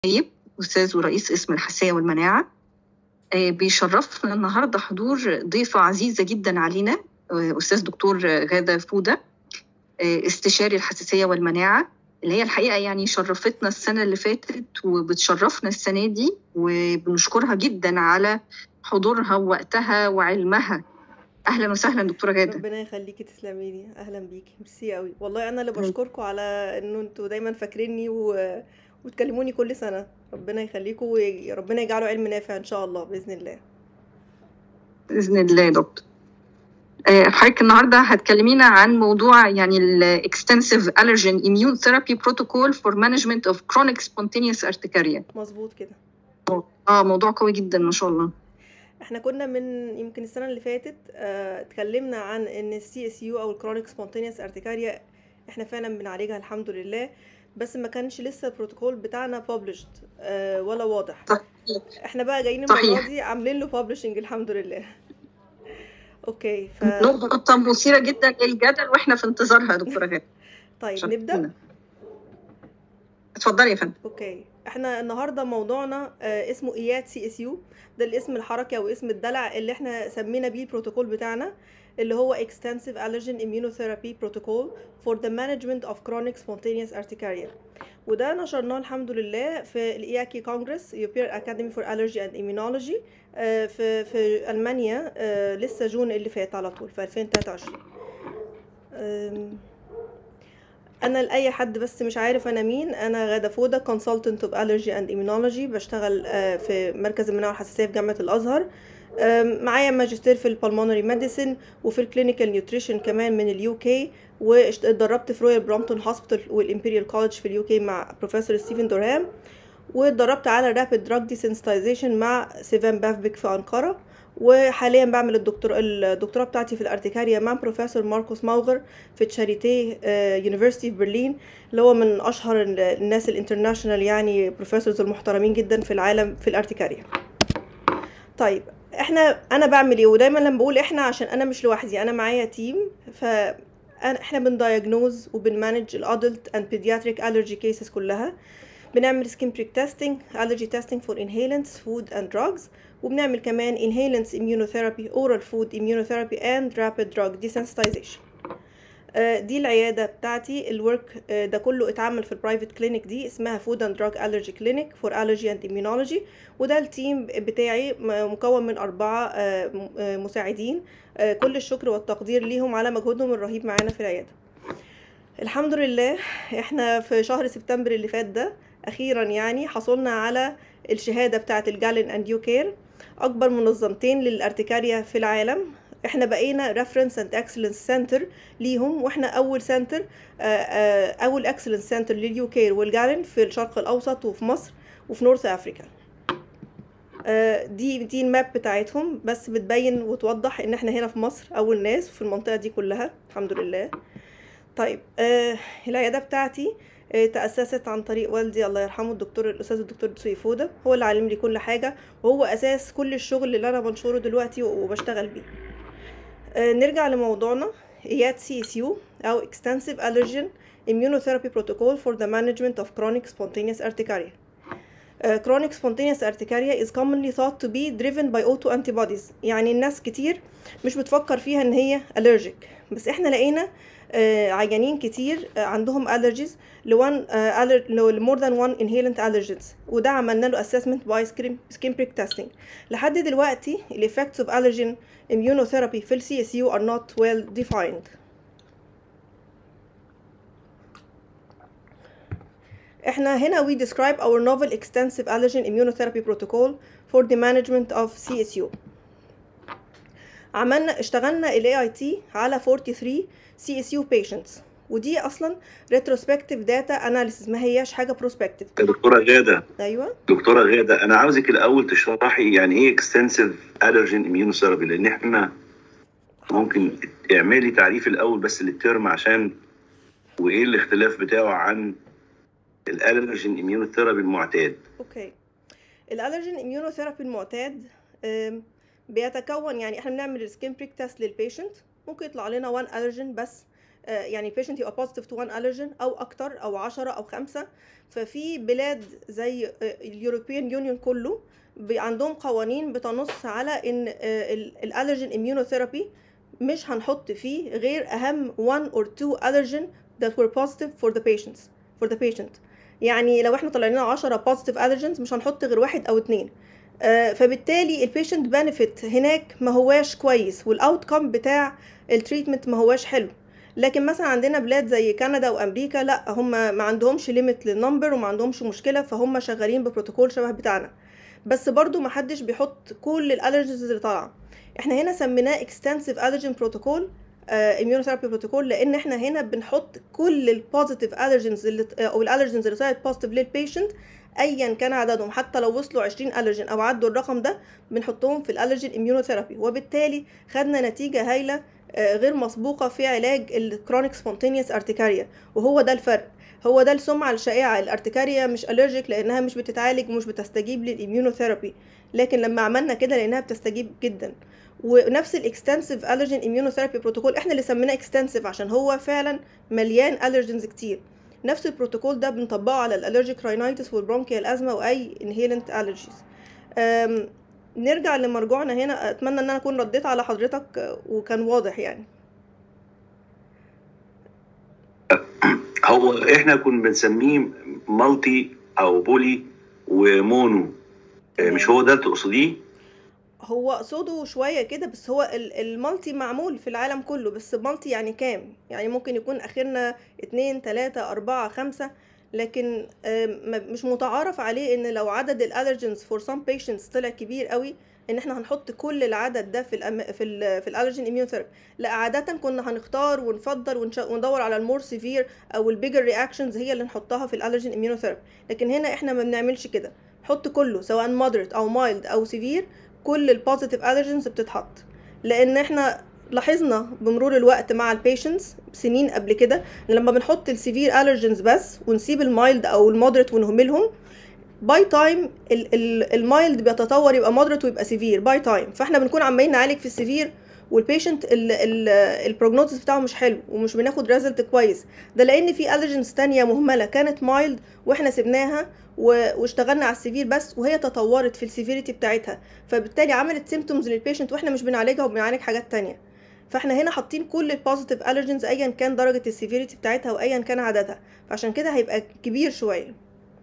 طيب أستاذ ورئيس قسم الحساسية والمناعة آه، بيشرفنا النهاردة حضور ضيفة عزيزة جدا علينا آه، أستاذ دكتور غادة فودة آه، استشاري الحساسية والمناعة اللي هي الحقيقة يعني شرفتنا السنة اللي فاتت وبتشرفنا السنة دي وبنشكرها جدا على حضورها ووقتها وعلمها أهلا وسهلا دكتورة غادة ربنا يخليكي تسلمي لي اهلا بيكي ميرسي قوي والله انا اللي بشكركم على انه انتوا دايما فاكريني و... وتكلموني كل سنه ربنا يخليكم وربنا يجعله علم نافع ان شاء الله باذن الله بإذن الله يا دكتور آه، حضرتك النهارده هتكلمينا عن موضوع يعني ال Extensive Allergen Immune Therapy Protocol for Management of Chronic Spontaneous Urticaria. مظبوط كده اه موضوع قوي جدا ما شاء الله. احنا كنا من يمكن السنه اللي فاتت آه، اتكلمنا عن ان السي اس يو او الكرونيك سبونتينيوس ارتكاريا احنا فعلا بنعالجها الحمد لله بس ما كانش لسه البروتوكول بتاعنا بابلشد ولا واضح صحيح. احنا بقى جايين المره صحيح. دي عاملين له بابلشنج الحمد لله اوكي ف نقطة مثيرة جدا للجدل واحنا في انتظارها يا دكتورة غادة. طيب شرفتينا. نبدا اتفضلي يا فندم. اوكي احنا النهارده موضوعنا آه، اسمه ايات سي اس يو ده الاسم الحركي او اسم الدلع اللي احنا سمينا بيه البروتوكول بتاعنا اللي هو Extensive Allergen Immunotherapy Protocol for the Management of Chronic Spontaneous Urticaria وده نشرناه الحمد لله في الاياكي كونجرس European Academy for Allergy and Immunology آه، في في المانيا آه، لسه جون اللي فات على طول في 2023 أم، انا لاي حد بس مش عارف انا مين انا غاده فوده كونسلتنت اوف الرجي اند ايمينولوجي بشتغل آه، في مركز المناعه والحساسيه في جامعه الازهر آم، معايا ماجستير في البلمونري ميديسن وفي الكلينيكال نيوتريشن كمان من اليو كي واتدربت في رويال برامتون هوسبيتال والامبريال كولج في اليو كي مع بروفيسور ستيفن دورهام واتدربت على رابيد دراج ديسنسيتايزيشن مع سيفان بافبيك في انقره وحاليا بعمل الدكتور الدكتوراه بتاعتي في الارتكاريا مع بروفيسور ماركوس ماوغر في تشاريتيه يونيفرسيتي في برلين اللي هو من اشهر ال- الناس الانترناشونال يعني بروفيسورز المحترمين جدا في العالم في الارتكاريا طيب احنا انا بعمل ايه ودايما لما بقول احنا عشان انا مش لوحدي انا معايا تيم ف أنا- احنا بندايجنوز وبنمانج الادلت اند بيدياتريك الرجي كيسز كلها بنعمل سكين بريك تيستنج الرجي تيستنج فور انهيلنتس فود اند دراجز وبنعمل كمان inhalants immunotherapy oral food immunotherapy and rapid drug desensitization آه، دي العيادة بتاعتي الورك آه، ده كله اتعمل في البرايفت كلينيك دي اسمها فود اند دراج الرجي كلينيك فور الرجي اند immunology وده التيم بتاعي م- مكون من أربعة آه، م- آه، مساعدين آه، كل الشكر والتقدير ليهم على مجهودهم الرهيب معانا في العيادة الحمد لله احنا في شهر سبتمبر اللي فات ده اخيرا يعني حصلنا على الشهاده بتاعه الجالين اند يو كير اكبر منظمتين للارتكاريا في العالم احنا بقينا ريفرنس اند اكسلنس سنتر ليهم واحنا اول سنتر اول اكسلنس سنتر لليو كير والجالين في الشرق الاوسط وفي مصر وفي نورث افريكا آه، دي دي الماب بتاعتهم بس بتبين وتوضح ان احنا هنا في مصر اول ناس في المنطقه دي كلها الحمد لله طيب آه العيادة بتاعتي آه تأسست عن طريق والدي الله يرحمه الدكتور الأستاذ الدكتور دسوقي فودة هو اللي علم لي كل حاجة وهو أساس كل الشغل اللي أنا بنشره دلوقتي وبشتغل بيه آه نرجع لموضوعنا إيات سي اس يو أو Extensive Allergen Immunotherapy Protocol for the Management of Chronic Spontaneous Urticaria Uh, chronic spontaneous urticaria is commonly thought to be driven by autoantibodies يعني الناس كتير مش بتفكر فيها ان هي allergic بس احنا لقينا آه، عيانين كتير آه، عندهم allergies لوان لمور ذان وان inhalant allergens وده عملنا له assessment by skin, skin prick testing لحد دلوقتي ال effects of allergen immunotherapy في ال CSU are not well defined احنا هنا we describe our novel extensive allergen immunotherapy protocol for the management of CSU عملنا اشتغلنا ال AIT على 43 CSU patients ودي اصلا retrospective data analysis ما هياش حاجه prospective يا دكتورة غادة ايوه دكتورة غادة أنا عاوزك الأول تشرحي يعني إيه extensive allergen immunotherapy لأن إحنا ممكن اعملي تعريف الأول بس للترم عشان وإيه الاختلاف بتاعه عن الالرجين immunotherapy المعتاد اوكي الالرجين immunotherapy المعتاد آم، بيتكون يعني احنا بنعمل سكين بريك تيست للبيشنت ممكن يطلع لنا وان الرجين بس يعني patient يبقى positive to one allergen او اكتر او 10 او 5 ففي بلاد زي اليوروبيان يونيون كله عندهم قوانين بتنص على ان الالرجين immunotherapy مش هنحط فيه غير اهم one or two allergen that were positive for the patients for the patient يعني لو احنا طلع لنا 10 positive allergens مش هنحط غير واحد او اتنين آه فبالتالي البيشنت بنفيت هناك ما هواش كويس والاوتكم بتاع التريتمنت ما هواش حلو لكن مثلا عندنا بلاد زي كندا وامريكا لا هم ما عندهمش ليميت للنمبر وما عندهمش مشكله فهم شغالين ببروتوكول شبه بتاعنا بس برضو ما حدش بيحط كل الالرجيز اللي طالعه احنا هنا سميناه extensive allergen protocol immunotherapy بروتوكول لان احنا هنا بنحط كل البوزيتيف allergens اللي او الالرجنز اللي طلعت بوزيتيف للبيشنت ايا كان عددهم حتى لو وصلوا 20 الرجن او عدوا الرقم ده بنحطهم في الالرجين اميونوثيرابي وبالتالي خدنا نتيجه هايله غير مسبوقه في علاج الكرونيك سبونتينيوس ارتكاريا وهو ده الفرق هو ده السمعه الشائعه الارتكاريا مش الرجيك لانها مش بتتعالج ومش بتستجيب للاميونوثيرابي لكن لما عملنا كده لانها بتستجيب جدا ونفس الاكستنسيف الرجين اميونوثيرابي بروتوكول احنا اللي سميناه اكستنسيف عشان هو فعلا مليان الرجنز كتير نفس البروتوكول ده بنطبقه على الالرجيك راينايتس والبرونكيال ازمه واي انهيلنت الرجيز نرجع لمرجوعنا هنا اتمنى ان انا اكون رديت على حضرتك وكان واضح يعني هو احنا كنا بنسميه مالتي او بولي ومونو مش هو ده تقصديه هو اقصده شويه كده بس هو المالتي معمول في العالم كله بس مالتي يعني كام يعني ممكن يكون اخرنا اتنين تلاتة اربعة خمسة لكن مش متعارف عليه ان لو عدد الالرجنز فور سام patients طلع كبير قوي ان احنا هنحط كل العدد ده في الأم... في ال في الالرجين اميونوثيرابي لا عاده كنا هنختار ونفضل ونش... وندور على المور سيفير او البيجر رياكشنز هي اللي نحطها في الالرجين اميونوثيرابي لكن هنا احنا ما بنعملش كده نحط كله سواء مودريت او مايلد او سيفير كل البوزيتيف الرجنز بتتحط لان احنا لاحظنا بمرور الوقت مع البيشنتس سنين قبل كده لما بنحط السيفير الرجنز بس ونسيب المايلد او المودريت ونهملهم باي تايم المايلد بيتطور يبقى مودريت ويبقى سيفير باي تايم فاحنا بنكون عمالين نعالج في السيفير والبيشنت البروجنوزس بتاعه مش حلو ومش بناخد ريزلت كويس ده لان في الرجنز تانية مهمله كانت مايلد واحنا سيبناها واشتغلنا على السيفير بس وهي تطورت في السيفيريتي بتاعتها فبالتالي عملت سيمتومز للبيشنت واحنا مش بنعالجها وبنعالج حاجات تانية فاحنا هنا حاطين كل البوزيتيف الرجنز ايا كان درجه السيفيريتي بتاعتها وايا كان عددها فعشان كده هيبقى كبير شويه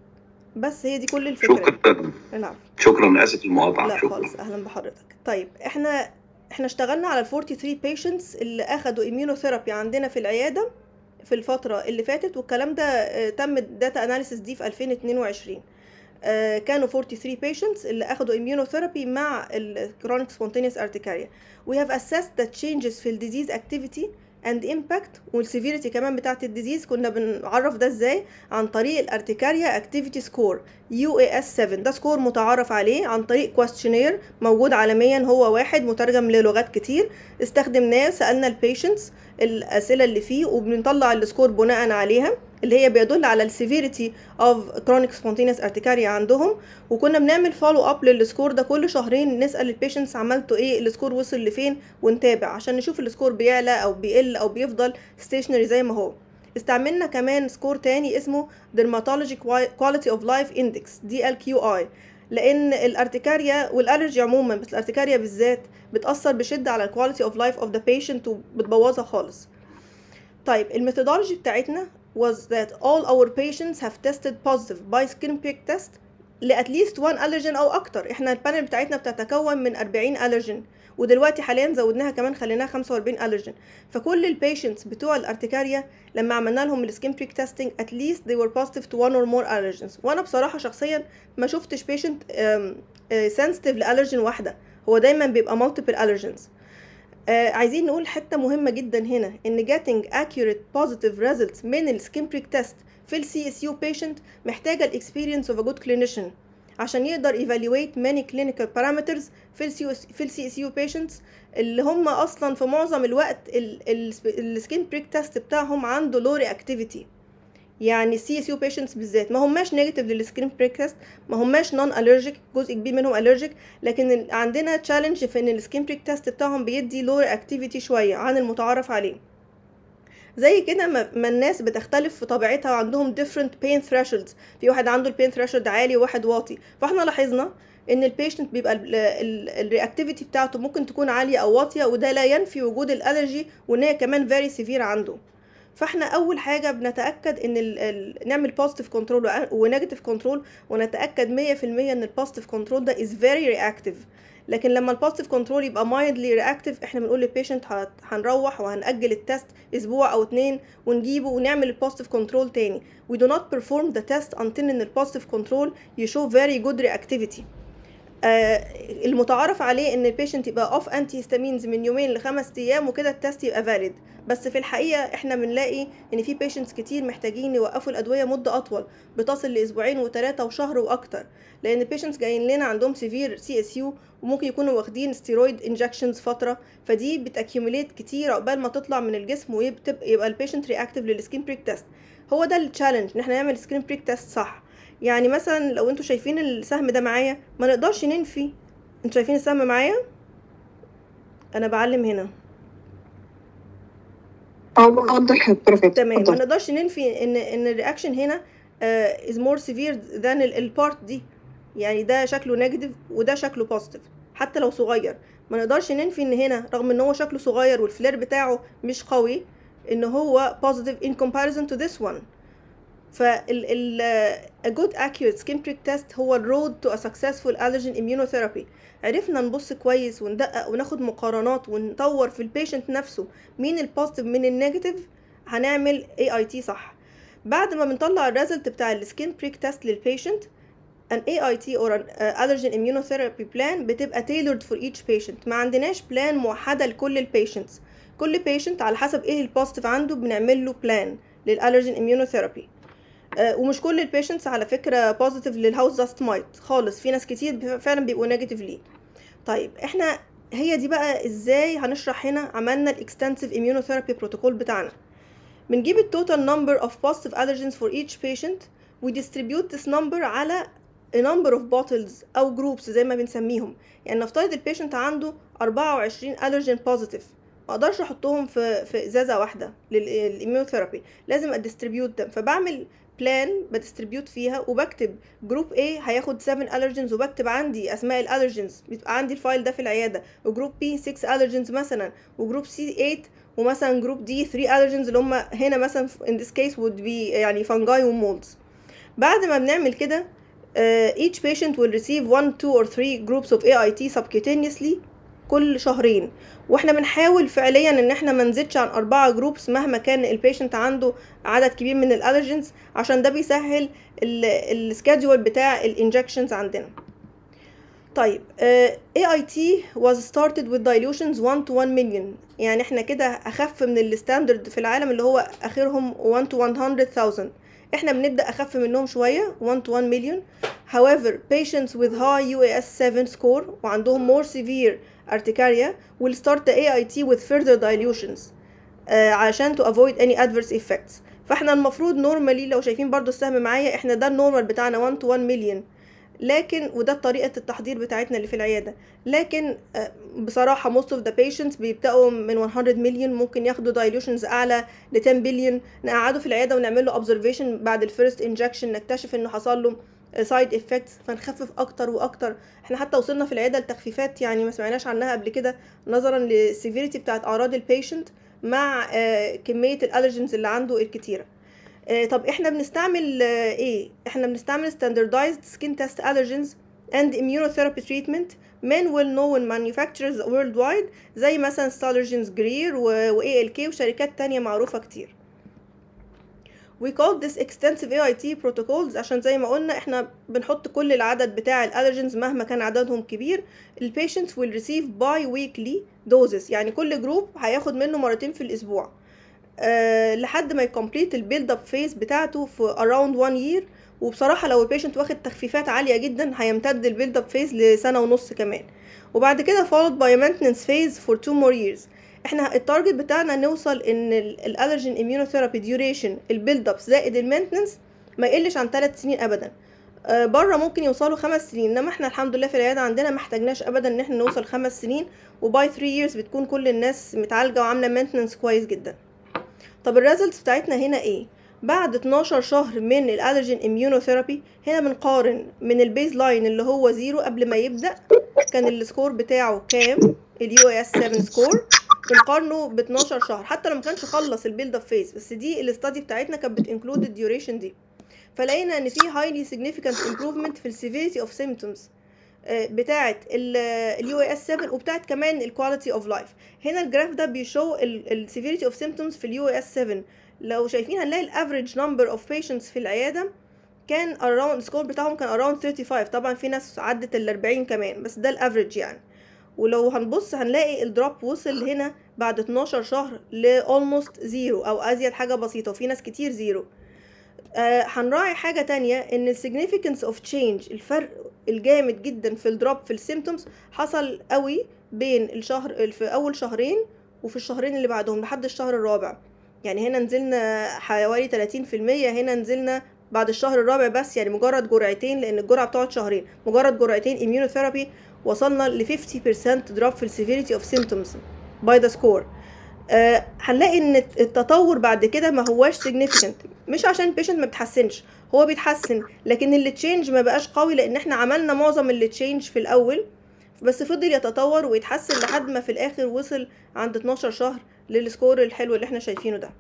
بس هي دي كل الفكره شكرا العفو شكرا اسف المقاطعه لا شكرا خالص اهلا بحضرتك طيب احنا احنا اشتغلنا على ال 43 patients اللي اخدوا immunotherapy عندنا في العياده في الفتره اللي فاتت والكلام ده آه، تم الداتا اناليسيس دي في 2022 آه، كانوا 43 patients اللي اخدوا immunotherapy مع ال chronic spontaneous urticaria we have assessed the changes في ال disease activity and impact والسيفيريتي كمان بتاعت الديزيز كنا بنعرف ده ازاي عن طريق الارتكاريا اكتيفيتي سكور يو اي اس 7 ده سكور متعارف عليه عن طريق كويستشنير موجود عالميا هو واحد مترجم للغات كتير استخدمناه سالنا البيشنتس الاسئله اللي فيه وبنطلع السكور بناء عليها اللي هي بيدل على السيفيريتي اوف كرونيك سبونتينيوس ارتكاريا عندهم وكنا بنعمل فولو اب للسكور ده كل شهرين نسال البيشنتس عملتوا ايه السكور وصل لفين ونتابع عشان نشوف السكور بيعلى او بيقل او بيفضل ستيشنري زي ما هو استعملنا كمان سكور تاني اسمه Dermatology Quality of Life Index DLQI لان الارتكاريا والالرجي عموما بس الارتكاريا بالذات بتاثر بشده على الكواليتي اوف لايف اوف ذا بيشنت وبتبوظها خالص طيب الميثودولوجي بتاعتنا was that all our patients have tested positive by skin prick test ل at least one allergen او اكتر احنا البانل بتاعتنا بتتكون من 40 allergen ودلوقتي حاليا زودناها كمان خليناها 45 allergen فكل البيشنتس بتوع الارتكاريا لما عملنا لهم السكين بريك تيستنج at least they were positive to one or more allergens وانا بصراحه شخصيا ما شفتش بيشنت sensitive لالرجين واحده هو دايما بيبقى multiple allergens آه عايزين نقول حته مهمه جدا هنا ان getting accurate positive results من السكين بريك تيست في السي اس يو patient محتاجه الاكسبيرينس اوف ا جود clinician عشان يقدر evaluate many clinical parameters في ال في السي اس يو patients اللي هم اصلا في معظم الوقت السكين بريك تيست بتاعهم عنده low reactivity يعني السي اس يو patients بالذات ما هماش نيجاتيف للسكين بريك تيست ما هماش نون الرجيك جزء كبير منهم الرجيك لكن عندنا تشالنج في ان السكين بريك تيست بتاعهم بيدي لو اكتيفيتي شويه عن المتعارف عليه زي كده ما, ما الناس بتختلف في طبيعتها وعندهم different pain thresholds في واحد عنده البين threshold عالي وواحد واطي فاحنا لاحظنا ان البيشنت بيبقى الرياكتيفيتي بتاعته ممكن تكون عاليه او واطيه وده لا ينفي وجود الالرجي وان هي كمان فيري سيفير عنده فاحنا اول حاجه بنتاكد ان ال ال نعمل بوزيتيف كنترول ونيجاتيف كنترول ونتاكد 100% ان البوزيتيف كنترول ده از فيري رياكتيف لكن لما البوزيتيف كنترول يبقى مايندلي رياكتيف احنا بنقول للبيشنت هنروح وهنأجل التست اسبوع او اتنين ونجيبه ونعمل البوزيتيف كنترول تاني we do not perform the test until ان البوزيتيف كنترول يشو very good reactivity آه المتعارف عليه ان البيشنت يبقى اوف انتي هيستامينز من يومين لخمس ايام وكده التست يبقى فاليد بس في الحقيقه احنا بنلاقي ان في بيشنتس كتير محتاجين يوقفوا الادويه مده اطول بتصل لاسبوعين وثلاثه وشهر واكتر لان البيشنتس جايين لنا عندهم سيفير سي اس يو وممكن يكونوا واخدين ستيرويد انجكشنز فتره فدي بتاكيوميليت كتير عقبال ما تطلع من الجسم ويبقى البيشنت رياكتيف للسكين بريك تيست هو ده التشالنج ان احنا نعمل سكين بريك تيست صح يعني مثلا لو انتوا شايفين السهم ده معايا ما نقدرش ننفي انتوا شايفين السهم معايا انا بعلم هنا اه واضح بيرفكت تمام ما نقدرش ننفي ان ان الرياكشن هنا از مور سيفير ذان البارت دي يعني ده شكله نيجاتيف وده شكله بوزيتيف حتى لو صغير ما نقدرش ننفي ان هنا رغم ان هو شكله صغير والفلير بتاعه مش قوي ان هو positive in comparison to this one فال ال a good accurate skin prick test هو الرود to a successful allergen immunotherapy عرفنا نبص كويس وندقق وناخد مقارنات ونطور في البيشنت نفسه مين البوزيتيف من النيجاتيف هنعمل AIT صح بعد ما بنطلع الريزلت بتاع السكين بريك تيست للبيشنت an AIT or an uh, allergen immunotherapy plan بتبقى tailored for each patient ما عندناش بلان موحدة لكل البيشنتس كل بيشنت على حسب ايه البوزيتيف عنده بنعمل له بلان للالرجين immunotherapy آه ومش كل البيشنتس على فكرة بوزيتيف للهاوس داست مايت خالص في ناس كتير فعلا بيبقوا نيجاتيف ليه طيب احنا هي دي بقى ازاي هنشرح هنا عملنا الاكستنسيف immunotherapy بروتوكول بتاعنا بنجيب التوتال number of positive allergens for each patient we distribute this number على a number of bottles او groups زي ما بنسميهم يعني نفترض البيشنت عنده 24 allergen positive ما اقدرش احطهم في في ازازه واحده للاميوثيرابي لازم اديستريبيوت them فبعمل بلان بديستريبيوت فيها وبكتب جروب A هياخد 7 allergens وبكتب عندي اسماء الالرجنز بيبقى عندي الفايل ده في العياده وجروب B 6 allergens مثلا وجروب C 8 ومثلا جروب D 3 allergens اللي هم هنا مثلا in this case would be يعني fungi ومولدز بعد ما بنعمل كده uh, each patient will receive 1 2 or 3 groups of AIT subcutaneously كل شهرين واحنا بنحاول فعليا ان احنا ما نزيدش عن اربعة جروبس مهما كان البيشنت عنده عدد كبير من الالرجنز عشان ده بيسهل السكادجول بتاع الانجكشنز عندنا طيب uh, AIT was started with dilutions 1 to 1 million يعني احنا كده اخف من الستاندرد في العالم اللي هو اخرهم 1 to 100,000 احنا بنبدا اخف منهم شويه 1 to 1 مليون however patients with high UAS 7 score وعندهم more severe urticaria will start the AIT with further dilutions uh, عشان to avoid any adverse effects فاحنا المفروض نورمالي لو شايفين برضو السهم معايا احنا ده النورمال بتاعنا 1 to 1 مليون لكن وده طريقة التحضير بتاعتنا اللي في العيادة لكن بصراحة most of the patients بيبدأوا من 100 مليون ممكن ياخدوا dilutions أعلى ل 10 بليون نقعده في العيادة ونعمل له observation بعد الفيرست injection نكتشف إنه حصل له سايد افكتس فنخفف اكتر واكتر احنا حتى وصلنا في العياده لتخفيفات يعني ما سمعناش عنها قبل كده نظرا للسيفيريتي بتاعت اعراض البيشنت مع كميه الالرجنز اللي عنده الكتيره طب احنا بنستعمل ايه احنا بنستعمل standardized skin test allergens and immunotherapy treatment men well known manufacturers worldwide زي مثلا Stallergens Greer و ALK وشركات تانية معروفة كتير we call this extensive AIT protocols عشان زي ما قلنا احنا بنحط كل العدد بتاع الالرجنز مهما كان عددهم كبير ال patients will receive bi-weekly doses يعني كل جروب هياخد منه مرتين في الاسبوع أه لحد ما يكمبليت البيلد اب فيز بتاعته في around one year وبصراحه لو البيشنت واخد تخفيفات عاليه جدا هيمتد البيلد اب فيز لسنه ونص كمان وبعد كده followed by a maintenance phase for two more years احنا التارجت بتاعنا نوصل ان الالرجين immunotherapy duration البيلد اب زائد المينتنس ما يقلش عن 3 سنين ابدا أه بره ممكن يوصلوا خمس سنين انما احنا الحمد لله في العياده عندنا ما احتاجناش ابدا ان احنا نوصل خمس سنين وباي 3 years بتكون كل الناس متعالجه وعامله مينتنس كويس جدا طب الريزلتس بتاعتنا هنا ايه بعد 12 شهر من الالرجين اميونوثيرابي هنا بنقارن من البيز لاين اللي هو زيرو قبل ما يبدا كان السكور بتاعه كام اليو اس 7 سكور بنقارنه ب 12 شهر حتى لو ما كانش خلص البيلد اب فيز بس دي الاستادي بتاعتنا كانت بتنكلود الديوريشن دي فلقينا ان في highly significant improvement في السيفيريتي اوف symptoms بتاعه اليو اس 7 وبتاعه كمان الكواليتي اوف لايف هنا الجراف ده بيشو السيفيريتي اوف symptoms في اليو اس 7 لو شايفين هنلاقي الافريج نمبر اوف patients في العياده كان around السكور بتاعهم كان around 35 طبعا في ناس عدت ال 40 كمان بس ده الافريج يعني ولو هنبص هنلاقي الدروب وصل هنا بعد 12 شهر ل almost زيرو او ازيد حاجه بسيطه وفي ناس كتير زيرو آه هنراعي حاجه تانية ان ال significance of change الفرق الجامد جدا في الدروب في السيمتومز حصل قوي بين الشهر في اول شهرين وفي الشهرين اللي بعدهم لحد الشهر الرابع يعني هنا نزلنا حوالي 30% هنا نزلنا بعد الشهر الرابع بس يعني مجرد جرعتين لان الجرعه بتقعد شهرين مجرد جرعتين immunotherapy وصلنا ل 50% دروب في السيفيريتي اوف symptoms باي ذا سكور هنلاقي ان التطور بعد كده ما هواش significant مش عشان البيشنت ما بتحسنش هو بيتحسن لكن اللي تشينج ما بقاش قوي لان احنا عملنا معظم اللي تشينج في الاول بس فضل يتطور ويتحسن لحد ما في الاخر وصل عند 12 شهر للسكور الحلو اللي احنا شايفينه ده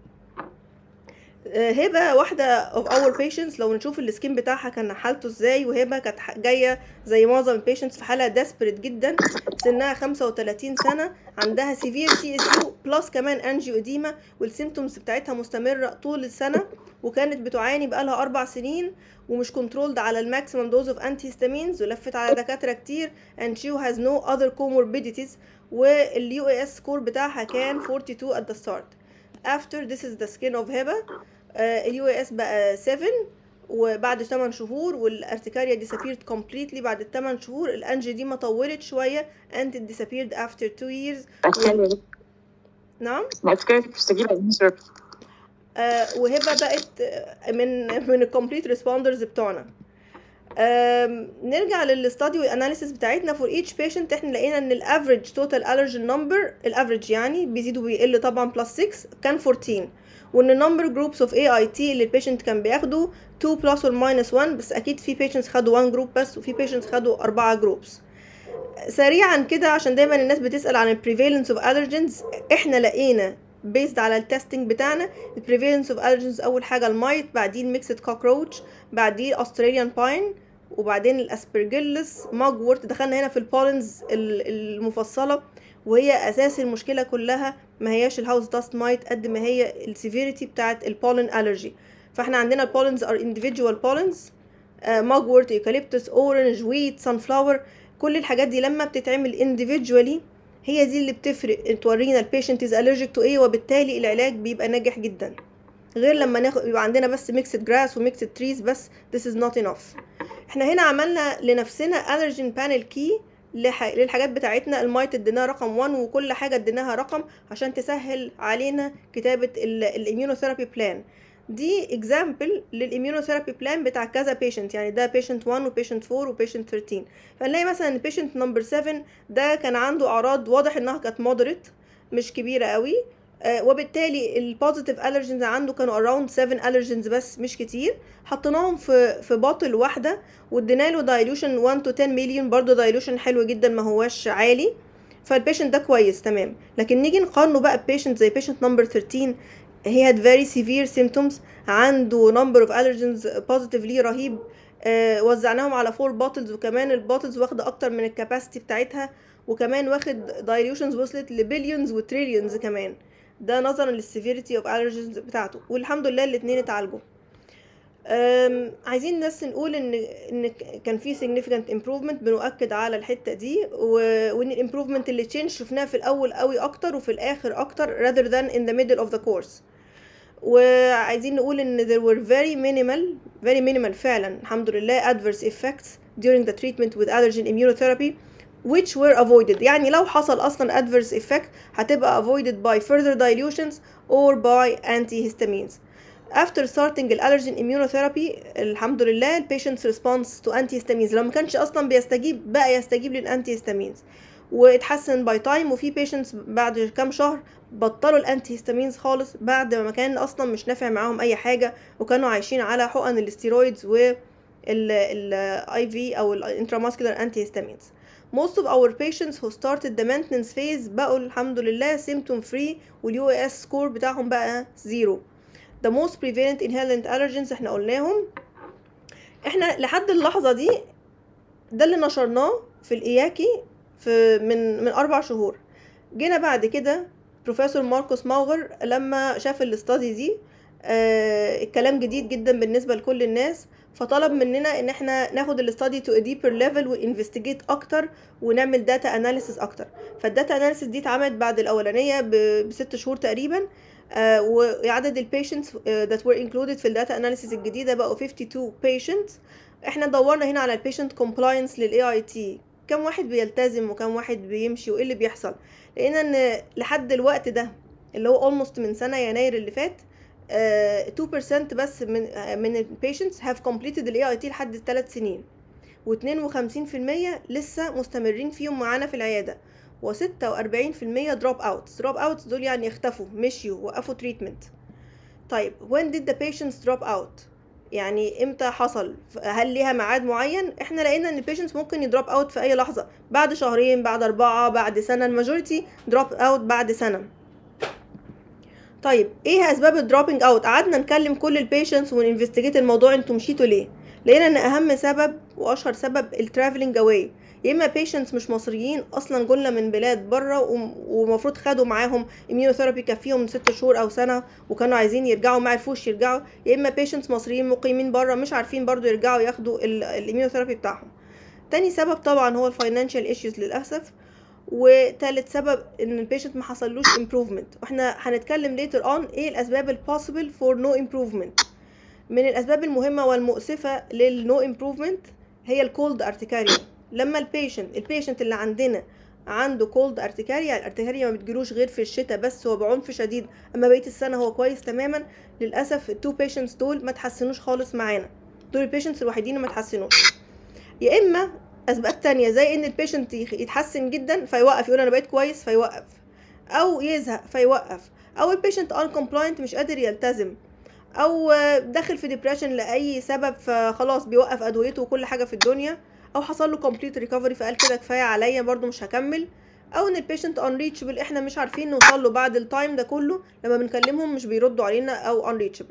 هبه واحده of our patients لو نشوف السكين بتاعها كان حالته ازاي وهبه كانت جايه زي معظم البيشنتس في حاله desperate جدا سنها 35 سنه عندها severe CSU بلس كمان انجيو اديما والسيمتومز بتاعتها مستمره طول السنه وكانت بتعاني بقالها اربع سنين ومش كنترولد على الماكسيمم دوز اوف انتي هيستامينز ولفت على دكاتره كتير and she has no other comorbidities واليو اس سكور بتاعها كان 42 at the start after this is the skin of هبه اليو اس بقى 7 وبعد 8 شهور والارتكاريا disappeared completely بعد 8 شهور الانجي دي ما طولت شويه and it disappeared after 2 years و... نعم الافكار بتستجيب للميثيرابي آه وهبه بقت من من الكومبليت ريسبوندرز بتوعنا نرجع للستادي والاناليسيس بتاعتنا فور ايتش بيشنت احنا لقينا ان الافريج توتال الرجين نمبر الافريج يعني بيزيد وبيقل طبعا بلس 6 كان 14 وان النمبر جروبس اوف اي اي تي اللي البيشنت كان بياخده 2 بلس اور ماينس 1 بس اكيد في بيشنتس خدوا 1 جروب بس وفي بيشنتس خدوا 4 جروبس سريعا كده عشان دايما الناس بتسال عن البريفالنس اوف الرجينز احنا لقينا بيزد على التستنج بتاعنا البريفالنس اوف الرجينز اول حاجه المايت بعدين ميكسد كوكروتش بعدين استراليان باين وبعدين الاسبرجيلس ماجورت دخلنا هنا في البولنز المفصله وهي اساس المشكله كلها ما هياش الهاوس داست مايت قد ما هي السيفيريتي بتاعت البولن الرجي فاحنا عندنا البولنز ار individual بولنز ماجورت يوكاليبتوس اورنج ويت سان فلاور كل الحاجات دي لما بتتعمل individually هي دي اللي بتفرق تورينا البيشنت از allergic to ايه وبالتالي العلاج بيبقى ناجح جدا غير لما ناخد يبقى عندنا بس ميكسد جراس وميكسد تريز بس this is not enough احنا هنا عملنا لنفسنا allergen panel key لح... للحاجات بتاعتنا المايت اديناها رقم 1 وكل حاجه اديناها رقم عشان تسهل علينا كتابه الاميونوثيرابي بلان دي اكزامبل للاميونوثيرابي بلان بتاع كذا بيشنت يعني ده بيشنت 1 وبيشنت 4 وبيشنت 13 فنلاقي مثلا البيشنت نمبر 7 ده كان عنده اعراض واضح انها كانت مودريت مش كبيره قوي آه وبالتالي البوزيتيف الرجنز عنده كانوا اراوند 7 الرجنز بس مش كتير حطيناهم في في باطل واحده وادينا له دايلوشن 1 تو 10 مليون برضه دايلوشن حلو جدا ما هواش عالي فالبيشنت ده كويس تمام لكن نيجي نقارنه بقى ببيشنت زي بيشنت نمبر 13 he had very severe symptoms عنده number of allergens positively رهيب آه وزعناهم على 4 bottles وكمان البوتلز واخده اكتر من الكاباسيتي بتاعتها وكمان واخد dilutions وصلت لبليونز وتريليونز كمان ده نظرا للسيفيريتي اوف allergens بتاعته والحمد لله الاتنين اتعالجوا عايزين بس نقول ان ان كان في significant improvement بنؤكد على الحته دي وان الامبروفمنت اللي تشينج شفناها في الاول قوي اكتر وفي الاخر اكتر rather than in the middle of the course وعايزين نقول ان there were very minimal very minimal فعلا الحمد لله adverse effects during the treatment with allergen immunotherapy which were avoided يعني لو حصل اصلا adverse effect هتبقى avoided by further dilutions or by antihistamines after starting الالرجين immunotherapy الحمد لله patient's response to antihistamines لو ما كانش اصلا بيستجيب بقى يستجيب للانتيهستامينز واتحسن باي تايم وفي بيشنتس بعد كام شهر بطلوا الانتي هيستامينز خالص بعد ما كان اصلا مش نافع معاهم اي حاجه وكانوا عايشين على حقن الاستيرويدز و الاي في او الانتراماسكولار انتي هيستامينز most of our patients who started the maintenance phase بقوا الحمد لله symptom free واليو اس سكور بتاعهم بقى زيرو the most prevalent inhalant allergens احنا قلناهم احنا لحد اللحظة دي ده اللي نشرناه في الإياكي في من من أربع شهور جينا بعد كده بروفيسور ماركوس ماوغر لما شاف الاستادي دي آه الكلام جديد جدا بالنسبة لكل الناس فطلب مننا ان احنا ناخد الاستادي تو ديبر ليفل وانفستيجيت اكتر ونعمل داتا اناليسيس اكتر فالداتا اناليسيس دي اتعملت بعد الاولانيه بست شهور تقريبا آه وعدد البيشنتس that were included في الداتا اناليسيس الجديده بقوا 52 patients احنا دورنا هنا على البيشنت كومبلاينس للاي اي تي كم واحد بيلتزم وكم واحد بيمشي وايه اللي بيحصل لقينا ان لحد الوقت ده اللي هو almost من سنه يناير اللي فات uh, 2% بس من uh, من البيشنتس have completed الاي اي تي لحد ثلاث سنين و52% لسه مستمرين فيهم معانا في العياده و46% دروب اوتس دروب اوتس دول يعني اختفوا مشيوا وقفوا تريتمنت طيب when did the patients drop out يعني امتى حصل هل ليها ميعاد معين احنا لقينا ان البيشنتس ممكن يدروب اوت في اي لحظه بعد شهرين بعد اربعه بعد سنه الماجوريتي دروب اوت بعد سنه طيب ايه اسباب الدروبينج اوت قعدنا نكلم كل البيشنتس وننفستيجيت الموضوع انتوا مشيتوا ليه لقينا ان اهم سبب واشهر سبب الترافلينج اواي يا اما بيشنتس مش مصريين اصلا جولنا من بلاد بره ومفروض خدوا معاهم اميونوثيرابي كفيهم ست شهور او سنه وكانوا عايزين يرجعوا ما عرفوش يرجعوا يا اما بيشنتس مصريين مقيمين بره مش عارفين برضو يرجعوا ياخدوا الاميونوثيرابي بتاعهم تاني سبب طبعا هو الفاينانشال ايشوز للاسف وتالت سبب ان البيشنت ما حصلوش امبروفمنت واحنا هنتكلم ليتر اون ايه الاسباب البوسيبل فور نو امبروفمنت من الاسباب المهمه والمؤسفه للنو امبروفمنت هي الكولد ارتكاريا لما البيشنت البيشنت اللي عندنا عنده كولد ارتكاريا الارتكاريا ما بتجيلوش غير في الشتاء بس هو بعنف شديد اما بقيه السنه هو كويس تماما للاسف التو بيشنتس دول ما تحسنوش خالص معانا دول البيشنتس الوحيدين اللي ما تحسنوش يا اما اسباب تانية زي ان البيشنت يتحسن جدا فيوقف يقول انا بقيت كويس فيوقف او يزهق فيوقف او البيشنت ان كومبلاينت مش قادر يلتزم او داخل في ديبريشن لاي سبب فخلاص بيوقف ادويته وكل حاجه في الدنيا او حصل له كومبليت ريكفري فقال كده كفايه عليا برضو مش هكمل او ان البيشنت انريتشبل احنا مش عارفين نوصل له بعد التايم ده كله لما بنكلمهم مش بيردوا علينا او انريتشبل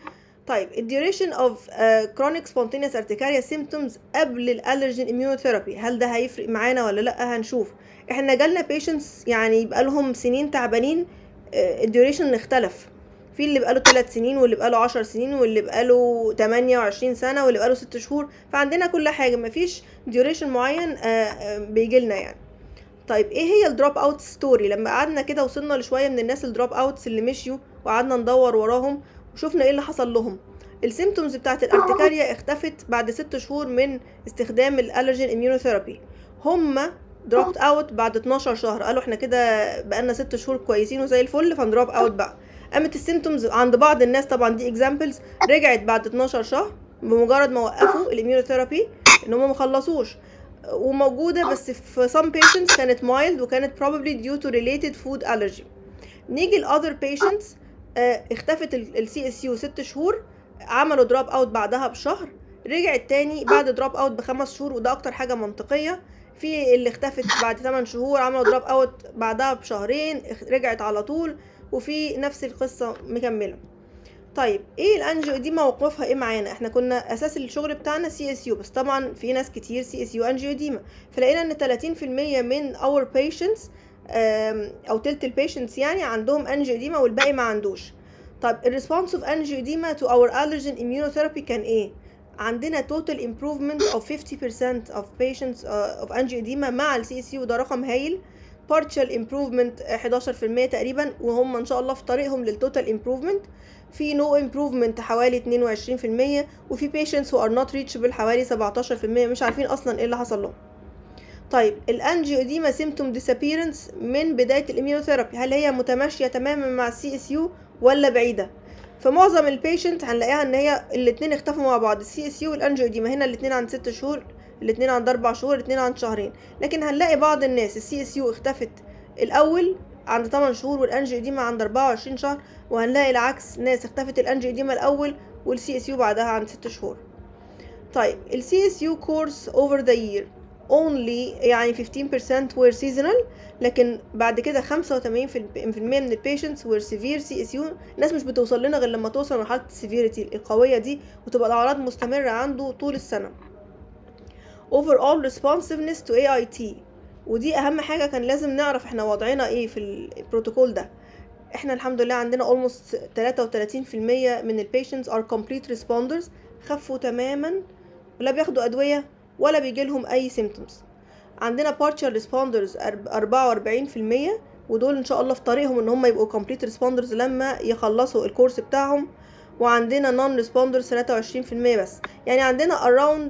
طيب الديوريشن اوف كرونيك سبونتينيوس ارتكاريا سيمتومز قبل الالرجين اميونوثيرابي هل ده هيفرق معانا ولا لا هنشوف احنا جالنا بيشنتس يعني يبقى لهم سنين تعبانين الديوريشن اختلف في اللي بقاله 3 سنين واللي بقاله 10 سنين واللي بقاله 28 سنه واللي بقاله 6 شهور فعندنا كل حاجه مفيش ديوريشن معين بيجي لنا يعني طيب ايه هي الدروب اوت ستوري لما قعدنا كده وصلنا لشويه من الناس الدروب اوتس اللي مشيوا وقعدنا ندور وراهم وشوفنا ايه اللي حصل لهم السيمتومز بتاعت الارتكاريا اختفت بعد ست شهور من استخدام الالرجين اميونوثيرابي هما دروبت اوت بعد 12 شهر قالوا احنا كده بقالنا ست شهور كويسين وزي الفل فندروب اوت بقى قامت السيمتومز عند بعض الناس طبعا دي اكزامبلز رجعت بعد 12 شهر بمجرد ما وقفوا الاميونوثيرابي ان هم ما خلصوش وموجوده بس في some patients كانت mild وكانت probably due to related food allergy نيجي ل other patients اه اختفت السي اس يو ست شهور عملوا دروب اوت بعدها بشهر رجعت تاني بعد دروب اوت بخمس شهور وده اكتر حاجه منطقيه في اللي اختفت بعد 8 شهور عملوا دروب اوت بعدها بشهرين رجعت على طول وفي نفس القصة مكملة طيب ايه الانجيو دي موقفها ايه معانا احنا كنا اساس الشغل بتاعنا سي اس يو بس طبعا في ناس كتير سي اس يو انجيو ديما فلقينا ان 30% من اور بيشنتس او تلت البيشنتس يعني عندهم انجيو ديما والباقي ما عندوش طيب الريسبونس اوف انجيو ديما تو اور allergen immunotherapy كان ايه عندنا total improvement of 50% of patients uh, of angioedema مع السي اس يو ده رقم هايل partial improvement 11% تقريبا وهم ان شاء الله في طريقهم للتوتال improvement في no improvement حوالي 22% وفي patients who are not reachable حوالي 17% مش عارفين اصلا ايه اللي حصل لهم طيب الانجيوديما سيمتوم ديسابيرنس من بدايه الاميونوثيرابي هل هي متماشيه تماما مع السي اس يو ولا بعيده فمعظم البيشنت هنلاقيها ان هي الاثنين اختفوا مع بعض السي اس يو والانجيوديما هنا الاثنين عند ست شهور الاثنين عند اربع شهور الاثنين عند شهرين لكن هنلاقي بعض الناس السي اس يو اختفت الاول عند 8 شهور والانجي اديما عند 24 شهر وهنلاقي العكس ناس اختفت الانجي اديما الاول والسي اس يو بعدها عند 6 شهور طيب السي اس يو كورس اوفر ذا يير only يعني 15% were seasonal لكن بعد كده 85% من البيشنتس were severe CSU الناس مش بتوصل لنا غير لما توصل لمرحلة السيفيريتي القوية دي وتبقى الأعراض مستمرة عنده طول السنة overall responsiveness to AIT ودي أهم حاجة كان لازم نعرف احنا وضعنا ايه في البروتوكول ده احنا الحمد لله عندنا almost 33% من البيشنتس are complete responders خفوا تماما ولا بياخدوا أدوية ولا بيجي لهم اي symptoms عندنا partial responders 44% ودول ان شاء الله في طريقهم ان هم يبقوا complete responders لما يخلصوا الكورس بتاعهم وعندنا non responders 23% بس يعني عندنا around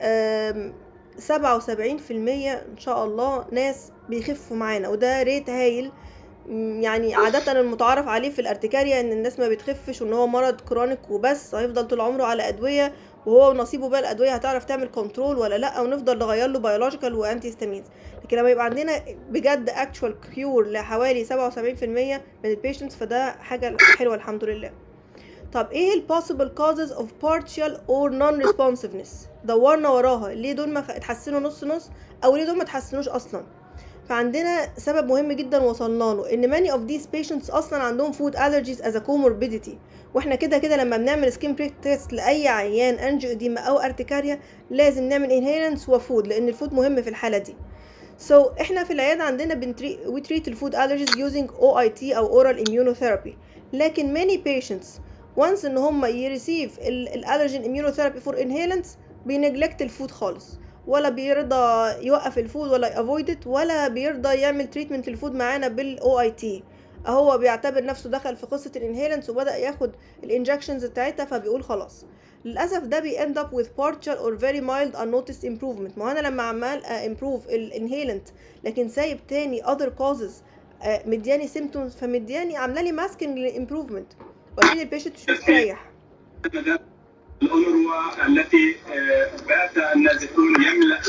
77% ان شاء الله ناس بيخفوا معانا وده ريت هايل يعني عادة المتعارف عليه في الارتكاريا ان الناس ما بتخفش وان هو مرض كرونيك وبس هيفضل طول عمره على ادوية وهو نصيبه بقى الادويه هتعرف تعمل كنترول ولا لا ونفضل نغير له بيولوجيكال وانتي هيستامينز لكن لما يبقى عندنا بجد اكشوال كيور لحوالي 77% من البيشنتس فده حاجه حلوه الحمد لله طب ايه ال possible causes of partial or non responsiveness دورنا وراها ليه دول ما اتحسنوا نص نص او ليه دول ما اتحسنوش اصلا فعندنا سبب مهم جدا وصلنا له ان many of these patients اصلا عندهم food allergies as a comorbidity واحنا كده كده لما بنعمل سكين بريك تيست لاي عيان انجيو اديما او ارتكاريا لازم نعمل انهيلنس وفود لان الفود مهم في الحاله دي سو so, احنا في العياده عندنا بنتري we treat الفود allergies using OIT او oral immunotherapy لكن many patients once ان هم يريسيف الالرجين immunotherapy for inhalants بينجلكت الفود خالص ولا بيرضى يوقف الفود ولا يافويد ولا بيرضى يعمل تريتمنت للفود معانا بالاو اي تي هو بيعتبر نفسه دخل في قصه الانهيلنس وبدا ياخد الانجكشنز بتاعتها فبيقول خلاص للاسف ده بي end up with partial or very mild unnoticed improvement ما هو انا لما عمال امبروف الانهيلنت لكن سايب تاني other causes مدياني symptoms فمدياني عامله لي ماسكينج للامبروفمنت وبعدين البيشنت مش مستريح الأونروا التي بات النازحون يملأ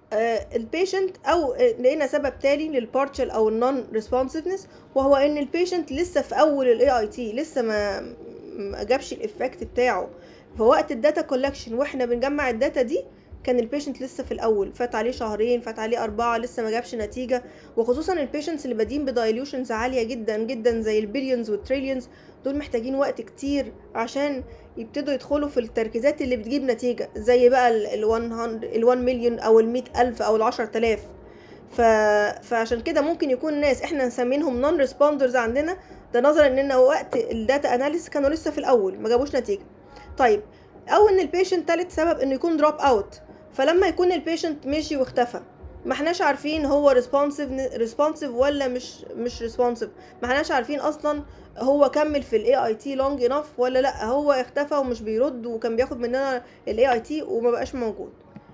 البيشنت او لقينا سبب تالي للبارشل او النون ريسبونسفنس وهو ان البيشنت لسه في اول الاي اي تي لسه ما ما جابش الافكت بتاعه فوقت الداتا كولكشن واحنا بنجمع الداتا دي كان البيشنت لسه في الاول فات عليه شهرين فات عليه اربعه لسه ما جابش نتيجه وخصوصا البيشنتس اللي بادين بدايلوشنز عاليه جدا جدا زي البليونز والتريليونز دول محتاجين وقت كتير عشان يبتدوا يدخلوا في التركيزات اللي بتجيب نتيجه زي بقى ال 1 مليون او ال ألف او ال 10000 ف... فعشان كده ممكن يكون ناس احنا مسمينهم نون ريسبوندرز عندنا ده نظرا ان وقت الداتا اناليسيس كانوا لسه في الاول ما جابوش نتيجه طيب او ان البيشنت تالت سبب انه يكون دروب اوت فلما يكون البيشنت مشي واختفى ما احناش عارفين هو ريسبونسيف ريسبونسيف ولا مش مش ريسبونسيف ما احناش عارفين اصلا هو كمل في الاي اي تي لونج انف ولا لا هو اختفى ومش بيرد وكان بياخد مننا الاي اي تي وما بقاش موجود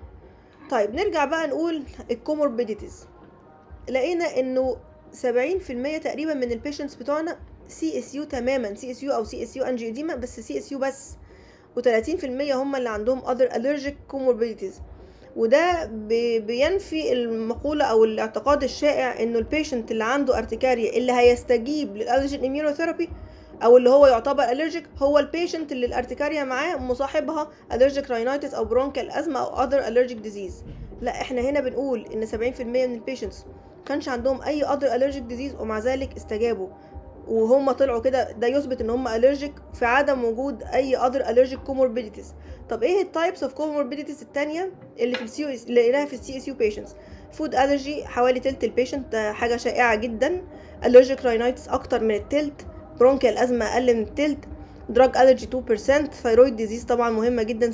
طيب نرجع بقى نقول الكوموربيديتيز لقينا انه 70% تقريبا من البيشنتس بتوعنا سي اس يو تماما سي اس يو او سي اس يو انجيوديما بس سي اس يو بس و30% هم اللي عندهم other allergic comorbidities وده بينفي المقولة أو الاعتقاد الشائع إنه البيشنت اللي عنده ارتكاريا اللي هيستجيب للألرجين immunotherapy أو اللي هو يعتبر ألرجيك هو البيشنت اللي الارتكاريا معاه مصاحبها allergic rhinitis أو bronchial asthma أو other allergic disease لا احنا هنا بنقول إن 70% من البيشنتس كانش عندهم أي other allergic disease ومع ذلك استجابوا وهم طلعوا كده ده يثبت ان هم الرجيك في عدم وجود اي other allergic comorbidities طب ايه التايبس اوف comorbidities التانية اللي في السي اللي لقيناها في السي اس يو patients فود الرجي حوالي تلت البيشنت ده حاجة شائعة جدا allergic rhinitis اكتر من التلت برونكيال ازمة اقل من التلت drug allergy 2% thyroid disease طبعا مهمة جدا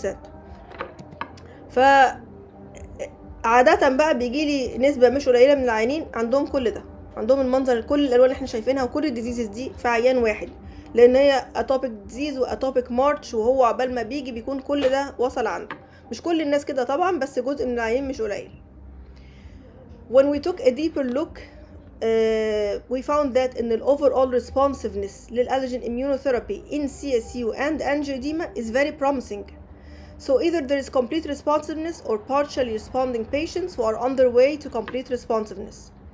7% ف عادة بقى بيجيلي نسبة مش قليلة من العيانين عندهم كل ده عندهم المنظر كل الالوان اللي احنا شايفينها وكل الديزيزز دي في عيان واحد لان هي اتوبيك ديزيز واتوبيك مارش وهو عبال ما بيجي بيكون كل ده وصل عنده مش كل الناس كده طبعا بس جزء من العيان مش قليل when we took a deeper look uh, we found that ان ال overall responsiveness للالرجين immunotherapy in CSU and angioedema is very promising So either there is complete responsiveness or partially responding patients who are on their way to complete responsiveness.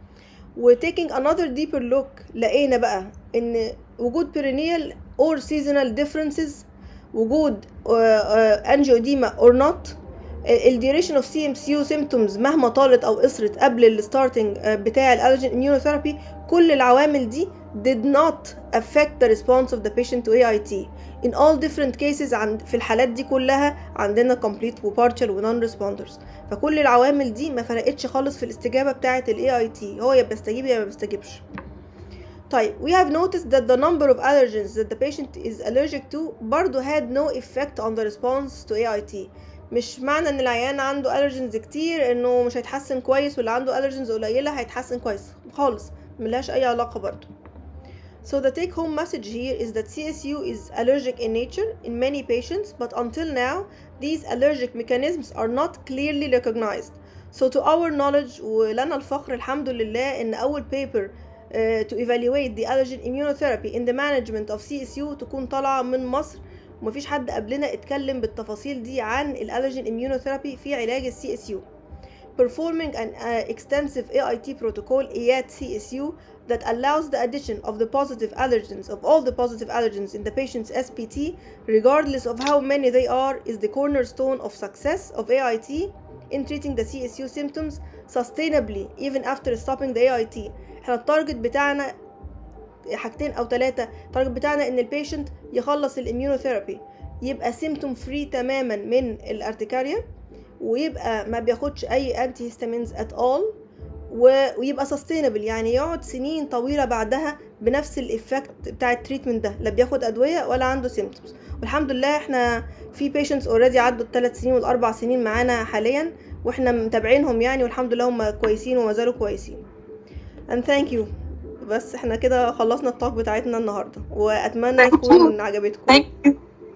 و taking another deeper look لقينا بقى ان وجود perennial or seasonal differences وجود uh, uh, angioedema or not ال duration of CMCU symptoms مهما طالت او قصرت قبل الستارتنج بتاع الالرجين immunotherapy كل العوامل دي did not affect the response of the patient to AIT in all different cases عند في الحالات دي كلها عندنا complete و partial و non responders فكل العوامل دي ما فرقتش خالص في الاستجابة بتاعة ال AIT هو يا بيستجيب يا ما بيستجيبش طيب we have noticed that the number of allergens that the patient is allergic to برضو had no effect on the response to AIT مش معنى ان العيان عنده allergens كتير انه مش هيتحسن كويس واللي عنده allergens قليلة هيتحسن كويس خالص ملهاش اي علاقة برضو So the take home message here is that CSU is allergic in nature in many patients, but until now, these allergic mechanisms are not clearly recognized. So to our knowledge ولنا الفخر الحمد لله إن أول paper uh, to evaluate the allergen immunotherapy in the management of CSU تكون طالعة من مصر ومفيش حد قبلنا اتكلم بالتفاصيل دي عن الالرجين immunotherapy في علاج ال CSU. Performing an uh, extensive AIT protocol IAT CSU that allows the addition of the positive allergens of all the positive allergens in the patient's SPT regardless of how many they are is the cornerstone of success of AIT in treating the CSU symptoms sustainably even after stopping the AIT احنا التارجت بتاعنا حاجتين او ثلاثة التارجت بتاعنا ان البيشنت يخلص الاميونوثيرابي يبقى سيمتوم فري تماما من الارتكاريا ويبقى ما بياخدش اي انتي هيستامينز ات اول ويبقى سستينبل يعني يقعد سنين طويله بعدها بنفس الايفكت بتاع التريتمنت ده لا بياخد ادويه ولا عنده سيمتومز والحمد لله احنا في بيشنتس اوريدي عدوا الثلاث سنين والاربع سنين معانا حاليا واحنا متابعينهم يعني والحمد لله هم كويسين وما زالوا كويسين and thank you بس احنا كده خلصنا التوك بتاعتنا النهارده واتمنى Thank you. تكون عجبتكم Thank you.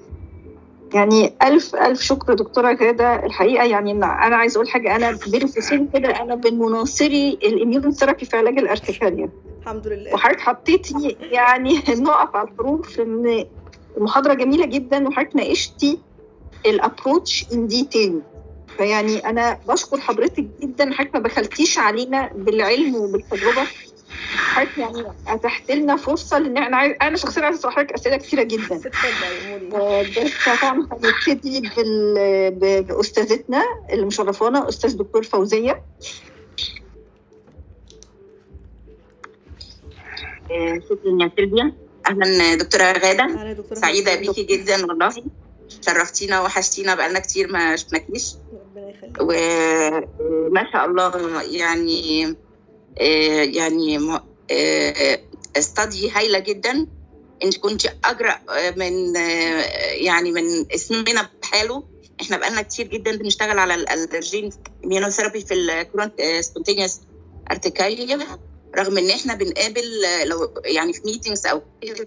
يعني ألف ألف شكر دكتورة غادة الحقيقة يعني إن أنا عايز أقول حاجة أنا بين قوسين كده أنا من مناصري الإميون ثيرابي في علاج الارتكاريا الحمد لله وحضرتك حطيتي يعني نقف على الحروف إن المحاضرة جميلة جدا وحضرتك ناقشتي الأبروتش إن ديتيل فيعني أنا بشكر حضرتك جدا حضرتك ما بخلتيش علينا بالعلم وبالتجربة حضرتك يعني أتحت لنا فرصة لأن أنا عايز أنا شخصيا عايزة أسأل حضرتك أسئلة كتيرة جدا اتفضلي قولي بس طبعا هنبتدي بال- ب- باستاذتنا اللي مشرفانا استاذ دكتور فوزيه آه، شكرا يا سيلفيا اهلا دكتوره غاده اهلا يا دكتوره سعيده حسين. بيكي جدا والله شرفتينا وحشتينا بقالنا كتير ما شفناكيش ربنا يخليك وما شاء الله يعني آه، يعني استادي هايله جدا انت كنت اجرأ آه، من آه، يعني من اسمنا بحاله احنا بقالنا كتير جدا بنشتغل على الالرجين immunotherapy في الكرونت سبونتينيوس ارتكايا رغم ان احنا بنقابل آه، لو يعني في ميتينجز او كده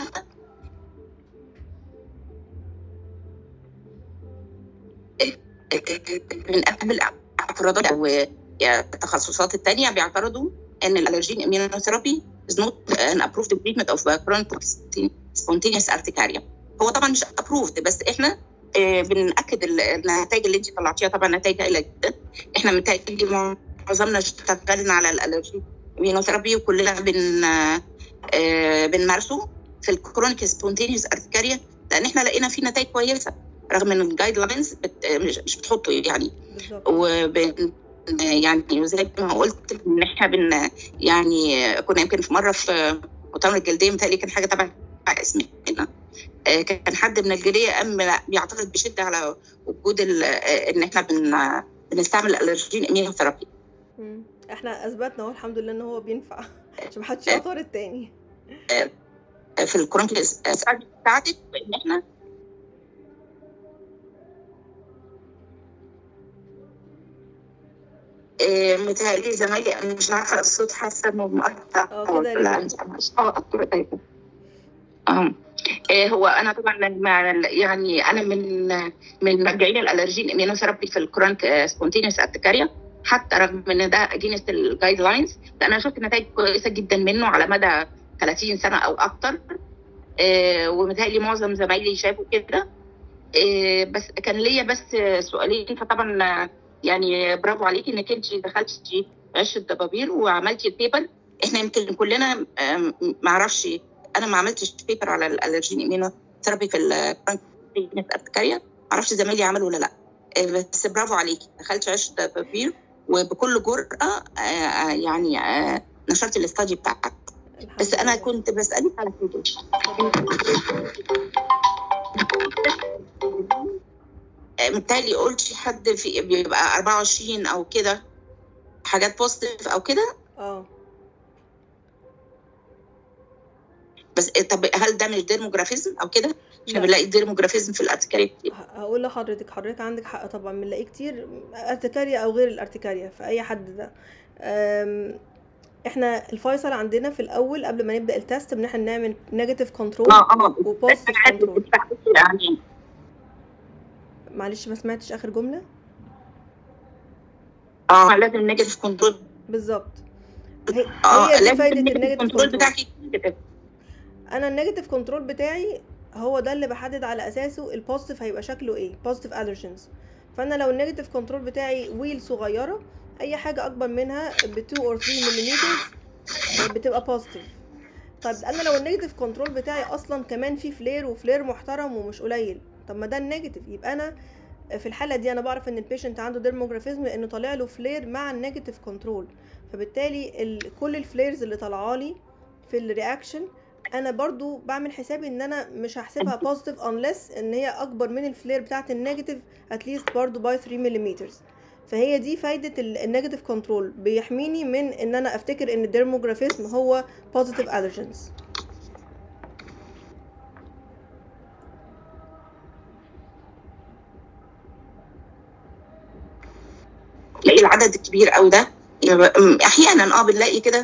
بنقابل افراد او التخصصات التانية بيعترضوا ان الالرجين immunotherapy is not an approved treatment of chronic spontaneous urticaria هو طبعا مش approved بس احنا آه، بنأكد ال- النتائج اللي انت طلعتيها طبعا نتائج هائله جدا احنا متهيألي معظمنا اشتغلنا على الالرجين immunotherapy وكلنا بن آه، بنمارسه في الكرونيك سبونتينيوس ارتكاريا لان احنا لقينا فيه نتائج كويسه رغم ان الجايد لاينز بت... مش مش بتحطه يعني بالظبط وبن يعني زي ما قلت ان احنا بن يعني كنا يمكن في مره في مؤتمر الجلديه متهيألي كان حاجه تبع اسمنا آه، كان حد من الجلديه قام بيعترض بشده على وجود ال- آه، ان احنا بن بنستعمل الالرجين immunotherapy مم. احنا اثبتنا اهو الحمد لله ان هو بينفع عشان محدش يعترض التاني في الكرونيك سيرجري بتاعتك وان احنا آه، متهيألي زمايلي انا مش عارفه الصوت حاسه انه مقطع اه كده ولا رجع. عندي مش- اه دكتورة ايوه اه آه، هو انا طبعا مع يعني انا من من مشجعين الالرجين immunotherapy في الكرونيك سبونتينيوس ارتكاريا حتى رغم ان ده اجينست الجايد لاينز لان انا شفت نتائج كويسه جدا منه على مدى 30 سنه او اكتر آه، ومتهيألي معظم زمايلي شافوا كده إيه بس كان ليا بس سؤالين فطبعا آه، يعني برافو عليكي انك انت دخلتي عش الدبابير وعملتي البيبر احنا يمكن كلنا آم، ما اعرفش انا ما عملتش بيبر على الالرجين امينو ثيرابي في الارتكاريا ما اعرفش زمايلي عملوا ولا لا إيه بس برافو عليكي دخلتي عش الدبابير وبكل جرأة آه، آه، يعني آه، نشرت الاستادي بتاعك الحمد بس انا لله. كنت بسألك على حاجة متهيألي قلت حد في بيبقى 24 او كده حاجات بوزيتيف او كده اه بس طب هل ده مش ديرموجرافيزم او كده؟ احنا لا. بنلاقي ديرموجرافيزم في الارتكاريا كتير ه- هقول لحضرتك حضرتك عندك حق طبعا بنلاقيه كتير ارتكاريا او غير الارتكاريا في اي حد ده أم، احنا الفيصل عندنا في الاول قبل ما نبدا التست ان احنا نعمل نيجاتيف كنترول اه وبوزيتيف اه كنترول يعني معلش ما سمعتش اخر جمله اه لازم نيجاتيف كنترول بالظبط هي, اه هي دي لازم فايده النيجاتيف النيجاتيف كنترول كنترول بتاعك يكون انا النيجاتيف كنترول بتاعي هو ده اللي بحدد على اساسه البوزيتيف هيبقى شكله ايه بوزيتيف الرجنز فانا لو النيجاتيف كنترول بتاعي ويل صغيره اي حاجه اكبر منها ب 2 اور 3 ملم بتبقى بوزيتيف طب انا لو النيجاتيف كنترول بتاعي اصلا كمان في فلير وفلير محترم ومش قليل طب ما ده النيجاتيف يبقى انا في الحاله دي انا بعرف ان البيشنت عنده ديرموجرافيزم لانه طالع له فلير مع النيجاتيف كنترول فبالتالي ال... كل الفليرز اللي طالعه لي في الرياكشن انا برضو بعمل حسابي ان انا مش هحسبها بوزيتيف unless ان هي اكبر من الفلير بتاعت النيجاتيف اتليست برضو باي 3 ملم فهي دي فايدة النيجاتيف كنترول بيحميني من ان انا افتكر ان الديرموجرافيزم هو positive allergens تلاقي العدد الكبير قوي ده يبقى- أم، احيانا اه بنلاقي كده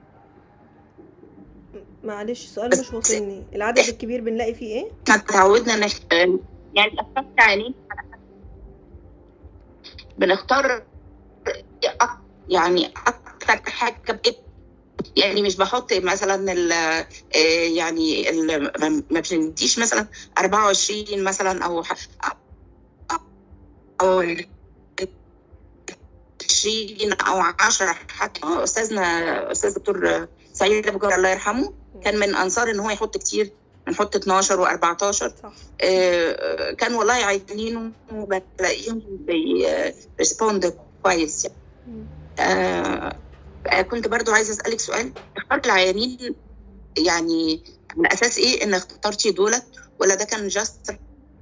معلش السؤال مش واصلني العدد الكبير بنلاقي فيه ايه احنا اتعودنا ان إحنا- يعني الاشخاص عينين بنختار أك- يعني اكتر حاجه بإيه يعني مش بحط مثلا ال آه، يعني ال ما- ما بنديش مثلا 24 مثلا او ح- او 20 او 10 حتى آه، استاذنا استاذ دكتور سعيد ابو جابر الله يرحمه كان من انصار ان هو يحط كتير بنحط 12 و14 صح آه، كان والله عايزينه وبلاقيهم بيرسبوند كويس يعني. مم. آه، آه، كنت برضو عايزه اسالك سؤال اخترت العيانين يعني على اساس ايه ان اخترتي دولت ولا ده كان جاست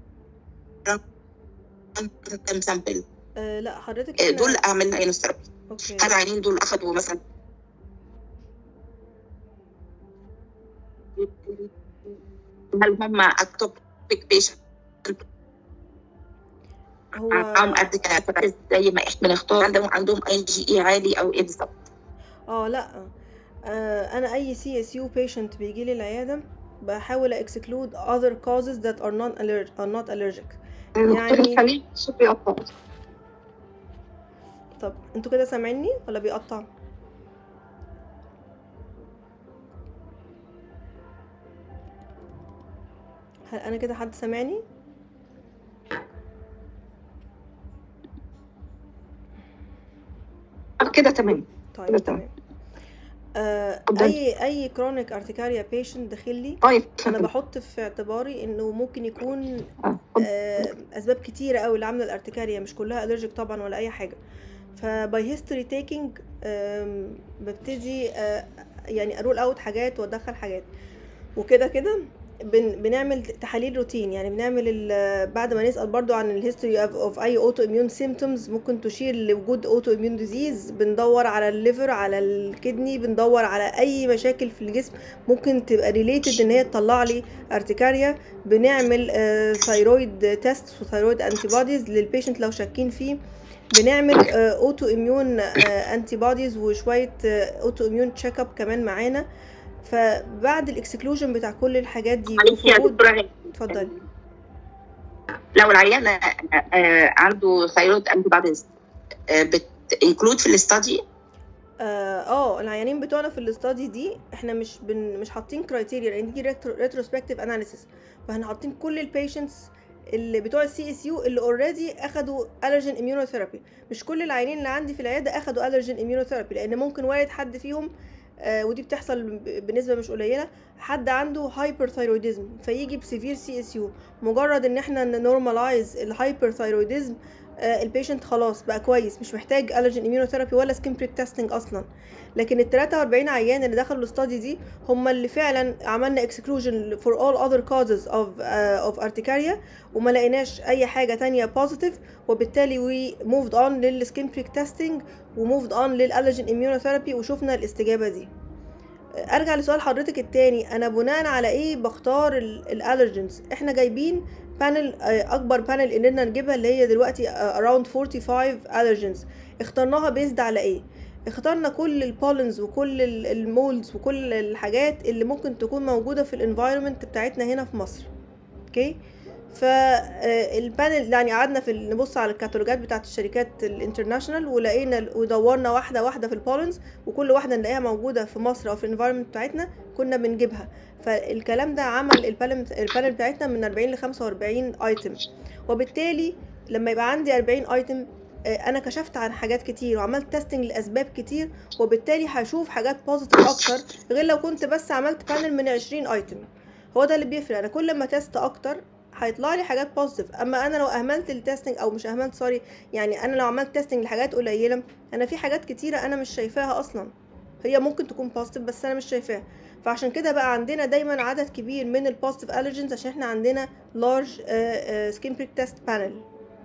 سامبل آه لا حضرتك آه، إحنا- دول اعمل اينوسترابي اوكي هل العيانين دول اخدوا مثلا هل هم اكتوبيك بيشنت هو معاهم قد كده زي ما احنا بنختار عندهم عندهم اي جي اي عالي او ايه بالظبط اه لا آه انا اي سي اس يو بيشنت بيجي لي العياده بحاول اكسكلود other causes that are non allergic are not allergic يعني طب انتوا كده سامعيني ولا بيقطع هل انا كده حد سامعني كده تمام طيب كده تمام آه اتفضلي. اي اي كرونيك ارتكاريا بيشنت داخل لي طيب انا بحط في اعتباري انه ممكن يكون آه. آه، اسباب كتيره قوي اللي عامله الارتكاريا مش كلها الرجيك طبعا ولا اي حاجه فباي هيستوري تيكينج ببتدي آه، يعني ارول اوت حاجات وادخل حاجات وكده كده بن بنعمل تحاليل روتين يعني بنعمل ال- بعد ما نسال برضو عن الهيستوري اوف اي اوتو اميون سيمتومز ممكن تشير لوجود اوتو اميون ديزيز بندور على الليفر على الكدني بندور على اي مشاكل في الجسم ممكن تبقى ريليتد ان هي تطلع لي ارتكاريا بنعمل ثايرويد تيست وثايرويد انتي بوديز للبيشنت لو شاكين فيه بنعمل اوتو اميون انتي بوديز وشويه اوتو اميون تشيك اب كمان معانا فبعد الاكسكلوجن بتاع كل الحاجات دي معلش يا وفروض دكتوره هند. اتفضلي لو العيان آه، آه، عنده ثايرويد انتي بوديز بتنكلود في الاستادي اه آه، العيانين بتوعنا في الاستادي دي احنا مش بن مش حاطين كرايتيريا لان دي ريتروسبكتيف اناليسيس فاحنا حاطين كل البيشنتس اللي بتوع السي اس يو اللي اوريدي اخدوا الرجين اميونوثيرابي مش كل العيانين اللي عندي في العياده اخدوا الرجين اميونوثيرابي لان ممكن وارد حد فيهم آه ودي بتحصل ب- بنسبه مش قليله حد عنده هايبرثايرويدزم فيجي بسيفير سي اس يو مجرد ان احنا نورماليز الهايبرثايرويدزم البيشنت خلاص بقى كويس مش محتاج الرجين اميونوثيرابي ولا سكين بريك تيستنج اصلا لكن ال 43 عيان اللي دخلوا الاستادي دي هم اللي فعلا عملنا exclusion for all other causes of uh, of urticaria وما لقيناش اي حاجه تانية positive وبالتالي we moved on للسكين بريك تيستنج وmoved on للالرجين immunotherapy وشفنا الاستجابه دي ارجع لسؤال حضرتك التاني انا بناء على ايه بختار الالرجنز احنا جايبين بانل اكبر بانل اننا نجيبها اللي هي دلوقتي آه، around 45 allergens اخترناها بيزد على ايه اخترنا كل البولنز وكل المولدز وكل الحاجات اللي ممكن تكون موجوده في الانفايرمنت بتاعتنا هنا في مصر اوكي فالبانل يعني قعدنا في ال- نبص على الكاتالوجات بتاعت الشركات الانترناشونال ولقينا ال- ودورنا واحده واحده في البولنز وكل واحده نلاقيها موجوده في مصر او في الانفايرمنت بتاعتنا كنا بنجيبها فالكلام ده عمل البانل البانل بتاعتنا من 40 ل 45 ايتم وبالتالي لما يبقى عندي 40 ايتم انا كشفت عن حاجات كتير وعملت تيستنج لاسباب كتير وبالتالي هشوف حاجات بوزيتيف اكتر غير لو كنت بس عملت بانل من 20 ايتم هو ده اللي بيفرق انا كل ما تيست اكتر هيطلع لي حاجات بوزيتيف اما انا لو اهملت التستنج او مش اهملت سوري يعني انا لو عملت تيستنج لحاجات قليله انا في حاجات كتيره انا مش شايفاها اصلا هي ممكن تكون بوزيتيف بس انا مش شايفاها فعشان كده بقى عندنا دايما عدد كبير من البوزيتيف الرجنز عشان احنا عندنا لارج سكين بريك تيست بانل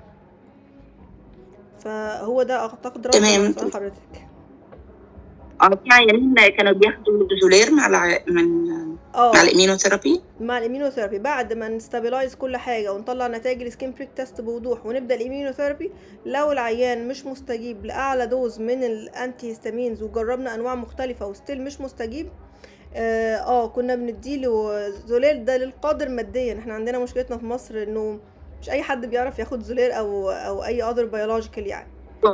فهو ده اعتقد رد تمام. على سؤال حضرتك اه في عيانين كانوا بياخدوا زولير مع الع... من اه مع الاميونوثيرابي مع الاميونوثيرابي بعد ما نستابلايز كل حاجه ونطلع نتائج السكين بريك تيست بوضوح ونبدا الاميونوثيرابي لو العيان مش مستجيب لاعلى دوز من الانتي هيستامينز وجربنا انواع مختلفه وستيل مش مستجيب اه آه، كنا بنديله زولير ده للقادر ماديا احنا عندنا مشكلتنا في مصر انه مش اي حد بيعرف ياخد زولير او او اي اذر بيولوجيكال يعني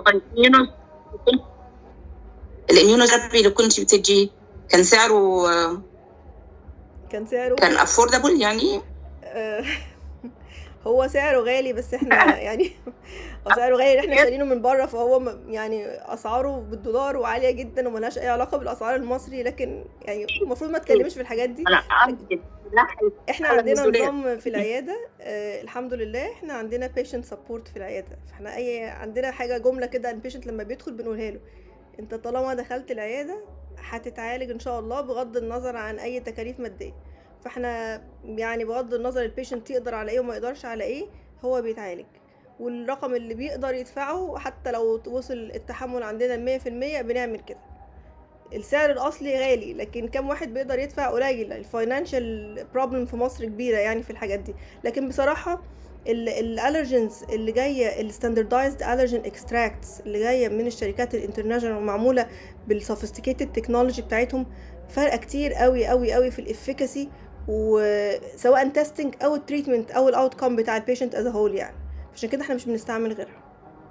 الاميونوثيرابي اللي كنت بتدي كان سعره آه، كان سعره كان افوردبل يعني آه، هو سعره غالي بس احنا يعني هو سعره غالي احنا شارينه من بره فهو م- يعني اسعاره بالدولار وعاليه جدا وملهاش اي علاقه بالاسعار المصري لكن يعني المفروض ما تكلمش في الحاجات دي انا احنا على عندنا المسؤولية. نظام في العياده آه الحمد لله احنا عندنا بيشنت سبورت في العياده فاحنا اي عندنا حاجه جمله كده البيشنت لما بيدخل بنقولها له انت طالما دخلت العياده هتتعالج ان شاء الله بغض النظر عن اي تكاليف ماديه فاحنا يعني بغض النظر البيشنت يقدر على ايه وما يقدرش على ايه هو بيتعالج والرقم اللي بيقدر يدفعه حتى لو وصل التحمل عندنا المية في المية بنعمل كده السعر الاصلي غالي لكن كم واحد بيقدر يدفع قليل الفاينانشال بروبلم في مصر كبيره يعني في الحاجات دي لكن بصراحه الالرجنز اللي جايه الستاندردايزد الرجن اكستراكتس اللي جايه من الشركات الانترناشونال ومعموله بالسوفيستيكيتد تكنولوجي بتاعتهم فرق كتير قوي قوي قوي في الافيكاسي وسواء تيستنج او التريتمنت او الاوت كوم بتاع البيشنت از هول يعني عشان كده احنا مش بنستعمل غيرها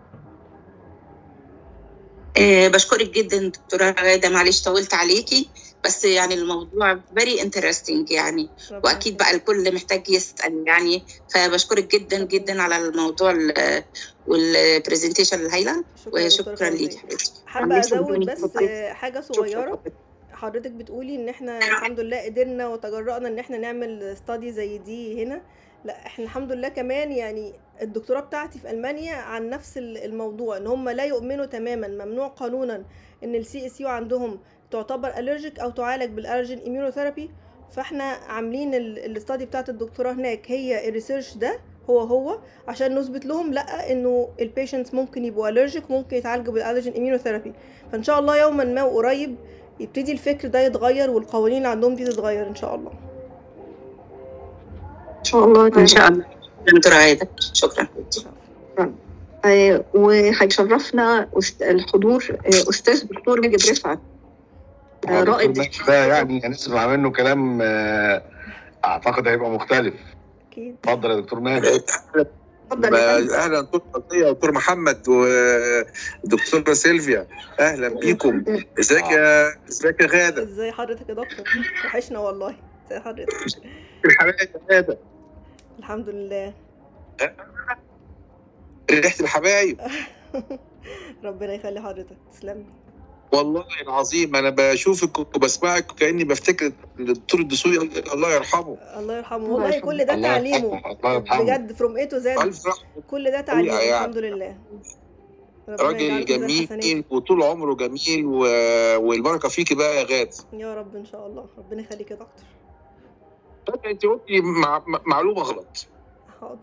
آه، بشكرك جدا دكتورة غادة معلش طولت عليكي بس يعني الموضوع very interesting يعني واكيد بقى الكل محتاج يسال يعني فبشكرك جدا جدا على الموضوع والبرزنتيشن الهايله شكرا يا دكتورة وشكرا فوزية. ليكي حبيبتي حابة معلش أزود ادوني بس اتفضلي. آه، حاجة صغيرة حضرتك بتقولي إن إحنا الحمد لله قدرنا وتجرأنا إن إحنا نعمل ستادي زي دي هنا لا إحنا الحمد لله كمان يعني الدكتوراه بتاعتي في ألمانيا عن نفس ال- الموضوع إن هم لا يؤمنوا تماما ممنوع قانونا إن السي اس يو عندهم تعتبر الرجيك أو تعالج بالألرجين immunotherapy فإحنا عاملين الاستادي بتاعت الدكتوراه هناك هي الريسيرش ده هو هو عشان نثبت لهم لا انه البيشنتس ممكن يبقوا الرجيك ممكن يتعالجوا بالالرجين immunotherapy فان شاء الله يوما ما وقريب يبتدي الفكر ده يتغير والقوانين اللي عندهم دي تتغير ان شاء الله ان شاء الله ان شاء الله دكتورة غادة شكرا آه، وهيشرفنا أست- الحضور آه، استاذ دكتور ماجد رفعت آه، رائد دكتور ده يعني هنسمع منه كلام آه، اعتقد هيبقى مختلف اكيد اتفضل يا دكتور ماجد اتفضل يا فندم. اهلا دكتور فضية دكتور محمد ودكتوره سيلفيا اهلا بيكم ازيك يا ازيك يا غاده ازاي حضرتك يا دكتور وحشنا والله ازاي حضرتك الحبايب يا غاده الحمد لله ريحه الحبايب ربنا يخلي حضرتك تسلم والله العظيم انا بشوفك وبسمعك كاني بفتكر الدكتور الدسوقي الله يرحمه الله يرحمه الله والله يرحمه. كل ده الله تعليمه يرحمه الله يرحمه بجد فروم اي تو زد الف رحمه كل ده تعليمه يعني. الحمد لله ربنا راجل يجعله في ميزان حسناته. جميل وطول عمره جميل و... والبركه فيكي بقى يا غاد يا رب ان شاء الله ربنا يخليك يا دكتور طب انت قلتي مع... معلومه غلط حاضر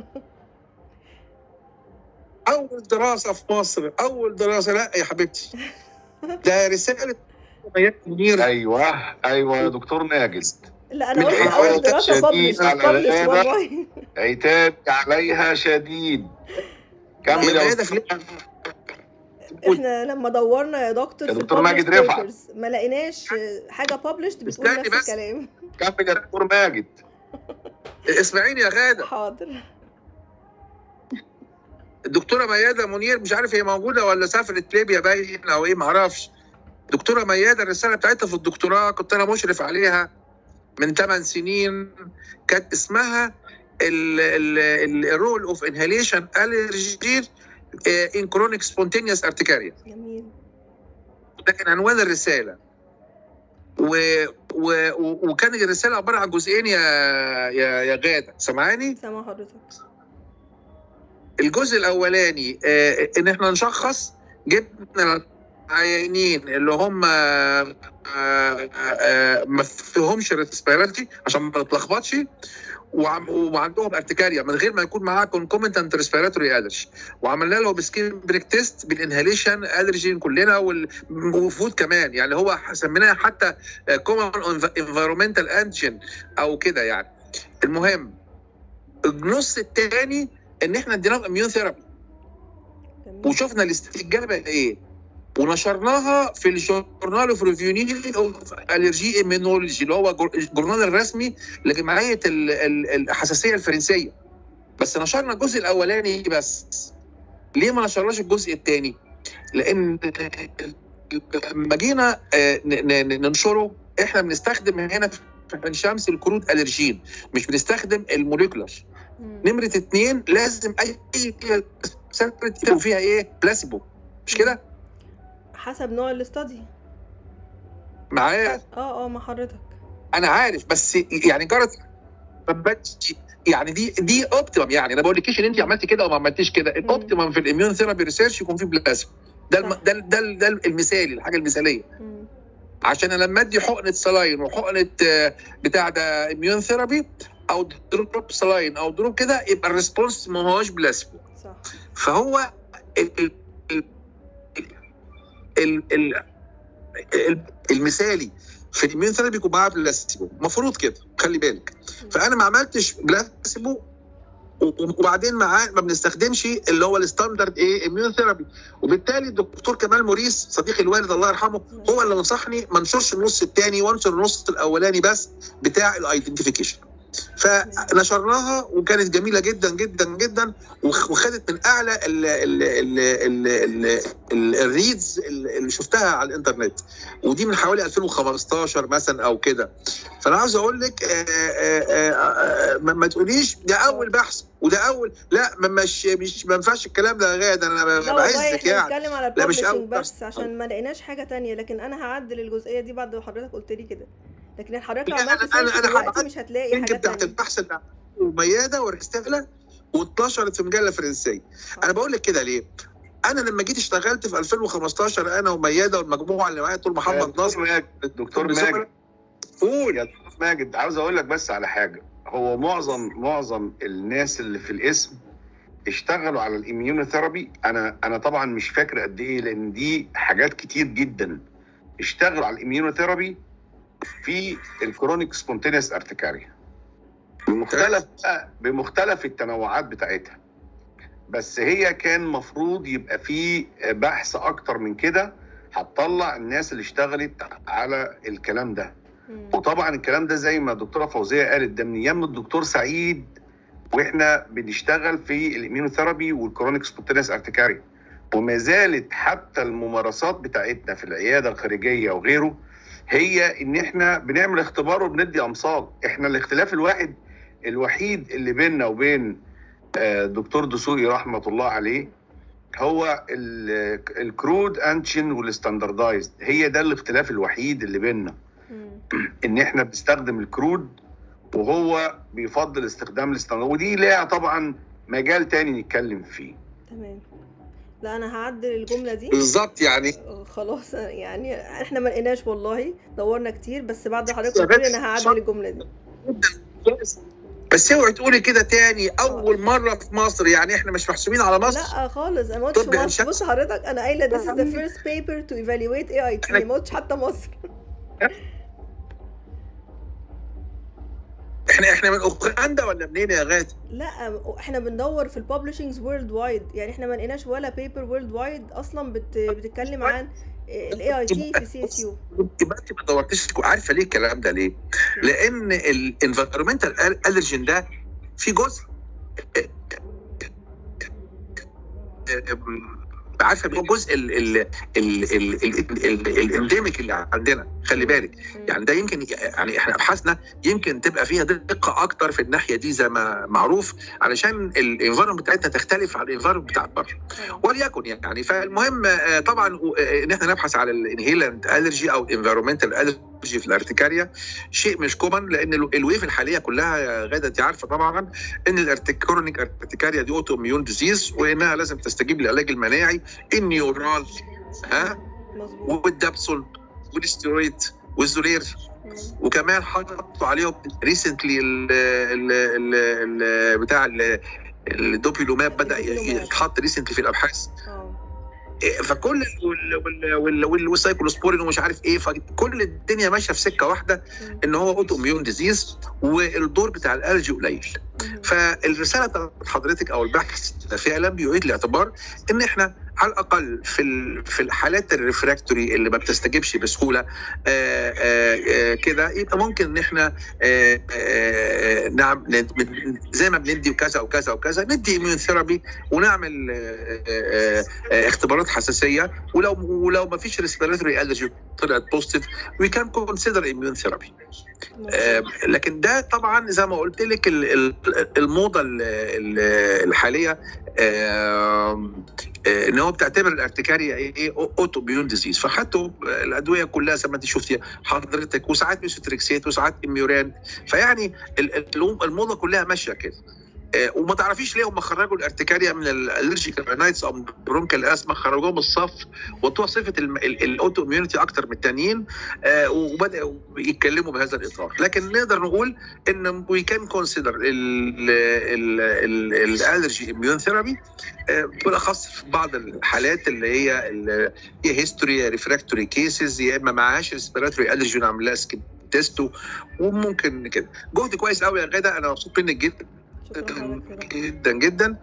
اول دراسه في مصر اول دراسه لا يا حبيبتي ده رساله ميادة منير ايوه ايوه يا دكتور ماجد لا انا قلت بالحوار اول دراسه شديد ببلش على ببلش الغابة. والله عتاب عليها شديد كمل يا يا ميادة أستاذ. في احنا لما دورنا يا دكتور يا في دكتور ال ماجد published رفعت. papers ما لقيناش حاجه published بتقول استني نفس بس. الكلام كمل يا دكتور ماجد اسمعيني يا غاده حاضر الدكتوره ميادة منير مش عارف هي موجوده ولا سافرت ليبيا باين او ايه معرفش دكتوره ميادة الرساله بتاعتها في الدكتوراه كنت انا مشرف عليها من 8 سنين كانت اسمها الرول اوف انهاليشن الرجي ان كرونيك سبونتينيوس ارتكاريا جميل ده كان عنوان الرساله و... و... و- وكانت الرساله عباره عن جزئين يا يا يا غاده سامعاني سامع حضرتك الجزء الاولاني آه، ان احنا نشخص جبنا العيانين اللي هم آه، آه، آه، ما فيهمش ريسبيراتي عشان ما نتلخبطش وعم- وعندهم ارتكاريا من غير ما يكون معاه كونكومنتنت ريسبيراتوري الرجي وعملنا له بسكين بريك تيست بالانهاليشن الرجين كلنا وال- وفود كمان يعني هو سميناها حتى كومن انفيرومنتال انتيجين او كده يعني المهم النص الثاني ان احنا اديناهم اميون ثيرابي جميل وشفنا الاستجابه ايه ونشرناها في الجورنال اوف ريفيونيل اوف الرجي ايمينولوجي اللي هو جور- الجورنال الرسمي لجمعيه ال- ال- الحساسيه الفرنسيه بس نشرنا الجزء الاولاني بس ليه ما نشرناش الجزء الثاني لان لما جينا آه، ن- ن- ننشره احنا بنستخدم هنا في عين شمس الكروت الرجين مش بنستخدم الموليكولر مم. نمرة اتنين لازم اي سنة يكون فيها ايه بلاسيبو مش كده حسب نوع الاستادي معايا اه اه مع حضرتك انا عارف بس يعني جرت ما بقتش- يعني دي دي اوبتيمم يعني انا بقول لكيش ان انت عملتي كده او ما عملتيش كده الاوبتيمم في الاميون ثيرابي ريسيرش يكون فيه بلاسيبو ده الم... صح. ده ده ده المثالي الحاجه المثاليه مم. عشان انا لما ادي حقنه سلاين وحقنه آه، بتاع ده اميون ثيرابي او دروب سلاين او دروب كده يبقى الريسبونس ما هوش بلاسيبو صح فهو ال ال ال ال ال المثالي في الاميون ثيرابي يكون معاه بلاسيبو المفروض كده خلي بالك فانا ما عملتش بلاسيبو وبعدين معاه ما بنستخدمش اللي هو الستاندرد ايه اميون ثيرابي وبالتالي الدكتور كمال موريس صديق الوالد الله يرحمه هو اللي نصحني ما انشرش النص الثاني وانشر النص الاولاني بس بتاع الايدنتيفيكيشن فنشرناها وكانت جميله جدا جدا جدا وخ- وخدت من اعلى ال ال ال ال ال ال الريدز اللي شفتها على الانترنت ودي من حوالي 2015 مثلا او كده فانا عاوز اقول لك آه، آه، آه، آه، ما ما تقوليش ده اول بحث وده اول لا ما مش مش ما ينفعش الكلام ده يا غاد انا لا والله بعزك احنا يعني بنتكلم على لا، مش الببلشنج أول بس عشان ما لقيناش حاجه تانية لكن انا هعدل الجزئيه دي بعد ما حضرتك قلت لي كده لكن حضرتك لو لا، عملت أنا- أنا- سيرش أنا دلوقتي هبعت مش هتلاقي اللينك حاجات بتاعت تانية البحث اللي مياده ورسالة واتنشرت في مجله فرنسيه انا بقول لك كده ليه انا لما جيت اشتغلت في 2015 انا ومياده والمجموعه اللي معايا طول محمد دكتور نصر ماجد دكتور بزملاء- ماجد قول يا دكتور ماجد عاوز اقول لك بس على حاجه هو معظم معظم الناس اللي في الاسم اشتغلوا على الاميونوثيرابي انا انا طبعا مش فاكر قد ايه لان دي حاجات كتير جدا اشتغلوا على الاميونوثيرابي في الكرونيك سبونتينيوس ارتكاريا بمختلف بمختلف التنوعات بتاعتها بس هي كان مفروض يبقى في بحث اكتر من كده هتطلع الناس اللي اشتغلت على الكلام ده مم. وطبعا الكلام ده زي ما الدكتوره فوزيه قالت ده من ايام الدكتور سعيد واحنا بنشتغل في الاميونوثيرابي والكرونيك سبونتينيوس ارتكاري وما زالت حتى الممارسات بتاعتنا في العياده الخارجيه وغيره هي ان احنا بنعمل اختبار وبندي امصال احنا الاختلاف الواحد الوحيد اللي بيننا وبين آه، الدكتور دسوقي رحمه الله عليه هو الكرود انشن والستاندردايزد هي ده الاختلاف الوحيد اللي بيننا مم. ان احنا بنستخدم الكرود وهو بيفضل استخدام الستاندرد ودي ليها طبعا مجال تاني نتكلم فيه تمام لا انا هعدل الجمله دي بالظبط يعني آه، خلاص يعني احنا ما لقيناش والله دورنا كتير بس بعد يا حضرتك قلت لي بس انا صح. هعدل الجمله دي بس اوعي تقولي كده تاني اول مره في مصر يعني احنا مش محسوبين على مصر لا خالص انا ما قلتش طب مصر إنشاء. بص حضرتك انا قايله this is the first paper to evaluate AIT إحنا- ما قلتش حتى مصر احنا احنا من اوغندا ولا منين يا غادة؟ لا احنا بندور في الببلشنجز وورلد وايد يعني احنا ما لقيناش ولا بيبر وورلد وايد اصلا بت... بتتكلم عن الاي اي تي في سي اس يو يبقى انت ما دورتيش عارفه ليه الكلام ده ليه؟ لان الانفيرمنتال الرجين ده في جزء عارفه هو جزء ال ال ال ال ال ال الانديميك اللي عندنا خلي بالك يعني ده يمكن يعني احنا ابحاثنا يمكن تبقى فيها دقه اكتر في الناحيه دي زي ما معروف علشان الانفيرمنت بتاعتنا تختلف عن الانفيرمنت بتاع بره وليكن يعني فالمهم آه، طبعا آه، ان احنا نبحث على الانهيلنت الرجي او انفيرمنتال الرجي في الارتكاريا شيء مش كومن لان ال- الويف الحاليه كلها يا غاده انت عارفه طبعا ان الارتكرونيك ارتكاريا دي اوتو اميون ديزيز وانها لازم تستجيب للعلاج المناعي النيورال ها مظبوط والدابسول والستيرويد والزولير وكمان حطوا عليهم ريسنتلي ال ال ال ال بتاع ال- الدوبيلوماب بدا الدوبيلوماب. يتحط ريسنتلي في الابحاث اه فكل وال- وال- وال- وال- والسايكلوسبورين ومش عارف ايه فكل الدنيا ماشيه في سكه واحده مم. ان هو اوتو اميون ديزيز والدور بتاع الالرجي قليل مم. فالرساله بتاعت حضرتك او البحث ده فعلا بيعيد الاعتبار ان احنا على الاقل في ال- في الحالات الريفراكتوري اللي ما بتستجيبش بسهوله آه، آه، آه، كده يبقى ممكن ان احنا آه، آه، نعم ند- زي ما بندي وكذا وكذا وكذا ندي اميون ثيرابي ونعمل آه، آه، آه، اختبارات حساسيه ولو ولو ما فيش ريسبيراتوري الرجي طلعت بوزيتيف وي كان كونسيدر اميون ثيرابي آه، لكن ده طبعا زي ما قلت لك ال- ال- الموضه ال- ال- الحاليه آه، آه، ان هو بتعتبر الارتكاريا ايه إيه اوتو بيون ديزيز فحطوا الادويه كلها زي ما انت شفتي حضرتك وساعات ميسوتريكسيت وساعات اميوران فيعني ال- ال- الموضه كلها ماشيه كده آه، وما تعرفيش ليه هم خرجوا الارتكاريا من الالرجيكال رينايتس او برونكال اسما خرجوها من الصف وطوها صفه الاوتو اميونيتي اكتر من التانيين آه، وبداوا يتكلموا بهذا الاطار لكن نقدر نقول ان وي كان كونسيدر الالرجي اميون ثيرابي بالاخص في بعض الحالات اللي هي ال- هي هيستوري ريفراكتوري كيسز يا اما معهاش ريسبيراتوري الرجي نعمل لها سكين تيست وممكن كده جهد كويس قوي يا غاده انا مبسوط منك جدا شكرا حضرتك جدا جدا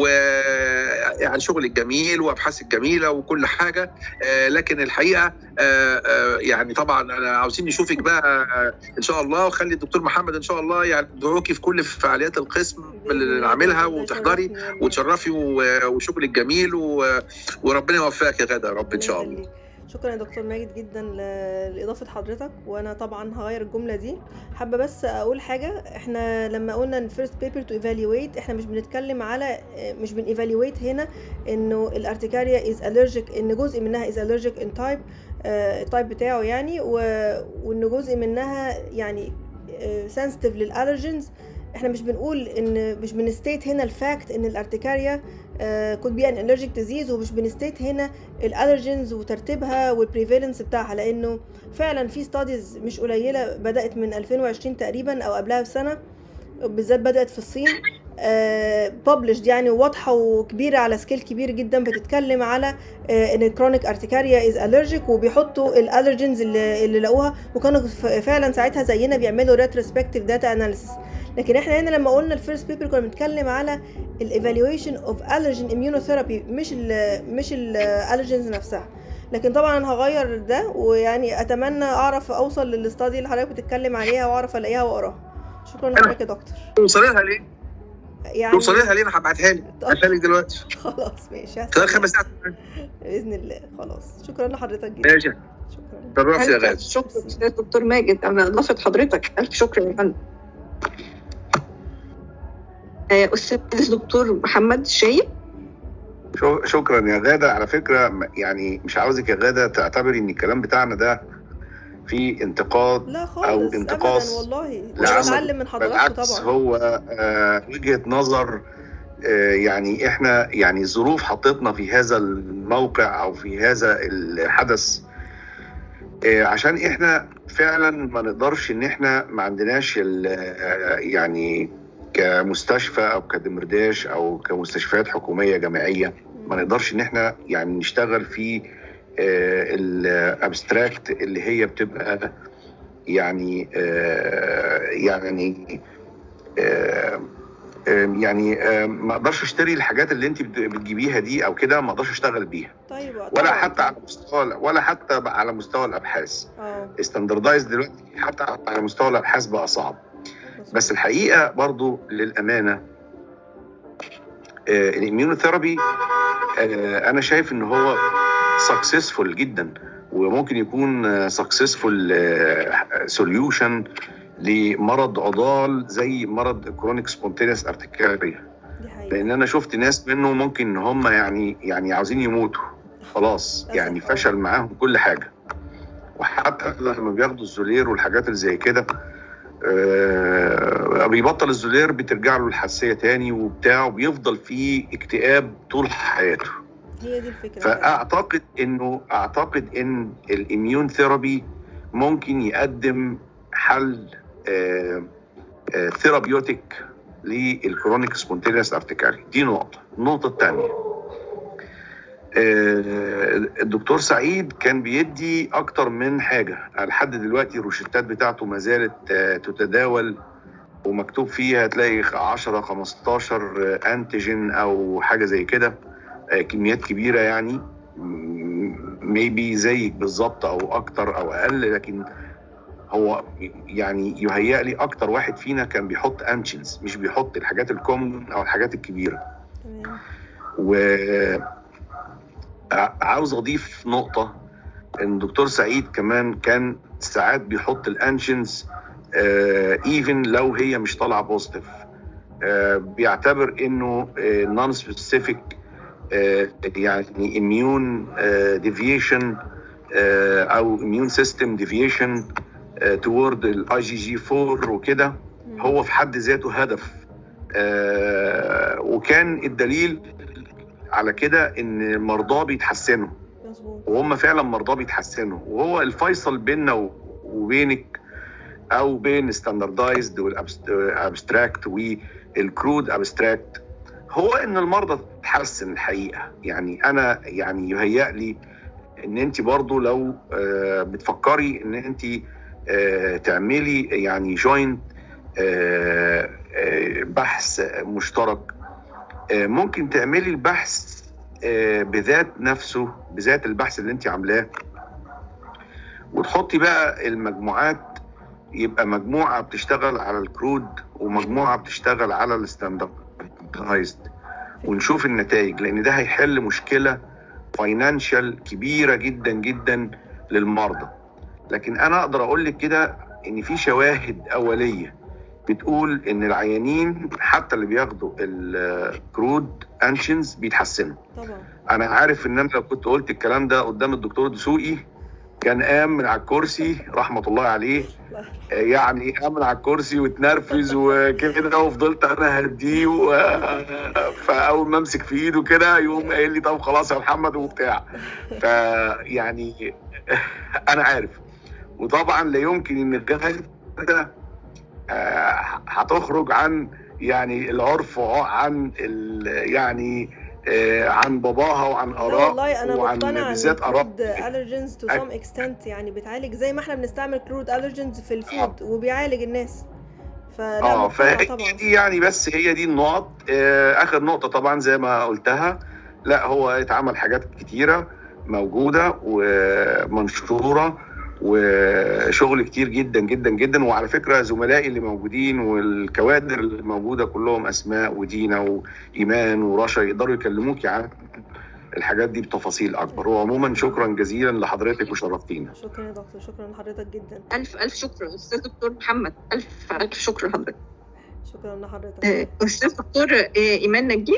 ويعني شغل الجميل وابحاث الجميله وكل حاجه آه، لكن الحقيقه آه، آه، يعني طبعا انا عاوزين نشوفك بقى آه، ان شاء الله وخلي الدكتور محمد ان شاء الله يعني يدعوكي في كل فعاليات القسم اللي نعملها وتحضري وتشرفي و- وشغلك الجميل و- وربنا يوفقك يا غاده يا رب ان شاء الله شكرا يا دكتور ماجد جدا ل- لاضافه حضرتك وانا طبعا هغير الجمله دي حابه بس اقول حاجه احنا لما قلنا ان فيرست بيبر تو ايفالويت احنا مش بنتكلم على مش بن ايفالويت هنا انه الارتكاريا از الرجيك ان جزء منها از الرجيك ان تايب التايب بتاعه يعني و- وان جزء منها يعني سنسيتيف للالرجينز احنا مش بنقول ان مش بنستيت هنا الفاكت ان الارتكاريا كود بي ان الرجيك ديزيز ومش بنستيت هنا الالرجينز وترتيبها والبريفالنس بتاعها لانه فعلا في ستاديز مش قليله بدات من 2020 تقريبا او قبلها بسنه بالذات بدات في الصين ببلشد يعني واضحه وكبيره على سكيل كبير جدا بتتكلم على آه، ان الكرونيك ارتكاريا از الرجيك وبيحطوا الالرجينز اللي, اللي لقوها وكانوا ف- فعلا ساعتها زينا بيعملوا ريتروسبكتيف داتا اناليسيس لكن احنا هنا لما قلنا الفيرست بيبر كنا بنتكلم على الايفالويشن اوف الرجين اميونوثيرابي مش ال مش الالرجينز نفسها لكن طبعا انا هغير ده ويعني اتمنى اعرف اوصل للاستادي اللي حضرتك بتتكلم عليها واعرف الاقيها واقراها شكرا لحضرتك يا دكتور توصلي لها ليه؟ يعني توصلي لها ليه انا هبعتها لك هبعتها لك دلوقتي خلاص ماشي خلال هستنى. خمس ساعات باذن الله خلاص شكرا لحضرتك جدا ماشي شكرا شرفت يا غاده شكرا يا دكتور ماجد انا اضافه حضرتك الف شكر يا فندم آه، استاذ دكتور محمد شايف شو- شكرا يا غاده على فكره م- يعني مش عاوزك يا غاده تعتبري ان الكلام بتاعنا ده في انتقاد لا خالص أو ابدا انتقاص والله انا لعمل. بتعلم من حضراتكم بالعكس طبعا هو آه، وجهه نظر آه، يعني احنا يعني الظروف حطتنا في هذا الموقع او في هذا الحدث آه، عشان احنا فعلا ما نقدرش ان احنا ما عندناش ال- آه، يعني كمستشفى او كدمرداش او كمستشفيات حكوميه جامعيه ما نقدرش ان احنا يعني نشتغل في الابستراكت اللي هي بتبقى يعني آه، يعني آه، آه، يعني آه، ما اقدرش اشتري الحاجات اللي انت بت- بتجيبيها دي او كده ما اقدرش اشتغل بيها طيب ولا طبعاً. حتى على مستوى ولا حتى على مستوى الابحاث اه ستاندردايز دلوقتي حتى على مستوى الابحاث بقى صعب بس الحقيقه برضو للامانه الاميونوثيرابي انا شايف ان هو سكسسفول جدا وممكن يكون سكسسفول سوليوشن لمرض عضال زي مرض كرونيك سبونتينيوس ارتكاريا دي حقيقة لان انا شفت ناس منه ممكن ان هم يعني يعني عاوزين يموتوا خلاص للأسف يعني آه. فشل معاهم كل حاجه وحتى لما بياخدوا الزولير والحاجات اللي زي كده آه، بيبطل الزولير بترجع له الحساسيه تاني وبتاع وبيفضل فيه اكتئاب طول حياته هي دي الفكرة فعلاً. فاعتقد انه اعتقد ان الاميون ثيرابي ممكن يقدم حل ثيرابيوتيك للكرونيك سبونتينيوس ارتكاري دي نقطه النقطه الثانيه الدكتور سعيد كان بيدي اكتر من حاجه لحد دلوقتي الروشتات بتاعته ما زالت آه، تتداول ومكتوب فيها هتلاقي 10 15 انتيجين او حاجه زي كده آه، كميات كبيره يعني ميبي زيك بالظبط او اكتر او اقل لكن هو يعني يهيأ لي اكتر واحد فينا كان بيحط انشنز مش بيحط الحاجات الكومن او الحاجات الكبيره تمام و ع- عاوز اضيف نقطه ان الدكتور سعيد كمان كان ساعات بيحط الانشنز ايفن لو هي مش طالعه بوزيتيف بيعتبر انه نون سبيسيفيك يعني اميون ديفيشن او اميون سيستم ديفيشن تورد الاي جي جي 4 وكده مم. هو في حد ذاته هدف آه، وكان الدليل على كده ان المرضى بيتحسنوا مظبوط وهم فعلا مرضى بيتحسنوا وهو الفيصل بيننا و- وبينك او بين ستاندردايزد والابستراكت والكرود ابستراكت هو ان المرضى تتحسن الحقيقه يعني انا يعني يهيأ لي ان انت برضو لو آه، بتفكري ان انت آه، تعملي يعني جوينت بحث مشترك آه، ممكن تعملي البحث آه، بذات نفسه بذات البحث اللي انت عاملاه وتحطي بقى المجموعات يبقى مجموعه بتشتغل على الكرود ومجموعه بتشتغل على الستاندردايزد ونشوف النتائج لان ده هيحل مشكله فاينانشال كبيره جدا جدا للمرضى لكن انا اقدر اقول لك كده ان في شواهد اوليه بتقول ان العيانين حتى اللي بياخدوا الكرود انشنز بيتحسنوا طبعا انا عارف ان انا لو كنت قلت الكلام ده قدام الدكتور دسوقي كان قام من على الكرسي رحمه الله عليه آه، يعني قام من على الكرسي واتنرفز وكده وفضلت انا هديه و- فاول ما امسك في ايده كده يقوم قايل لي طب خلاص يا محمد وبتاع فيعني انا عارف وطبعا لا يمكن ان الجهاز ده آه، هتخرج عن يعني العرف وعن ال- يعني آه، عن باباها وعن لا اراء والله انا وعن مقتنعه ان بالذات اراء الكرود الرجنز تو سام اكستنت يعني بتعالج زي ما احنا بنستعمل كرود الرجنز في الفود وبيعالج الناس فلا اه مقتنعه فهي طبعا دي يعني بس هي دي النقط آه اخر نقطه طبعا زي ما قلتها لا هو اتعمل حاجات كتيره موجوده ومنشوره وشغل كتير جدا جدا جدا وعلى فكره زملائي اللي موجودين والكوادر اللي موجوده كلهم اسماء ودينا وايمان ورشا يقدروا يكلموك عن الحاجات دي بتفاصيل اكبر وعموما شكرا جزيلا لحضرتك وشرفتينا شكرا يا دكتور شكرا لحضرتك جدا ألف ألف شكر أستاذ دكتور محمد ألف ألف شكر لحضرتك شكرا لحضرتك آه، استاذ دكتور آه، ايمان نجيب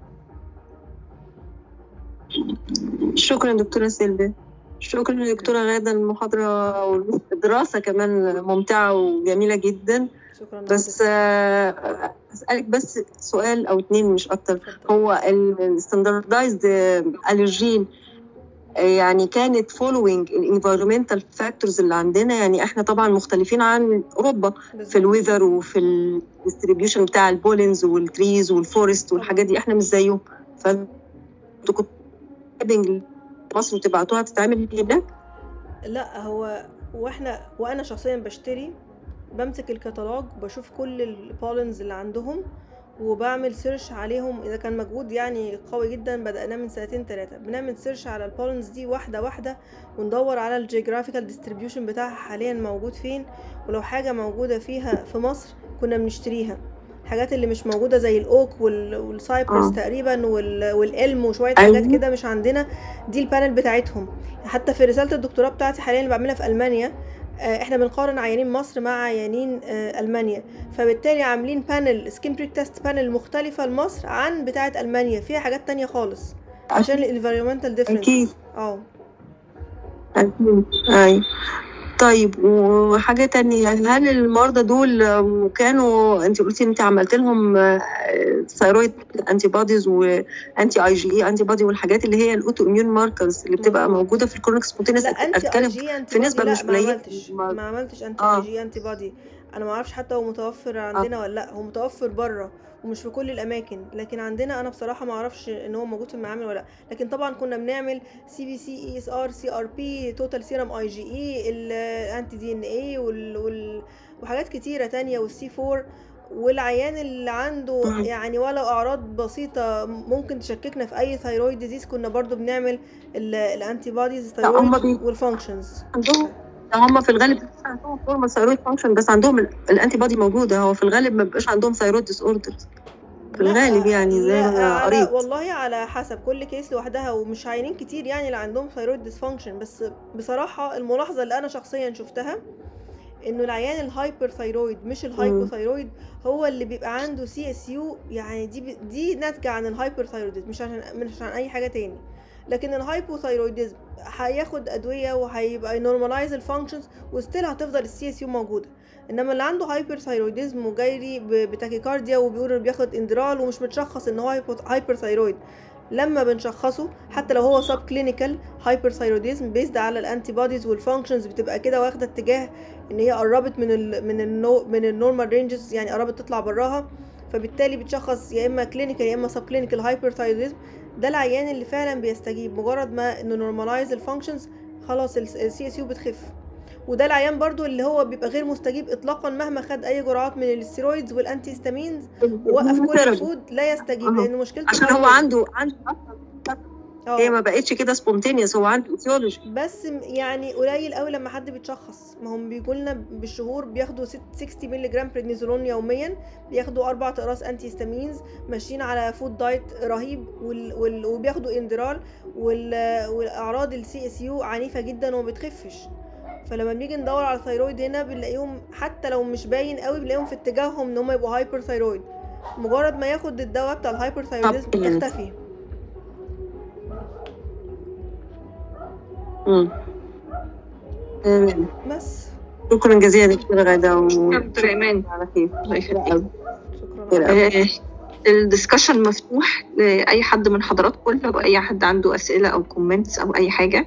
شكرا دكتورة سيلفي شكرا دكتورة غادة المحاضرة والدراسة كمان ممتعة وجميلة جدا شكرا بس لحضرتك. آه، أسألك بس سؤال أو اتنين مش أكتر اتفضل. هو الستاندردايزد الرجين يعني كانت following الانفيرومنتال فاكتورز اللي عندنا يعني احنا طبعا مختلفين عن اوروبا في بالظبط. الويذر وفي الديستريبيوشن بتاع البولينز والتريز والفورست والحاجات دي احنا مش زيهم فانتوا كنتوا having مصر وتبعتوها تتعمل هناك لا هو واحنا وانا شخصيا بشتري بمسك الكتالوج بشوف كل البولنز اللي عندهم وبعمل سيرش عليهم اذا كان مجهود يعني قوي جدا بدأناه من سنتين ثلاثة بنعمل سيرش على البولنز دي واحدة واحدة وندور على الجيوغرافيكال ديستريبيوشن بتاعها حاليا موجود فين ولو حاجة موجودة فيها في مصر كنا بنشتريها الحاجات اللي مش موجودة زي الأوك وال- والسايبرس آه. تقريبا وال- والإلم وشوية أيوة. حاجات كده مش عندنا دي البانل بتاعتهم حتى في رسالة الدكتوراه بتاعتي حاليا اللي بعملها في ألمانيا آه، احنا بنقارن عيانين مصر مع عيانين آه، ألمانيا فبالتالي عاملين بانل سكين بريك تيست بانل مختلفة لمصر عن بتاعة ألمانيا فيها حاجات تانية خالص عشان الانفيرومنتال أكيد. ديفرنس اه أكيد أيوة طيب وحاجة تانية هل المرضى دول آم، كانوا انت قلتي انت عملت لهم ثايرويد انتي بوديز وانتي اي جي اي انتي بودي والحاجات اللي هي الاوتو اميون ماركرز اللي بتبقى مظبوط. موجوده في الكرونيك سبونتينيوس لا انتي اي اتكلم جي انتي في نسبة بودي مش لا ما قليلة. عملتش ما- ما عملتش انتي آه. اي جي انتي بودي انا ما اعرفش حتى هو متوفر عندنا ولا لا هو متوفر بره ومش في كل الاماكن لكن عندنا انا بصراحه ما اعرفش ان هو موجود في المعامل ولا لا لكن طبعا كنا بنعمل سي بي سي اي اس ار سي ار بي توتال سيرم اي جي اي الانتي دي ان اي وحاجات كتيره تانية والسي 4 والعيان اللي عنده مم. يعني ولو اعراض بسيطه ممكن تشككنا في اي ثايرويد ديزيز كنا برضو بنعمل الانتي بوديز لا، هما ثايرويد بي- والفانكشنز عندهم هم في الغالب عندهم فورمال ثايرويد فانكشن بس عندهم ال- الانتي بودي موجوده هو في الغالب ما بيبقاش عندهم ثايرويد ديس اوردرز في الغالب يعني زي لا ما انا على قريت والله على حسب كل كيس لوحدها ومش عيانين كتير يعني اللي عندهم ثايرويد ديسفانكشن بس بصراحة الملاحظة اللي أنا شخصيا شفتها إنه العيان الهايبر ثايرويد مش الهايبوثايرويد هو اللي بيبقى عنده سي اس يو يعني دي ب- دي ناتجة عن الهايبر ثايرويدزم مش عشان مش عشان أي حاجة تاني لكن الهايبوثايرويدزم هياخد أدوية وهيبقى ينورماليز الفانكشنز وستيل هتفضل السي اس يو موجودة انما اللي عنده هايبر ثايرويدزم وجاي ب- بتاكيكارديا وبيقول انه بياخد اندرال ومش متشخص ان هو هايبر ثايرويد لما بنشخصه حتى لو هو سب كلينيكال هايبر ثايرويدزم بيزد على الانتي بوديز والفانكشنز بتبقى كده واخده اتجاه ان هي قربت من ال من النو من النورمال رينجز يعني قربت تطلع براها فبالتالي بتشخص يا اما كلينيكال يا اما سب كلينيكال هايبر ثايرويدزم ده العيان اللي فعلا بيستجيب مجرد ما انه نورماليز الفانكشنز خلاص السي اس يو بتخف وده العيان برضو اللي هو بيبقى غير مستجيب اطلاقا مهما خد اي جرعات من الستيرويدز والانتي هيستامينز ووقف كل الفود لا يستجيب أها. لان مشكلته عشان إنه هو عنده عنده اه هي ما بقتش كده سبونتينيوس هو عنده ايثيولوجي بس م- يعني قليل قوي لما حد بيتشخص ما هم بيجوا لنا بالشهور بياخدوا ست- 60 مللي جرام بريدنيزولون يوميا بياخدوا اربع اقراص انتي هيستامينز ماشيين على فود دايت رهيب وال... وال... وبياخدوا اندرال وال... والاعراض السي اس يو عنيفه جدا وما بتخفش فلما بنيجي ندور على الثيرويد هنا بنلاقيهم حتى لو مش باين قوي بنلاقيهم في اتجاههم ان هم يبقوا هايبر ثيرويد مجرد ما ياخد الدواء بتاع الهايبر ثيرويدزم طب يعني- تختفي امم تمام. بس شكرا جزيلا دكتورة غادة و دكتور ايمان على خير الله يخليك شكرا خير أوي. آه، الدسكشن مفتوح لاي حد من حضراتكم لو اي حد عنده اسئله او كومنتس او اي حاجه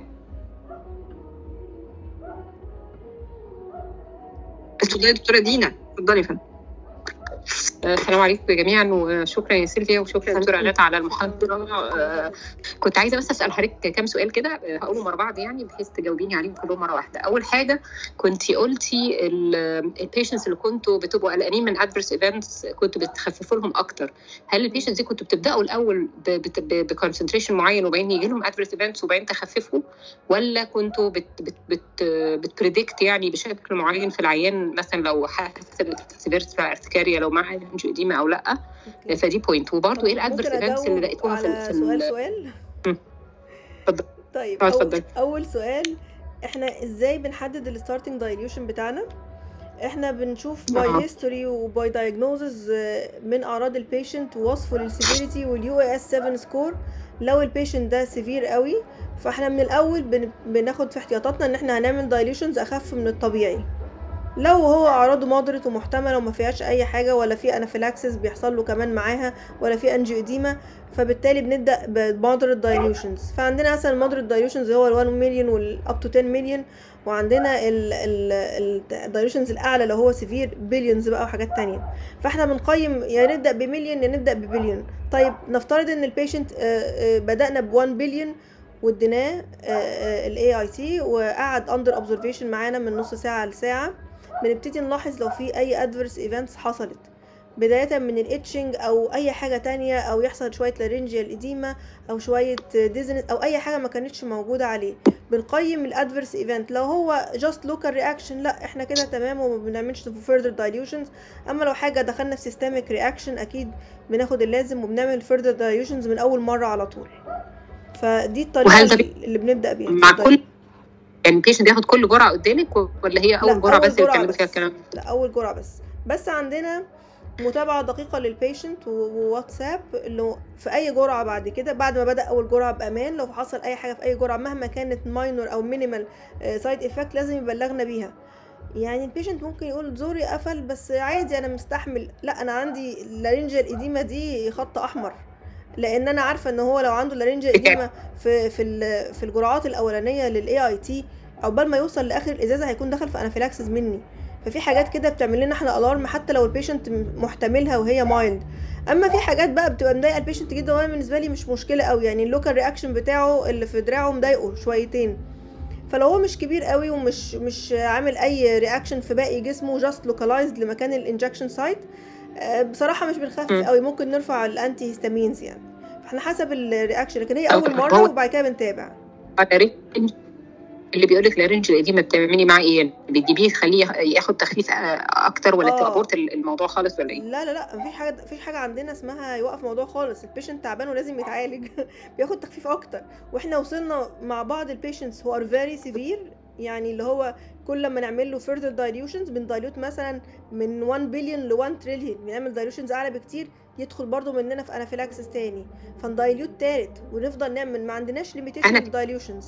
اتفضلي يا دكتوره دينا اتفضلي يا فندم السلام عليكم جميعا وشكرا يا سيلفيا وشكرا يا دكتوره غادة على المحاضره آه، كنت عايزه بس اسال حضرتك كام سؤال كده آه، هقولهم ورا بعض يعني بحيث تجاوبيني عليهم كلهم مره واحده اول حاجه كنت قلتي البيشنتس اللي كنتوا بتبقوا قلقانين من ادفيرس ايفنتس كنتوا بتخففوا لهم اكتر هل البيشنتس دي كنتوا بتبداوا الاول بكونسنتريشن معين وبعدين يجي لهم ادفيرس ايفنتس وبعدين تخففوا ولا كنتوا بت بت بت بتبريدكت يعني بشكل معين في العيان مثلا لو حسب سيفيرتي ارتكاريا لو معاه انجيوديما او لا أوكي. فدي بوينت وبرضه ايه طب الادفيرس ممكن ايفنتس اللي أجاوب لقيتوها في ال- على في سؤال ال- سؤال مم. اتفضل. طيب اه أول, اتفضل. اول سؤال احنا ازاي بنحدد الستارتنج دايليوشن بتاعنا احنا بنشوف أها. باي هيستوري وباي دايجنوزز من اعراض البيشنت ووصفه للسيفيريتي واليو اي اس 7 سكور لو البيشنت ده سيفير قوي فاحنا من الاول بن- بناخد في احتياطاتنا ان احنا هنعمل دايليشنز اخف من الطبيعي لو هو اعراضه مودريت ومحتمله وما فيهاش اي حاجه ولا في انافيلاكسس بيحصل له كمان معاها ولا في انجيوديما فبالتالي بنبدا بمودريت دايليوشنز فعندنا مثلا المودريت دايليوشنز هو ال 1 مليون والاب تو 10 مليون وعندنا الدايليوشنز الاعلى لو هو سيفير بليونز بقى وحاجات تانية فاحنا بنقيم يا نبدا بمليون يا نبدا ببليون طيب نفترض ان البيشنت بدانا ب 1 بليون واديناه الاي اي تي وقعد اندر اوبزرفيشن معانا من نص ساعه لساعه بنبتدي نلاحظ لو في اي ادفيرس ايفنتس حصلت بداية من الاتشنج او اي حاجة تانية او يحصل شوية لارنجيال اديما او شوية ديزنس او اي حاجة ما كانتش موجودة عليه بنقيم الادفيرس ايفنت لو هو جاست لوكال رياكشن لا احنا كده تمام وما بنعملش further dilutions اما لو حاجة دخلنا في systemic reaction اكيد بناخد اللازم وبنعمل further dilutions من اول مرة على طول فدي الطريقة وهل ده بي- اللي بنبدأ بيها مع اتفضلي. كل يعني البيشنت ياخد كل جرعه قدامك ولا هي لا، اول جرعه أول بس اللي جرعة بتعملوا بس. فيها الكلام لا اول جرعه بس بس عندنا متابعه دقيقه للبيشنت و- وواتساب اللي في اي جرعه بعد كده بعد ما بدا اول جرعه بامان لو حصل اي حاجه في اي جرعه مهما كانت ماينور او مينيمال سايد افكت لازم يبلغنا بيها يعني البيشنت ممكن يقول زوري قفل بس عادي انا مستحمل لا انا عندي لارنجيال اديما دي خط احمر لان انا عارفه ان هو لو عنده لارنجيال اديما في في ال- في الجرعات الاولانيه للاي اي تي عقبال ما يوصل لاخر الازازه هيكون دخل في انافيلاكسس مني ففي حاجات كده بتعمل لنا احنا الارم حتى لو البيشنت م- محتملها وهي مايلد اما في حاجات بقى بتبقى مضايقه البيشنت جدا وانا بالنسبه لي مش مشكله قوي يعني اللوكال رياكشن بتاعه اللي في دراعه مضايقه شويتين فلو هو مش كبير قوي ومش مش عامل اي رياكشن في باقي جسمه جاست لوكالايزد لمكان الانجكشن سايت بصراحه مش بنخفف مم. قوي ممكن نرفع الانتي هيستامينز يعني فاحنا حسب الرياكشن لكن هي أو اول طب مره هو- وبعد كده بنتابع لارنج اللي بيقول لك لارنج القديمه بتعملي معاه ايه يعني بتجيبيه تخليه ياخد تخفيف آه، اكتر ولا آه. تابورت الموضوع خالص ولا ايه؟ لا لا لا مفيش حاجه مفيش حاجه عندنا اسمها يوقف موضوع خالص البيشنت تعبان ولازم يتعالج بياخد تخفيف اكتر واحنا وصلنا مع بعض البيشنتس هو ار فيري سيفير يعني اللي هو كل ما نعمل له further dilutions بندايلوت مثلا من 1 بليون ل 1 تريليون بنعمل dilutions اعلى بكتير يدخل برضو مننا في انافيلاكسس تاني فندايلوت تالت ونفضل نعمل ما عندناش limitation أنا- dilutions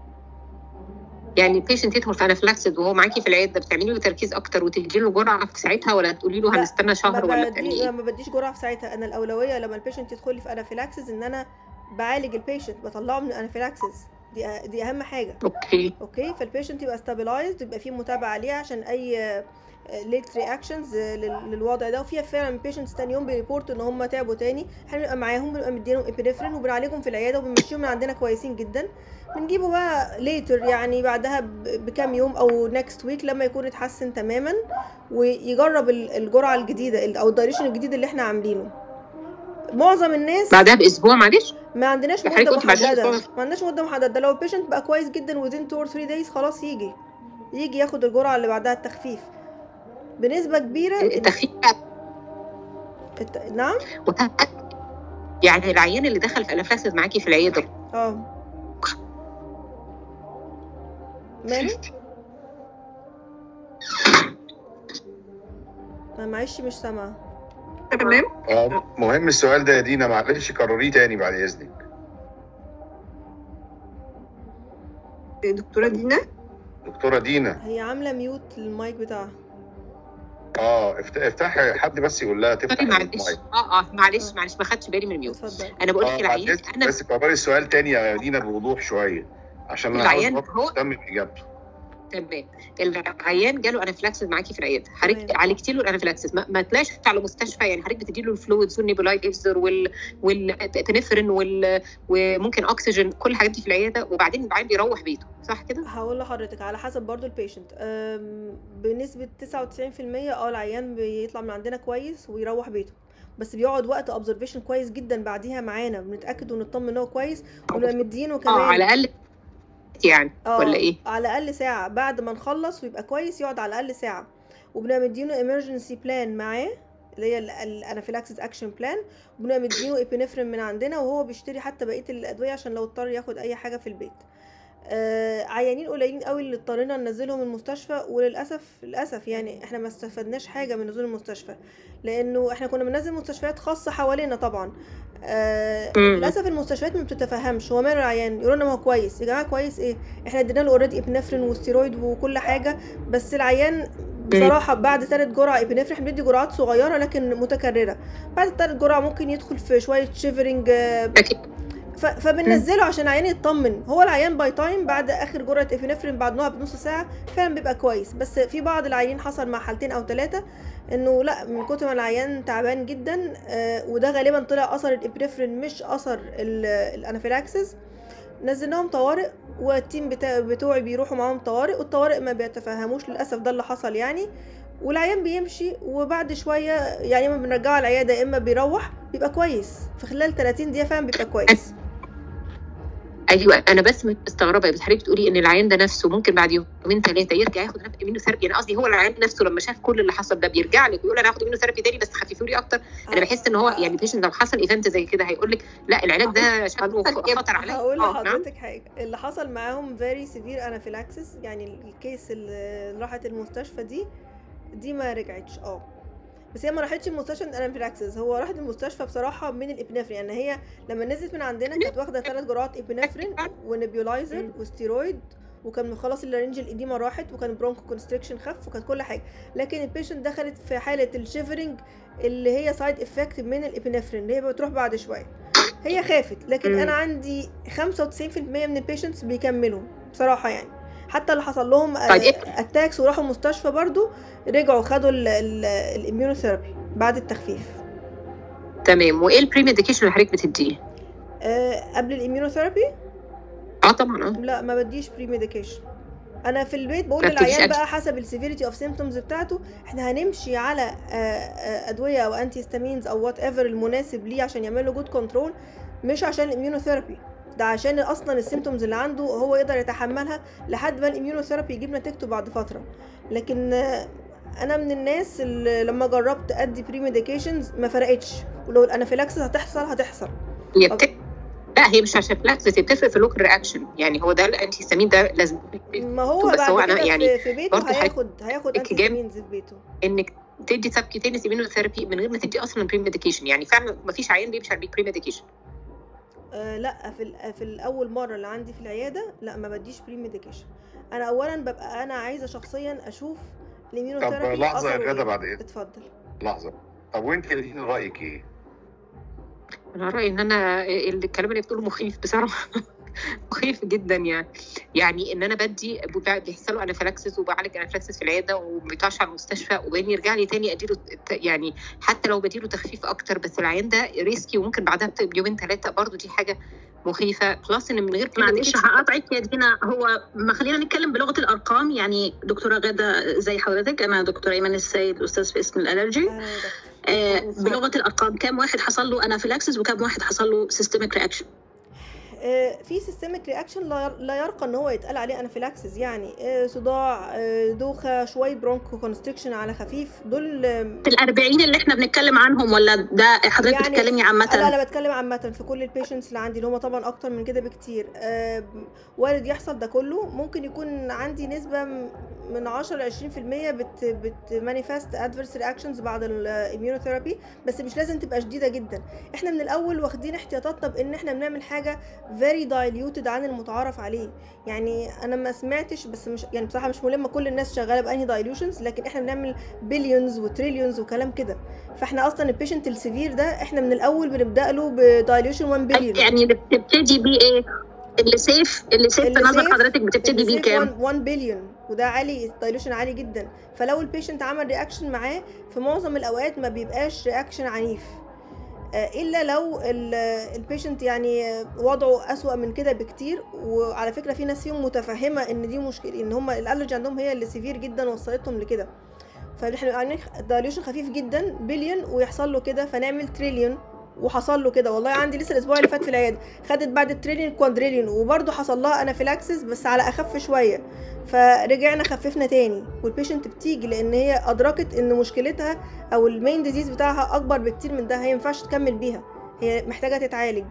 يعني البيشنت يدخل في انافلاكسد وهو معاكي في العياده بتعملي له تركيز اكتر وتدي له جرعه في ساعتها ولا تقولي له لا، هنستنى شهر ما ولا بدي بتعملي ايه؟ ما بديش جرعه في ساعتها انا الاولويه لما البيشنت يدخل لي في انافيلاكسس ان انا بعالج البيشنت بطلعه من الانافيلاكسس دي أ- دي اهم حاجه اوكي اوكي فالبيشنت يبقى ستابلايزد يبقى فيه متابعه عليه عشان اي ليت رياكشنز للوضع ده وفيها فعلا بيشنتس تاني يوم بيريبورت ان هم تعبوا تاني احنا بنبقى معاهم بنبقى مدينهم ابينفرين وبنعالجهم في العياده وبنمشيهم من عندنا كويسين جدا بنجيبه بقى ليتر يعني بعدها ب- بكام يوم او نيكست ويك لما يكون اتحسن تماما ويجرب ال- الجرعه الجديده ال- او الدايريشن الجديد اللي احنا عاملينه معظم الناس بعدها باسبوع معلش ما عندناش حضرتك مده قلت بعدها محدده بأسبوع. ما عندناش مده محدده ده لو البيشنت بقى كويس جدا within 2 or 3 days خلاص يجي يجي ياخد الجرعه اللي بعدها التخفيف بنسبه كبيره التخفيف الت... نعم متأكد يعني العيان اللي دخل في انافلاكسد معاكي في العياده اه ماله انا معلش مش سامعه تمام اه مهم السؤال ده يا دينا معلش كرريه تاني بعد اذنك دكتوره دينا دكتوره دينا هي عامله ميوت للمايك بتاعها اه افت- افتحي حد بس يقول لها تفتح سوري معلش المايك اه اه معلش معلش ما خدتش بالي من الميوت اتفضل انا بقول لك اه بعد العيان إذنك انا بس كرري السؤال تاني يا دينا بوضوح شويه عشان انا العيان عاوز هو- اهتم باجابته تمام العيان جاله انافلاكسس معاكي في العياده حضرتك تمام. عالجتي له الانافلاكسس ما, ما طلعش على مستشفى يعني حضرتك بتدي له الفلويدز والنيبولايزر وال والبنفرين وال وممكن اكسجين كل الحاجات دي في العياده وبعدين العيان بيروح بيته صح كده؟ هقول لحضرتك على حسب برضو البيشنت بنسبة 99% اه العيان بيطلع من عندنا كويس ويروح بيته بس بيقعد وقت اوبزرفيشن كويس جدا بعديها معانا بنتاكد ونطمن ان هو كويس ونبقى مدينه اه كمان على الاقل يعني اه ولا ايه؟ على الاقل ساعه بعد ما نخلص ويبقى كويس يقعد على الاقل ساعه وبنبقى مدينه emergency بلان معاه اللي هي الانافيلاكسيس اكشن بلان وبنبقى مدينه ابينفرين من عندنا وهو بيشتري حتى بقيه الادويه عشان لو اضطر ياخد اي حاجه في البيت آه عيانين قليلين قوي اللي اضطرينا ننزلهم المستشفى وللاسف للاسف يعني احنا ما استفدناش حاجه من نزول المستشفى لانه احنا كنا بننزل مستشفيات خاصه حوالينا طبعا آه مم. للاسف المستشفيات ما بتتفهمش هو ماله العيان يقولوا لنا ما هو كويس يا جماعه كويس ايه احنا ادينا له اوريدي ابنفرين وستيرويد وكل حاجه بس العيان بصراحه بعد ثالث جرعه ابنفرين احنا بندي جرعات صغيره لكن متكرره بعد ثالث جرعه ممكن يدخل في شويه شيفرنج اكيد ف... فبننزله عشان العيان يطمن هو العيان باي تايم بعد اخر جرعه افينفرين بعد نوع بنص ساعه فعلا بيبقى كويس بس في بعض العيانين حصل مع حالتين او ثلاثه انه لا من كتر ما العيان تعبان جدا آه وده غالبا طلع اثر الابريفرين مش اثر ال- الانافيلاكسس نزلناهم طوارئ والتيم بتا... بتوعي بيروحوا معاهم طوارئ والطوارئ ما بيتفهموش للاسف ده اللي حصل يعني والعيان بيمشي وبعد شويه يعني اما بنرجعه على العياده يا اما بيروح بيبقى كويس في خلال 30 دقيقه فعلا بيبقى كويس ايوه انا بس مستغربه بس حضرتك بتقولي ان العيان ده نفسه ممكن بعد يومين ثلاثه يرجع ياخد امينو ثيرابي يعني قصدي هو العيان نفسه لما شاف كل اللي حصل ده بيرجع لك ويقول انا هاخد امينو ثيرابي تاني بس خففوا لي اكتر انا بحس ان هو يعني بيشنت لو حصل ايفنت زي كده هيقول لك لا العلاج ده شكله خطر عليا هقول آه، نعم. لحضرتك حاجه اللي حصل معاهم فيري سيفير انافيلاكسس يعني الكيس اللي راحت المستشفى دي دي ما رجعتش اه بس هي ما راحتش المستشفى من انافيلاكسس هو راحت المستشفى بصراحه من الابنفرين يعني هي لما نزلت من عندنا كانت واخده ثلاث جرعات ابنفرين ونبيولايزر وستيرويد وكان خلاص اللارنج الاديمه راحت وكان برونكو كونستريكشن خف وكانت كل حاجه لكن البيشنت دخلت في حاله الشيفرنج اللي هي سايد افكت من الابنفرين اللي هي بتروح بعد شويه هي خافت لكن مم. انا عندي 95% من البيشنتس بيكملوا بصراحه يعني حتى اللي حصل لهم طيب إيه؟ اتاكس وراحوا المستشفى برضو رجعوا خدوا الاميونوثيرابي بعد التخفيف تمام وايه البري ميديكيشن اللي حضرتك بتديه؟ أه قبل الاميونوثيرابي اه طبعا اه لا ما بديش بري ميديكيشن انا في البيت بقول ما بتديش للعيان أدوية. بقى حسب السيفيريتي اوف سيمتومز بتاعته احنا هنمشي على آه، آه، ادويه او انتي هيستامينز او وات ايفر المناسب ليه عشان يعمل له جود كنترول مش عشان الاميونوثيرابي ده عشان اصلا السيمتومز اللي عنده هو يقدر يتحملها لحد ما الاميونوثيرابي يجيب نتيجته بعد فتره لكن آه، انا من الناس اللي لما جربت ادي بري ميديكيشنز ما فرقتش ولو الانافيلاكسس هتحصل هتحصل هي بت... لا هي مش عشان فلاكس هي بتفرق في اللوكال رياكشن يعني هو ده الانتي هيستامين ده لازم ما هو بس بعد هو انا كده يعني في, في بيته برضه حضرتك هياخد هياخد انتي جام- هيستامينز في بيته انك تدي سبكيتينس immunotherapy من غير ما تدي اصلا بري ميديكيشن يعني فعلا ما فيش عيان بيمشي على بري ميديكيشن آه لا في ال- في الاول مره اللي عندي في العياده لا ما بديش بري ميديكيشن انا اولا ببقى انا عايزه شخصيا اشوف طب الاميونوثيرابي لحظه يا أثره غاده إيه. بعد اذنك اتفضل لحظه طب وانت يا دين رايك ايه؟ انا رايي ان انا الكلام اللي بتقوله مخيف بصراحه مخيف جدا يعني يعني ان انا بدي بيحصل له انافلاكسس وبعالج انافلاكسس في العياده وما بيطلعش على المستشفى وبين يرجع لي تاني اديله ت- يعني حتى لو بديله تخفيف اكتر بس العيان ده ريسكي وممكن بعدها بيومين ثلاثه برضو دي حاجه مخيفه بلس ان من غير معلش هقاطعك يا دينا هو ما خلينا نتكلم بلغه الارقام يعني دكتوره غاده زي حضرتك انا دكتور ايمن السيد استاذ في اسم الالرجي أهلا يا دكتور. آه بلغه الارقام كام واحد حصل له انافيلاكسس وكام واحد حصل له سيستميك رياكشن آه، في سيستميك رياكشن لا لا يرقى ان هو يتقال عليه انافيلاكسس يعني آه، صداع آه، دوخه شويه برونكو كونستريكشن على خفيف دول آم، في الأربعين اللي احنا بنتكلم عنهم ولا ده حضرتك يعني بتتكلمي لا عامة انا بتكلم عامه في كل البيشنتس اللي عندي اللي هم طبعا اكتر من كده بكتير آه، وارد يحصل ده كله ممكن يكون عندي نسبه م- من 10 ل 20% بت بتمانيفست ادفيرس رياكشنز بعد الاميونوثيرابي بس مش لازم تبقى شديده جدا احنا من الاول واخدين احتياطاتنا بان احنا بنعمل حاجه فيري دايليوتد عن المتعارف عليه يعني انا ما سمعتش بس مش يعني بصراحه مش ملمه كل الناس شغاله بانهي دايلوشنز لكن احنا بنعمل بليونز وتريليونز وكلام كده فاحنا اصلا البيشنت السيفير ده احنا من الاول بنبدا له بدايلوشن 1 بليون يعني اللي بتبتدي بيه ايه اللي سيف اللي سيف في اللي نظر safe- حضرتك بتبتدي بيه كام 1 بليون وده عالي دايلوشن عالي جدا فلو البيشنت عمل رياكشن معاه في معظم الاوقات ما بيبقاش رياكشن عنيف آه، الا لو البيشنت يعني آه، وضعه اسوأ من كده بكتير وعلى فكره في ناس فيهم متفهمه ان دي مشكله ان هم الالرجي عندهم هي اللي سيفير جدا وصلتهم لكده فاحنا عاملين دايلوشن خفيف جدا بليون ويحصل له كده فنعمل تريليون وحصل له كده والله عندي لسه الاسبوع اللي فات في العياده خدت بعد التريليون كوادريليون وبرضه حصل لها انافيلاكسس بس على اخف شويه فرجعنا خففنا تاني والبيشنت بتيجي لان هي ادركت ان مشكلتها او المين ديزيز بتاعها اكبر بكتير من ده هي مينفعش تكمل بيها هي محتاجه تتعالج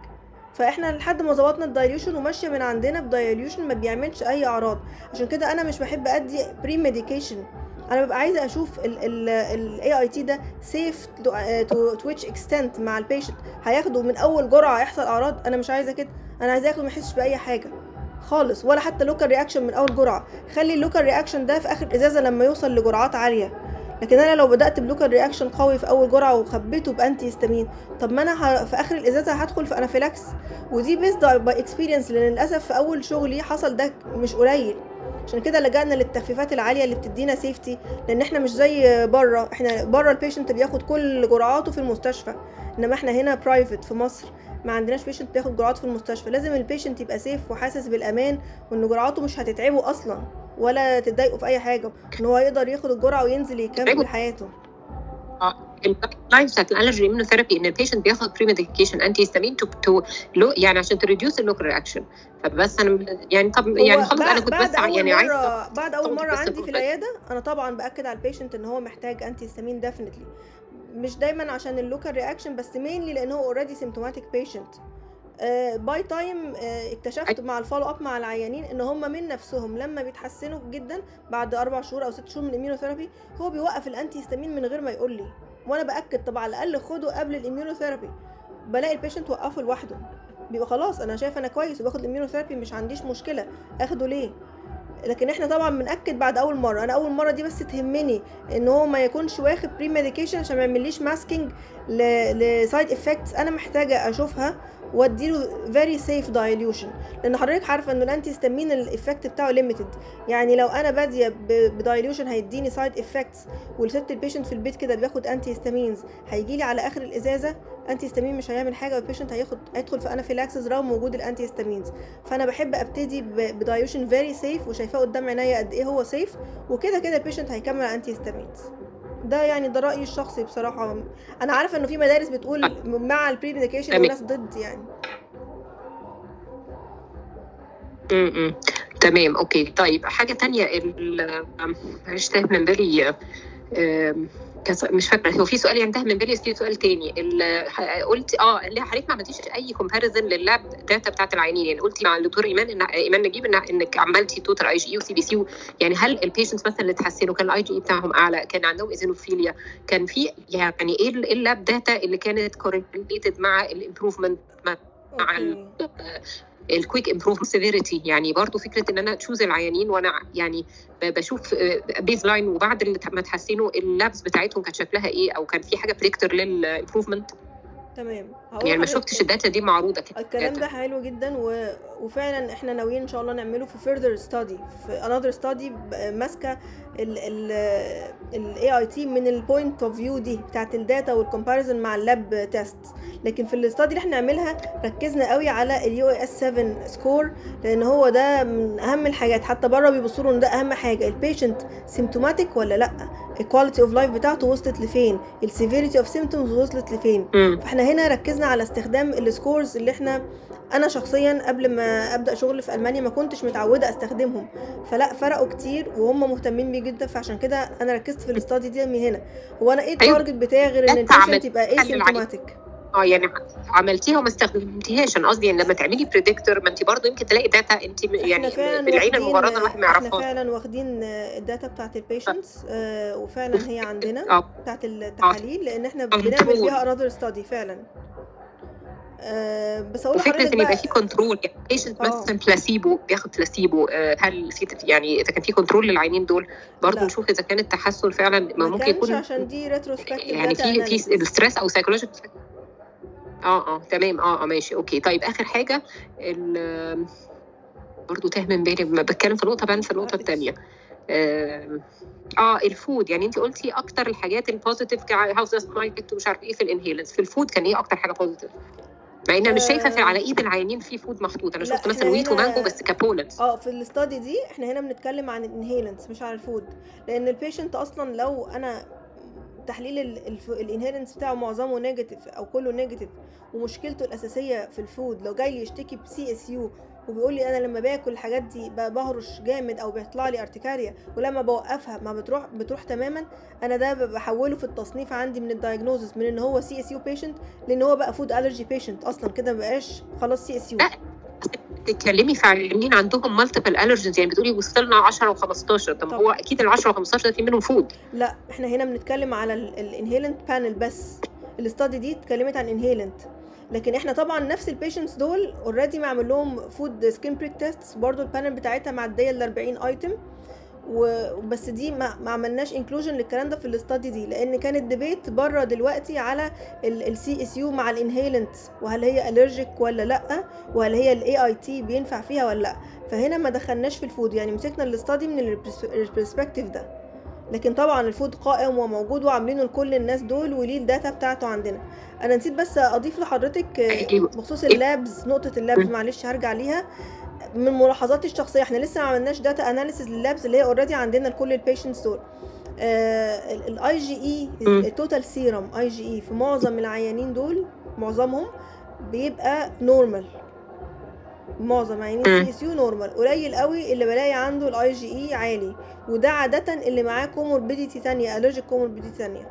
فاحنا لحد ما ظبطنا الدايليوشن وماشيه من عندنا بدايليوشن ما بيعملش اي اعراض عشان كده انا مش بحب ادي بري ميديكيشن انا ببقى عايزه اشوف الاي اي تي ده سيف تو ويتش اكستنت مع البيشنت هياخده من اول جرعه هيحصل اعراض انا مش عايزه كده انا عايزه ياخده ما يحسش باي حاجه خالص ولا حتى لوكال رياكشن من اول جرعه خلي اللوكال رياكشن ده في اخر ازازه لما يوصل لجرعات عاليه لكن انا لو بدات بلوكال رياكشن قوي في اول جرعه وخبيته بانتي هيستامين طب ما انا ه... في اخر الازازه هدخل في انافيلاكس ودي بيزد باي اكسبيرينس لان للاسف في اول شغلي حصل ده مش قليل عشان كده لجأنا للتخفيفات العاليه اللي بتدينا سيفتي لان احنا مش زي بره احنا بره البيشنت بياخد كل جرعاته في المستشفى انما احنا هنا برايفت في مصر ما عندناش بيشنت بياخد جرعات في المستشفى لازم البيشنت يبقى سيف وحاسس بالامان وان جرعاته مش هتتعبه اصلا ولا تضايقه في اي حاجه ان هو يقدر ياخد الجرعه وينزل يكمل حياته اه اللاين بتاعت الالرجي اميونوثيرابي ان البيشنت بياخد بري ميديكيشن انتي هيستامين تو تو لو يعني عشان تريديوس اللوكال رياكشن فبس انا يعني طب يعني خلاص انا كنت بس يعني عايز بعد اول مره عندي في العياده انا طبعا باكد على البيشنت ان هو محتاج انتي هيستامين ديفينتلي مش دايما عشان اللوكال رياكشن بس مينلي لان هو اوريدي سيمتوماتيك بيشنت باي تايم اكتشفت مع الفولو اب مع العيانين ان هم من نفسهم لما بيتحسنوا جدا بعد اربع شهور او ست شهور من الاميونوثيرابي هو بيوقف الانتي هيستامين من غير ما يقول لي وانا باكد طب على الاقل خده قبل الاميونوثيرابي بلاقي البيشنت وقفه لوحده بيبقى خلاص انا شايف انا كويس وباخد الاميونوثيرابي مش عنديش مشكله اخده ليه لكن احنا طبعا بناكد بعد اول مره انا اول مره دي بس تهمني ان هو ما يكونش واخد بري ميديكيشن عشان ما يعمليش ماسكينج لسايد افكتس انا محتاجه اشوفها واديله فيري سيف دايليوشن لان حضرتك عارفه انه الانتي هيستامين الايفكت بتاعه ليميتد يعني لو انا باديه بدايليوشن هيديني سايد افكتس والست البيشنت في البيت كده بياخد انتي هيستامينز هيجي لي على اخر الازازه انتي هيستامين مش هيعمل حاجه والبيشنت هياخد هيدخل في انافيلاكسس رغم وجود الانتي هيستامينز فانا بحب ابتدي بدايليوشن فيري سيف وشايفاه قدام عينيا قد ايه هو سيف وكده كده البيشنت هيكمل انتي هيستامينز ده يعني ده رايي الشخصي بصراحه انا عارفه انه في مدارس بتقول مع البري ميديكيشن وناس ضد يعني امم تمام اوكي طيب حاجه تانية معلش تاهت من بالي مش فاكره هو في سؤال ينتهي من بالي بس في سؤال تاني قلت اه اللي حضرتك ما عملتيش اي كومباريزن لللاب داتا بتاعت العيانين يعني قلتي مع الدكتور ايمان ان ايمان نجيب إن انك عملتي توتال اي جي اي وسي بي سي يعني هل البيشنتس مثلا اللي اتحسنوا كان الاي جي اي بتاعهم اعلى كان عندهم ايزينوفيليا كان في يعني ايه اللاب داتا اللي كانت كوريليتد مع الامبروفمنت مع الكويك امبروف سيفيريتي يعني برضو فكره ان انا تشوز العيانين وانا يعني بشوف بيز لاين وبعد ما تحسنوا اللابس بتاعتهم كانت شكلها ايه او كان في حاجه بريكتور للامبروفمنت تمام يعني ما شفتش الداتا دي معروضه كده الكلام ده حلو جدا و... وفعلا احنا ناويين ان شاء الله نعمله في further study في another study ماسكه الاي اي تي من البوينت اوف فيو دي بتاعت الداتا والكومباريزن مع اللاب تيست لكن في الاستادي اللي احنا نعملها ركزنا قوي على اليو اس 7 سكور لان هو ده من اهم الحاجات حتى بره بيبصوا له ان ده اهم حاجه البيشنت سيمتوماتيك ولا لا الكواليتي اوف لايف بتاعته وصلت لفين السيفيريتي اوف سيمتومز وصلت لفين مم. فاحنا هنا ركزنا على استخدام السكورز اللي احنا انا شخصيا قبل ما ابدا شغل في المانيا ما كنتش متعوده استخدمهم فلا فرقوا كتير وهم مهتمين بيه جدا فعشان كده انا ركزت في الاستادي دي من هنا هو انا ايه التارجت بتاعي غير ان أنت البيشنت عملت يبقى ايه حل العين. سيمتوماتيك اه يعني عملتيها وما استخدمتيهاش انا قصدي يعني لما تعملي بريدكتور ما انت برضه يمكن تلاقي داتا انت يعني فعلا بالعين واخدين- المجرده الواحد ما احنا يعرفهاش فعلا واخدين الداتا بتاعت البيشنتس وفعلا هي عندنا اه بتاعت التحاليل لان احنا control. بنعمل بيها another study فعلا آه، بس اقول وفكره لحضرتك ان يبقى بقى في كنترول يعني بيشنت اه. مثلا بلاسيبو بياخد بلاسيبو آه، هل في يعني اذا كان في كنترول للعينين دول برضه لا. نشوف اذا كان التحسن فعلا ما ما ممكن كانش يكون عشان دي retrospective يعني data في في analysis. الستريس او سايكولوجيك اه اه تمام اه اه ماشي اوكي طيب اخر حاجه ال برضه تاه من بالي لما بتكلم في نقطه بنسى النقطه الثانيه آم، اه الفود يعني انت قلتي اكتر الحاجات البوزيتيف هاوس داست مايت ومش عارف ايه في الانهيلنس في الفود كان ايه اكتر حاجه بوزيتيف مع ان انا مش شايفه في آه. على ايد العيانين في فود محطوط انا لا، شفت مثلا إحنا ويت هنا- ومانجو بس كبولنس اه في الاستادي دي احنا هنا بنتكلم عن الانهيلنس مش عن الفود لان البيشنت اصلا لو انا تحليل الانهيرنس بتاعه معظمه نيجاتيف او كله نيجاتيف ومشكلته الاساسيه في الفود لو جاي لي يشتكي بسي اس يو وبيقول لي انا لما باكل الحاجات دي ب- بهرش جامد او بيطلع لي ارتكاريا ولما بوقفها ما بتروح بتروح تماما انا ده ب- بحوله في التصنيف عندي من الدايجنوزس من ان هو سي اس يو بيشنت لان هو بقى فود الرجي بيشنت اصلا كده ما بقاش خلاص سي اس يو لا بتتكلمي في عيانين عندهم مالتيبل الرجنز يعني بتقولي وصلنا 10 و15 طب طبعا. هو اكيد ال 10 و15 ده في منهم فود لا احنا هنا بنتكلم على الانهيلنت بانل بس الاستادي دي اتكلمت عن انهيلنت لكن احنا طبعا نفس البيشنتس دول اوريدي معمل لهم فود سكين بريك تيست برضو البانل بتاعتها معديه ال 40 ايتم وبس دي ما, ما عملناش انكلوجن للكلام ده في الاستادي دي لان كان الديبيت بره دلوقتي على السي اس يو مع الانهيلنت وهل هي الرجيك ولا لا وهل هي الاي اي تي بينفع فيها ولا لا فهنا ما دخلناش في الفود يعني مسكنا الاستادي من البرسبكتيف ده لكن طبعا الفود قائم وموجود وعاملينه لكل الناس دول وليه الداتا بتاعته عندنا انا نسيت بس اضيف لحضرتك آه، أيوة. بخصوص اللابز نقطه اللابز معلش هرجع ليها من ملاحظاتي الشخصيه احنا لسه ما عملناش داتا اناليسيز لللابز اللي هي اوريدي عندنا لكل البيشنتس دول الاي جي اي مم. التوتال سيرم اي جي اي في معظم العيانين دول معظمهم بيبقى نورمال معظم عيانين مم. سي اس يو نورمال قليل قوي اللي بلاقي عنده الاي جي اي عالي وده عادة اللي معاه كوموربيديتي تانية الرجيك كوموربيديتي تانية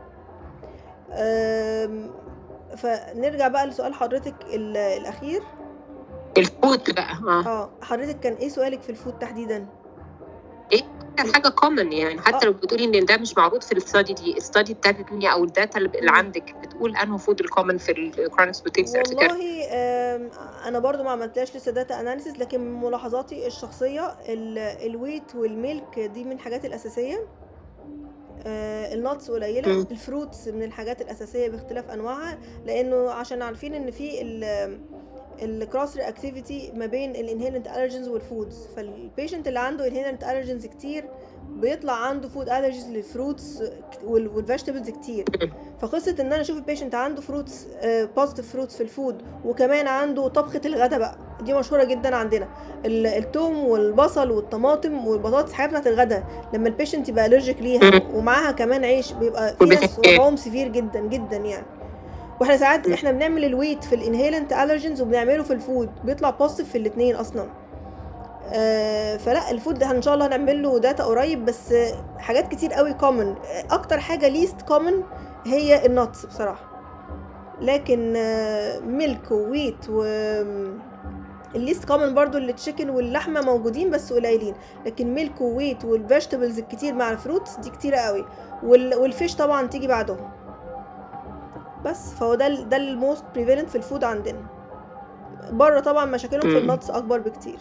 أم، فنرجع بقى لسؤال حضرتك ال- الأخير الفود بقى اه اه حضرتك كان ايه سؤالك في الفود تحديدا؟ كان حاجه كومن يعني حتى لو بتقولي ان ده مش معروض في الاستادي دي الاستادي بتاعت الدنيا او الداتا اللي اللي مم. عندك بتقول انه فود الكومن في الكرونيك سبوتيكس ارتكاريا والله آم، انا برضو ما عملتلاش لسه داتا اناليسيس لكن من ملاحظاتي الشخصيه ال- الويت والميلك دي من الحاجات الاساسيه آه، الناتس قليله مم. الفروتس من الحاجات الاساسيه باختلاف انواعها لانه عشان عارفين ان في ال الكروس رياكتيفيتي ما بين الانهيلنت الرجنز والفودز فالبيشنت اللي عنده انهيلنت الرجنز كتير بيطلع عنده فود الرجيز للفروتس والفيجيتابلز كتير فقصه ان انا اشوف البيشنت عنده فروتس بوزيتيف فروتس في الفود وكمان عنده طبخه الغداء بقى دي مشهوره جدا عندنا ال- التوم والبصل والطماطم والبطاطس حاجات بتاعت الغداء لما البيشنت يبقى الرجيك ليها ومعاها كمان عيش بيبقى في ناس والبتنجان. وضعهم سيفير جدا جدا يعني واحنا ساعات احنا بنعمل الويت في الانهيلنت الرجنز وبنعمله في الفود بيطلع بوزيتيف في الاثنين اصلا آه، فلا الفود ده ان شاء الله هنعمل له داتا قريب بس آه، حاجات كتير قوي كومن اكتر حاجه ليست كومن هي النتس بصراحه لكن ميلك وويت و الليست كومن برضو التشيكن واللحمه موجودين بس قليلين لكن ميلك وويت والفيجيتابلز الكتير مع الفروتس دي كتيره قوي وال- والفيش طبعا تيجي بعدهم بس فهو ده ال- ده الموست بريفالنت في الفود عندنا بره طبعا مشاكلهم في مم. النتس اكبر بكتير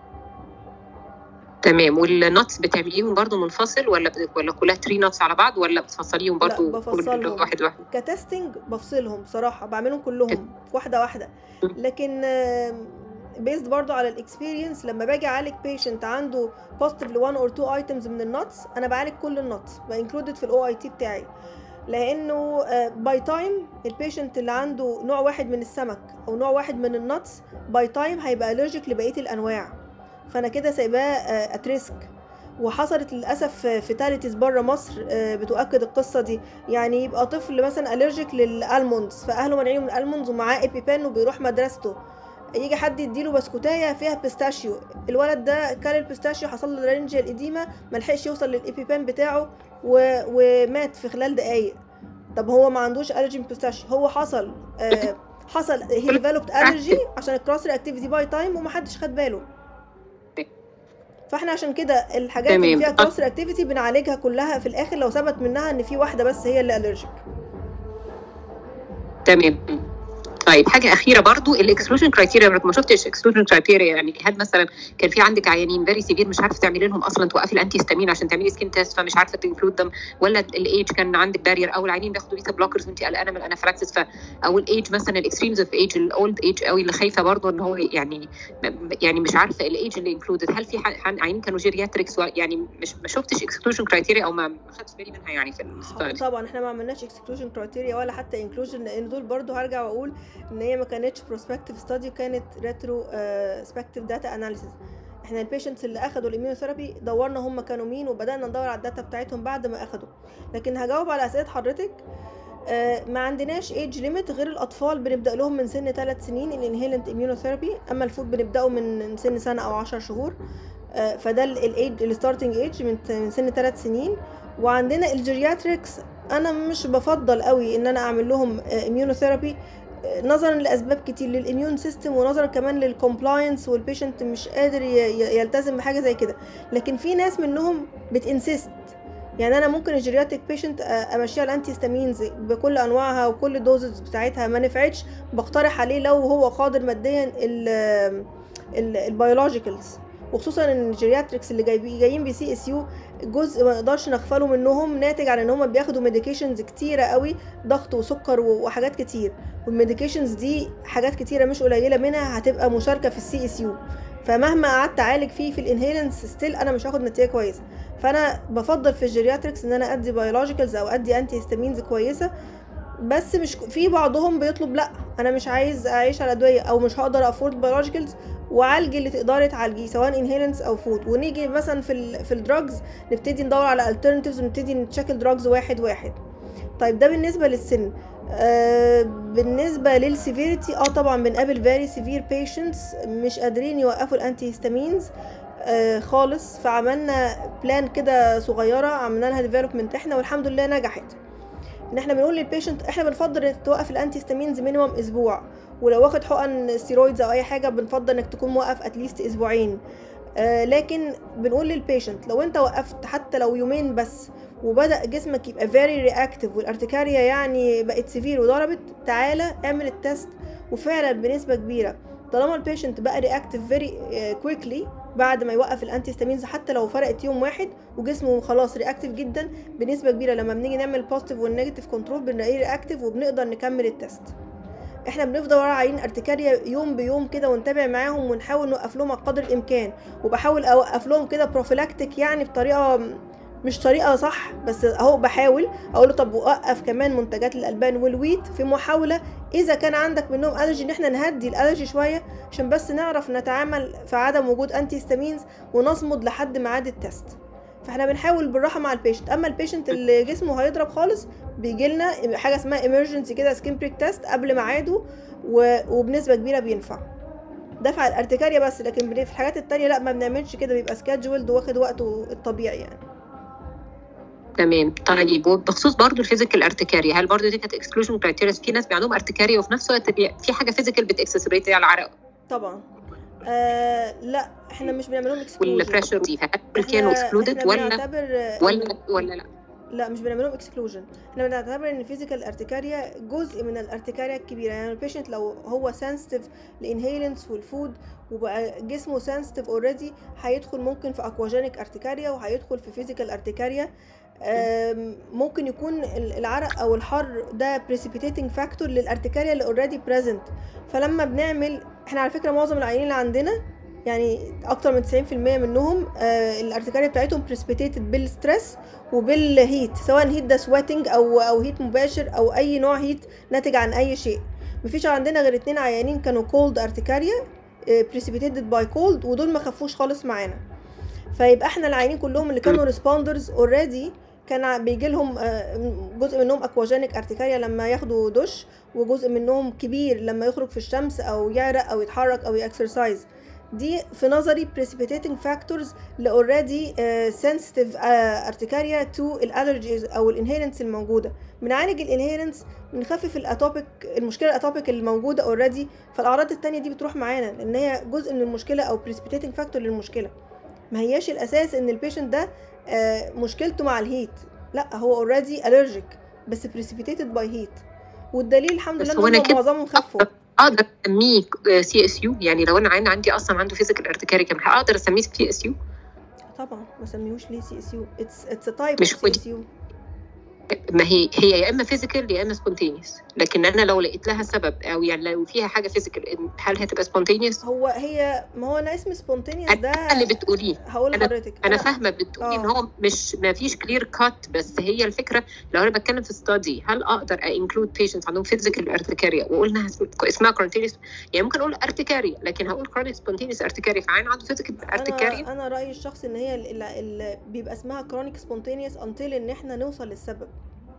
تمام والنتس بتعمليهم برضو منفصل ولا ولا كلها تري نتس على بعض ولا بتفصليهم لا برضو كل بفصلهم واحد واحد كتستنج بفصلهم بصراحة بعملهم كلهم واحدة واحدة لكن بيزد برضو على الاكسبيرينس لما باجي اعالج بيشنت عنده بوزيتيف ل 1 اور 2 ايتمز من النتس انا بعالج كل النتس بانكلودد في الاو اي تي بتاعي لانه باي تايم البيشنت اللي عنده نوع واحد من السمك او نوع واحد من النتس باي تايم هيبقى الرجيك لبقيه الانواع فانا كده سايباه ات ريسك وحصلت للاسف فيتاليتيز بره مصر آه، بتؤكد القصه دي يعني يبقى طفل مثلا الرجيك للالموندز فاهله مانعينه من الالموندز ومعاه ايبي بان وبيروح مدرسته يجي حد يديله بسكوتايه فيها بيستاشيو الولد ده كل البيستاشيو حصل له لارنجيال اديما ملحقش يوصل للايبي بان بتاعه و... ومات في خلال دقايق طب هو ما عندوش الرجي من بيستاشيو هو حصل آه حصل هي ديفلوبد الرجي عشان الكروس رياكتيفيتي باي تايم ومحدش خد باله فاحنا عشان كده الحاجات اللي تمام. فيها كروس رياكتيفيتي بنعالجها كلها في الاخر لو ثبت منها ان في واحده بس هي اللي الرجيك تمام طيب حاجه اخيره برضو الاكسكلوجن كرايتيريا ما شفتش اكسكلوجن كرايتيريا يعني هل مثلا كان في عندك عيانين فيري سيفير مش عارفه تعملي لهم اصلا توقفي الانتي هيستامين عشان تعملي سكين تيست فمش عارفه تنكلود دم ولا الايج كان عندك بارير او العيانين بياخدوا بيتا بلوكرز وانت قلقانه من الانافلاكسس ف او الايج مثلا الاكستريمز اوف ايج الاولد ايج قوي اللي خايفه برضو ان هو يعني يعني مش عارفه الايج اللي انكلودد هل في ح- ح- عيانين كانوا جيرياتريكس يعني مش ما شفتش اكسكلوجن كرايتيريا او ما ما خدتش بالي منها يعني في الستادي طبعا احنا ما عملناش اكسكلوجن كرايتيريا ولا حتى انكلوجن لان دول برضو هرجع واقول ان هي ما كانتش بروسبكتيف ستادي كانت ريترو سبكتيف داتا اناليسيس احنا البيشنتس اللي اخدوا الاميونوثيرابي دورنا هم كانوا مين وبدانا ندور على الداتا بتاعتهم بعد ما اخدوا لكن هجاوب على اسئله حضرتك آه، ما عندناش ايج ليميت غير الاطفال بنبدا لهم من سن 3 سنين الانهيلنت اميونوثيرابي اما الفود بنبداه من سن سنه او 10 شهور آه، فده الايج الستارتنج ايج من من سن 3 سنين وعندنا الجيرياتريكس انا مش بفضل قوي ان انا اعمل لهم اميونوثيرابي نظرا لاسباب كتير للاميون سيستم ونظرا كمان للكومبلاينس والبيشنت مش قادر ي- ي- يلتزم بحاجه زي كده لكن في ناس منهم بتنسيست يعني انا ممكن الجيرياتريك بيشنت امشيها الانتي هيستامينز بكل انواعها وكل الدوزز بتاعتها ما نفعتش بقترح عليه لو هو قادر ماديا البيولوجيكالز وخصوصا ان الجيرياتريكس اللي جاي جايين بسي اس يو جزء ما نقدرش نغفله منهم ناتج عن ان هم بياخدوا ميديكيشنز كتيره قوي ضغط وسكر و- وحاجات كتير والميديكيشنز دي حاجات كتيره مش قليله منها هتبقى مشاركه في السي اس يو فمهما قعدت اعالج فيه في الانهيلنس ستيل انا مش هاخد نتيجه كويسه فانا بفضل في الجيرياتريكس ان انا ادي بيولوجيكالز او ادي انتي هيستامينز كويسه بس مش في بعضهم بيطلب لا انا مش عايز اعيش على ادويه او مش هقدر افورد بيولوجيكالز وعالجي اللي تقدري تعالجيه سواء انهيلنس او فود ونيجي مثلا في ال في الدراجز نبتدي ندور على alternatives ونبتدي نتشكل دراجز واحد واحد طيب ده بالنسبه للسن آه بالنسبه للسيفيريتي اه طبعا بنقابل فيري سيفير patients مش قادرين يوقفوا الانتي هيستامينز آه خالص فعملنا بلان كده صغيره عملنا لها ديفلوبمنت احنا والحمد لله نجحت ان احنا بنقول للبيشنت احنا بنفضل انك توقف الانتي هيستامينز مينيمم اسبوع ولو واخد حقن ستيرويدز او اي حاجه بنفضل انك تكون موقف اتليست اسبوعين آه لكن بنقول للبيشنت لو انت وقفت حتى لو يومين بس وبدا جسمك يبقى فيري رياكتيف والارتكاريا يعني بقت سيفير وضربت تعالى اعمل التست وفعلا بنسبه كبيره طالما البيشنت بقى رياكتيف فيري كويكلي بعد ما يوقف الانتي هيستامينز حتى لو فرقت يوم واحد وجسمه خلاص رياكتيف جدا بنسبه كبيره لما بنيجي نعمل البوزيتيف والنيجاتيف كنترول بنلاقيه رياكتيف وبنقدر نكمل التست احنا بنفضل ورا عيين ارتكاريا يوم بيوم كده ونتابع معاهم ونحاول نوقف لهم قدر الامكان وبحاول اوقف لهم كده بروفيلاكتيك يعني بطريقه مش طريقه صح بس اهو بحاول اقول له طب وقف كمان منتجات الالبان والويت في محاوله اذا كان عندك منهم الرجي ان احنا نهدي الالرجي شويه عشان بس نعرف نتعامل في عدم وجود انتي هيستامينز ونصمد لحد ميعاد التست فاحنا بنحاول بالراحه مع البيشنت اما البيشنت اللي جسمه هيضرب خالص بيجي لنا حاجه اسمها emergency كده سكين بريك تيست قبل ميعاده و- وبنسبه كبيره بينفع دفع الارتكاريا بس لكن بن- في الحاجات التانية لا ما بنعملش كده بيبقى سكادجولد واخد وقته الطبيعي يعني تمام طيب وبخصوص برضو الفيزيكال ارتكاريا هل برضو دي كانت اكسكلوجن كرايتيريا في ناس عندهم ارتكاريا وفي نفس الوقت بي- في حاجه فيزيكال بتاكسسبريت على العرق طبعا آه لا احنا مش بنعمل لهم exclusion. والبريشر دي هل احنا كانوا اكسكلودد احنا ولا بنعتبر ولا ولا لا لا مش بنعملهم اكسكلوجن احنا بنعتبر ان الفيزيكال ارتكاريا جزء من الارتكاريا الكبيره يعني البيشنت لو هو سنسيتيف لانهيلنس والفود وبقى جسمه سنسيتيف اوريدي هيدخل ممكن في اكواجينيك ارتكاريا وهيدخل في فيزيكال ارتكاريا آم، ممكن يكون ال- العرق او الحر ده precipitating factor للارتكاريا اللي اوريدي بريزنت فلما بنعمل احنا على فكره معظم العيانين اللي عندنا يعني اكتر من 90% منهم آه الارتكاريا بتاعتهم precipitated بالستريس وبالهيت سواء هيت ده سواتنج او او هيت مباشر او اي نوع هيت ناتج عن اي شيء مفيش عندنا غير اتنين عيانين كانوا كولد ارتكاريا precipitated باي كولد ودول ما خفوش خالص معانا فيبقى احنا العيانين كلهم اللي كانوا ريسبوندرز اوريدي كان بيجي لهم جزء منهم اكواجينيك ارتكاريا لما ياخدوا دش وجزء منهم كبير لما يخرج في الشمس او يعرق او يتحرك او يكسرسايز دي في نظري precipitating factors ل already uh, sensitive uh, urticaria to الالرجيز او الانهيرنس الموجوده بنعالج الانهيرنس بنخفف الاتوبيك المشكله الاتوبيك الموجوده اوريدي فالاعراض التانية دي بتروح معانا لان هي جزء من المشكله او precipitating factor للمشكله ما هياش الاساس ان البيشنت ده آه مشكلته مع الهيت لا هو اوريدي allergic بس precipitated by heat والدليل الحمد بس لله هو ان أنا هم كده معظمهم خفوا اقدر اسميه سي اس يو يعني لو انا عين عندي اصلا عنده فيزيكال ارتكاري كمان اقدر اسميه سي اس يو طبعا ما سميهوش ليه سي اس يو اتس اتس تايب مش اوف سي ودي. اس يو ما هي هي يا اما فيزيكال يا اما سبونتينيوس لكن انا لو لقيت لها سبب او يعني لو فيها حاجه فيزيكال هل هتبقى سبونتينيوس هو هي ما هو انا اسم سبونتينيوس ده اللي بتقوليه هقول أنا- لحضرتك انا فاهمه بتقولي ان آه. هو مش ما فيش كلير كات بس هي الفكره لو انا بتكلم في ستادي هل اقدر انكلود بيشنتس عندهم فيزيكال ارتكاريا واقول انها اسمها كرونتينيوس يعني ممكن اقول ارتكاريا لكن هقول كرونيك سبونتينيوس ارتكاريا فعين عنده فيزيكال ارتكاريا انا انا رايي الشخصي ان هي اللي بيبقى اسمها كرونيك سبونتينيوس انتل ان احنا نوصل للسبب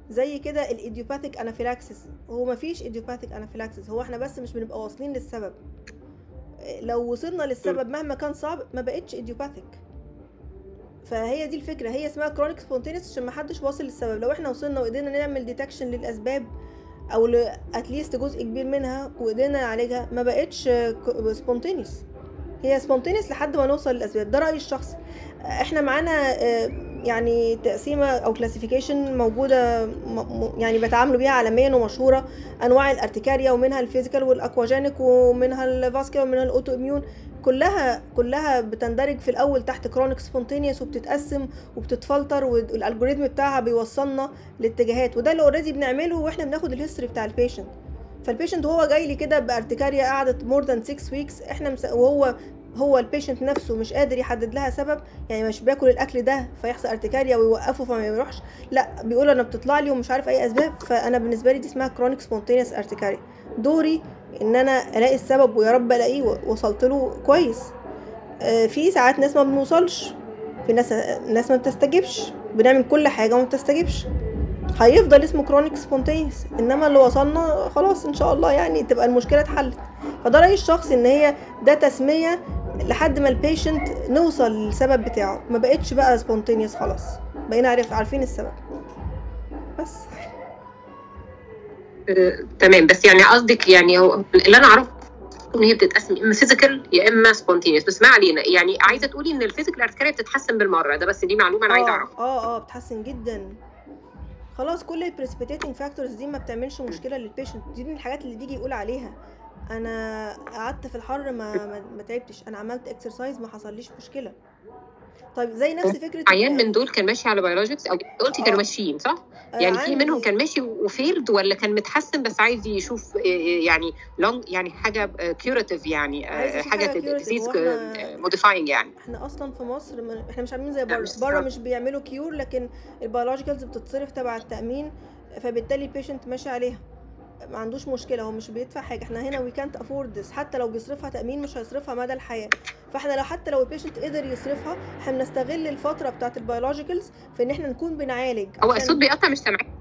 زي كده الايديوباثيك انافيلاكسس هو مفيش ايديوباثيك انافيلاكسس هو احنا بس مش بنبقى واصلين للسبب لو وصلنا للسبب مهما كان صعب ما بقتش ايديوباثيك فهي دي الفكره هي اسمها كرونيك سبونتينيوس عشان ما حدش واصل للسبب لو احنا وصلنا وقدرنا نعمل ديتكشن للاسباب او اتليست جزء كبير منها وقدرنا نعالجها ما بقتش سبونتينيوس هي سبونتينيوس لحد ما نوصل للاسباب ده رايي الشخصي احنا معانا آه، يعني تقسيمه او كلاسيفيكيشن موجوده م- م- يعني بيتعاملوا بيها عالميا ومشهوره انواع الارتكاريا ومنها الفيزيكال والاكواجينيك ومنها الفاسكولار ومنها الاوتو اميون كلها كلها بتندرج في الاول تحت كرونيك سبونتينيوس وبتتقسم وبتتفلتر والالجوريزم بتاعها بيوصلنا لاتجاهات وده اللي اوريدي بنعمله واحنا بناخد الهيستوري بتاع البيشنت فالبيشنت وهو جاي لي كده بارتكاريا قعدت مور ذان 6 ويكس احنا مس... وهو هو البيشنت نفسه مش قادر يحدد لها سبب يعني مش بياكل الاكل ده فيحصل ارتكاريا ويوقفه فما يروحش لا بيقول انا بتطلع لي ومش عارف اي اسباب فانا بالنسبه لي دي اسمها كرونيك سبونتينيوس ارتكاريا دوري ان انا الاقي السبب ويا رب الاقيه وصلت له كويس آه، في ساعات ناس ما بنوصلش في ناس ناس ما بتستجيبش بنعمل كل حاجه وما بتستجيبش هيفضل اسمه كرونيك سبونتينيوس انما اللي وصلنا خلاص ان شاء الله يعني تبقى المشكله اتحلت فده رايي الشخصي ان هي ده تسميه لحد ما البيشنت نوصل للسبب بتاعه ما بقتش بقى سبونتينيوس خلاص بقينا عارف عارفين السبب بس آه، تمام بس يعني قصدك يعني هو اللي انا اعرفه ان هي بتتقسم يا اما فيزيكال يا اما سبونتينيوس بس ما علينا يعني عايزه تقولي ان الفيزيكال ارتكاريا بتتحسن بالمره ده بس دي معلومه انا عايزه اه اعرفها اه اه بتحسن جدا خلاص كل البريسبيتيتنج فاكتورز دي ما بتعملش مشكله للبيشنت دي من الحاجات اللي بيجي يقول عليها انا قعدت في الحر ما ما, ما تعبتش انا عملت اكسرسايز ما حصليش مشكله طيب زي نفس فكره عيان من دول كان ماشي على بيولوجيكس او قلتي كانوا آه. ماشيين صح؟ آه، يعني في عندي- منهم كان ماشي وفيلد ولا كان متحسن بس عايز يشوف آه، يعني لونج يعني حاجه كيوراتيف يعني عايز آه، يشوف حاجه حاجة curative. ديزيز هو إحنا- موديفاينج يعني احنا اصلا في مصر ما- احنا مش عاملين زي بره مش بره صعب. مش بيعملوا كيور لكن البيولوجيكالز بتتصرف تبع التامين فبالتالي البيشنت ماشي عليها ما عندوش مشكله هو مش بيدفع حاجه احنا هنا وي كانت افورد حتى لو بيصرفها تامين مش هيصرفها مدى الحياه فاحنا لو حتى لو البيشنت قدر يصرفها احنا بنستغل الفتره بتاعه البيولوجيكالز في ان احنا نكون بنعالج هو عشان- الصوت بيقطع مش سامعين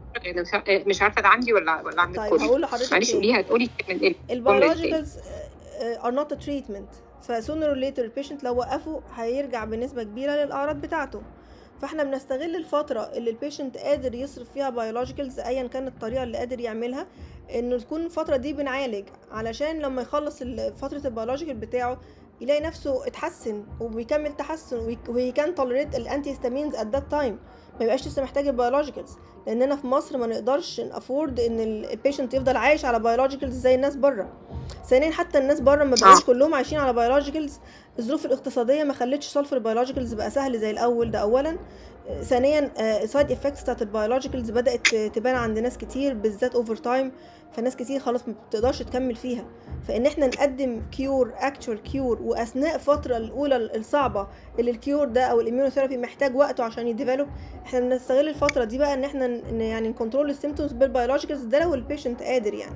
مش عارفه ده عندي ولا ولا عندك طيب كل هقول لحضرتك معلش إيه؟ قوليها تقولي من ايه البيولوجيكالز are not a treatment فسونر or later البيشنت لو وقفه هيرجع بنسبة كبيرة للأعراض بتاعته فاحنا بنستغل الفترة اللي البيشنت قادر يصرف فيها بيولوجيكالز ايا كانت الطريقة اللي قادر يعملها انه تكون الفترة دي بنعالج علشان لما يخلص ال- فترة البيولوجيكال بتاعه يلاقي نفسه اتحسن وبيكمل تحسن وهي كان توليريت الانتي هيستامينز ات ذات تايم ما يبقاش لسه محتاج البيولوجيكالز لاننا في مصر ما نقدرش نافورد ان البيشنت يفضل عايش على بيولوجيكالز زي الناس بره ثانيا حتى الناس بره ما بقوش آه. كلهم عايشين على بيولوجيكالز الظروف الاقتصاديه ما خلتش صرف البيولوجيكالز بقى سهل زي الاول ده اولا آه، ثانيا السايد افكتس بتاعت البيولوجيكالز بدات ت- تبان عند ناس كتير بالذات اوفر تايم فناس كتير خلاص ما بتقدرش تكمل فيها فان احنا نقدم كيور اكتشوال كيور واثناء الفتره الاولى الصعبه اللي الكيور ده او الاميونوثيرابي محتاج وقته عشان يديفلوب احنا بنستغل الفتره دي بقى ان احنا ن- يعني نكنترول السيمتومز بالبيولوجيكالز ده لو البيشنت قادر يعني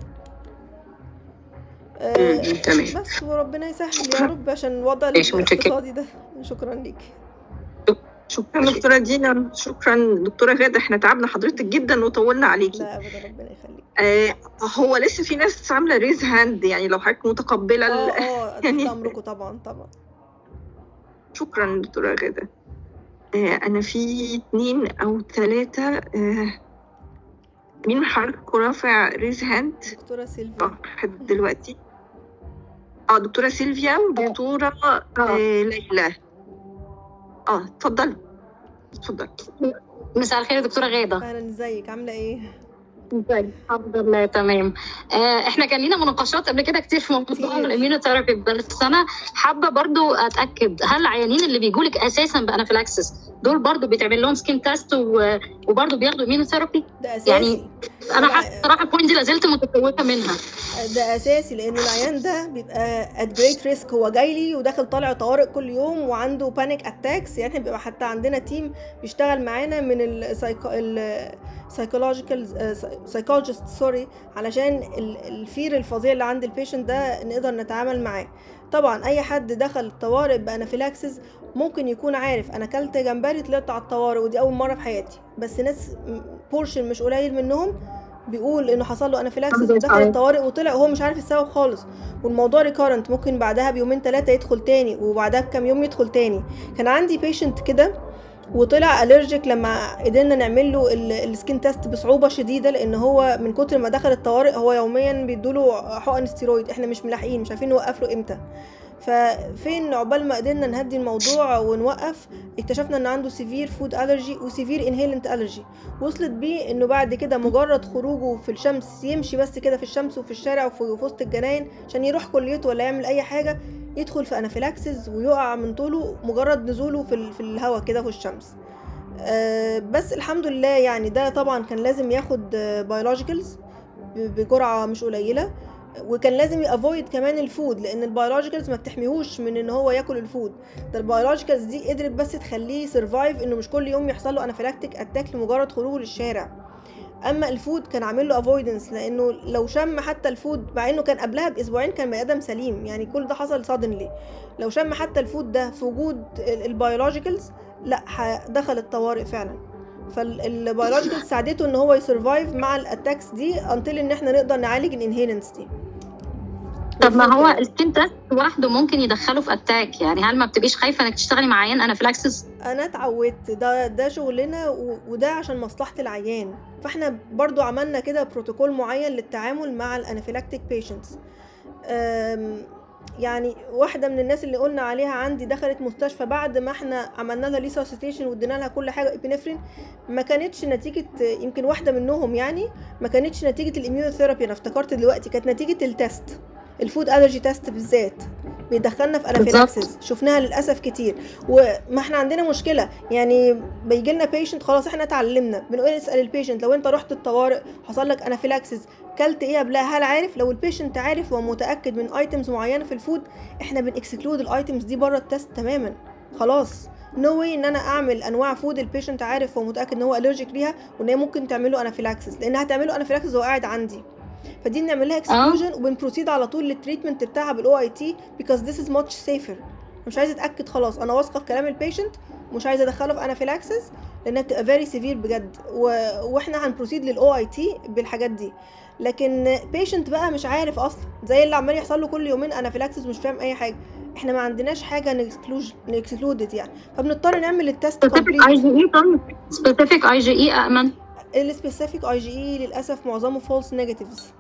آه، مم، تمام بس وربنا يسهل يا رب عشان الوضع ماشي، متشكرة. الاقتصادي ده شكرا ليكي شكرا دكتورة دينا شكرا دكتورة غادة احنا تعبنا حضرتك جدا وطولنا عليكي لا ابدا ربنا يخليك آه هو لسه في ناس عاملة ريز هاند يعني لو حضرتك متقبلة ال- اه اه يعني- تحت امركم طبعا طبعا شكرا دكتورة غادة آه أنا في اتنين أو تلاتة آه مين من حضراتكم رافع ريز هاند دكتوره سيلفيا اه لحد دلوقتي اه دكتورة سيلفيا ودكتورة آه ليلى اه اتفضلي اتفضلي مساء الخير يا دكتوره غاده اهلا ازيك عامله ايه ازيك الحمد لله تمام آه احنا كان لينا مناقشات قبل كده كتير في موضوع كتير. الاميونوثيرابي بس انا حابه برضو اتاكد هل العيانين اللي بيجوا لك اساسا بانافيلاكسس دول برضو بيتعمل لهم سكين تيست وبرضو بياخدوا اميونوثيرابي ده اساسي يعني انا لا، حاسه صراحه البوينت دي لازلت متفوته منها ده اساسي لان العيان ده بيبقى at great risk هو جاي لي وداخل طالع طوارئ كل يوم وعنده بانيك اتاكس يعني بيبقى حتى عندنا تيم بيشتغل معانا من السايكولوجيكال سايكولوجيست سوري علشان ال- الفير الفظيع اللي عند البيشنت ده نقدر نتعامل معاه طبعا اي حد دخل الطوارئ بانافيلاكسس ممكن يكون عارف انا اكلت جمبري طلعت على الطوارئ ودي اول مره في حياتي بس ناس بورشن مش قليل منهم بيقول انه حصل له انافيلاكسس ودخل الطوارئ وطلع وهو مش عارف السبب خالص والموضوع ريكارنت ممكن بعدها بيومين ثلاثه يدخل تاني وبعدها بكام يوم يدخل تاني كان عندي بيشنت كده وطلع الرجيك لما قدرنا نعمل له السكين تيست بصعوبه شديده لان هو من كتر ما دخل الطوارئ هو يوميا بيدوله حقن ستيرويد احنا مش ملاحقين مش عارفين نوقف له امتى ففين عقبال ما قدرنا نهدي الموضوع ونوقف اكتشفنا ان عنده سيفير فود الرجي وسيفير انهيلنت الرجي وصلت بيه انه بعد كده مجرد خروجه في الشمس يمشي بس كده في الشمس وفي الشارع وفي وسط الجناين عشان يروح كليته ولا يعمل اي حاجه يدخل في انافيلاكسس ويقع من طوله مجرد نزوله في, في الهواء كده في الشمس أه بس الحمد لله يعني ده طبعا كان لازم ياخد بيولوجيكالز بجرعه مش قليله وكان لازم يافويد كمان الفود لان البيولوجيكالز ما بتحميهوش من ان هو ياكل الفود ده البيولوجيكالز دي قدرت بس تخليه سرفايف انه مش كل يوم يحصل له انافيلاكتيك اتاك لمجرد خروجه للشارع اما الفود كان عامل له افويدنس لانه لو شم حتى الفود مع انه كان قبلها باسبوعين كان بني ادم سليم يعني كل ده حصل سادنلي لو شم حتى الفود ده في وجود البيولوجيكالز لا دخل الطوارئ فعلا فالبيولوجيكال ساعدته ان هو يسرفايف مع الاتاكس دي انتل ان احنا نقدر نعالج الانهيلنس دي طب ما هو السكين تيست لوحده ممكن يدخله في اتاك يعني هل ما بتبقيش خايفه انك تشتغلي مع عيان انافيلاكسس انا اتعودت ده ده شغلنا وده عشان مصلحه العيان فاحنا برضو عملنا كده بروتوكول معين للتعامل مع الانافيلاكتيك بيشنتس يعني واحده من الناس اللي قلنا عليها عندي دخلت مستشفى بعد ما احنا عملنا لها ريسوسيتيشن وادينا لها كل حاجه ابنفرين ما كانتش نتيجه يمكن واحده منهم يعني ما كانتش نتيجه الاميونوثيرابي انا افتكرت دلوقتي كانت نتيجه التست الفود الرجي تيست بالذات بيدخلنا في انافيلاكسس شفناها للاسف كتير وما احنا عندنا مشكله يعني بيجي لنا بيشنت خلاص احنا اتعلمنا بنقول نسال البيشنت لو انت رحت الطوارئ حصل لك انافيلاكسس كلت ايه قبلها هل عارف لو البيشنت عارف ومتاكد من ايتمز معينه في الفود احنا بنكسكلود الايتمز دي بره التست تماما خلاص نو no واي ان انا اعمل انواع فود البيشنت عارف ومتاكد ان هو الرجيك ليها وان هي ممكن تعمله انافيلاكسس لان هتعمله انافيلاكسس وهو قاعد عندي فدي بنعمل لها اكسكلوجن وبنبروسيد على طول للتريتمنت بتاعها بالاو اي تي بيكوز ذس از ماتش سيفر مش عايزه اتاكد خلاص انا واثقه في كلام البيشنت مش عايزه ادخله في انافيلاكسس لانها بتبقى فيري سيفير بجد و... واحنا هنبروسيد للاو اي تي بالحاجات دي لكن بيشنت بقى مش عارف اصلا زي اللي عمال يحصل له كل يومين انافيلاكسس مش فاهم اي حاجه احنا ما عندناش حاجه نكسكلوج نكسكلودد يعني فبنضطر نعمل التست سبيسيفيك اي جي اي طيب سبيسيفيك اي جي اي امن السبيسيفيك اي جي اي للاسف معظمه فولس نيجاتيفز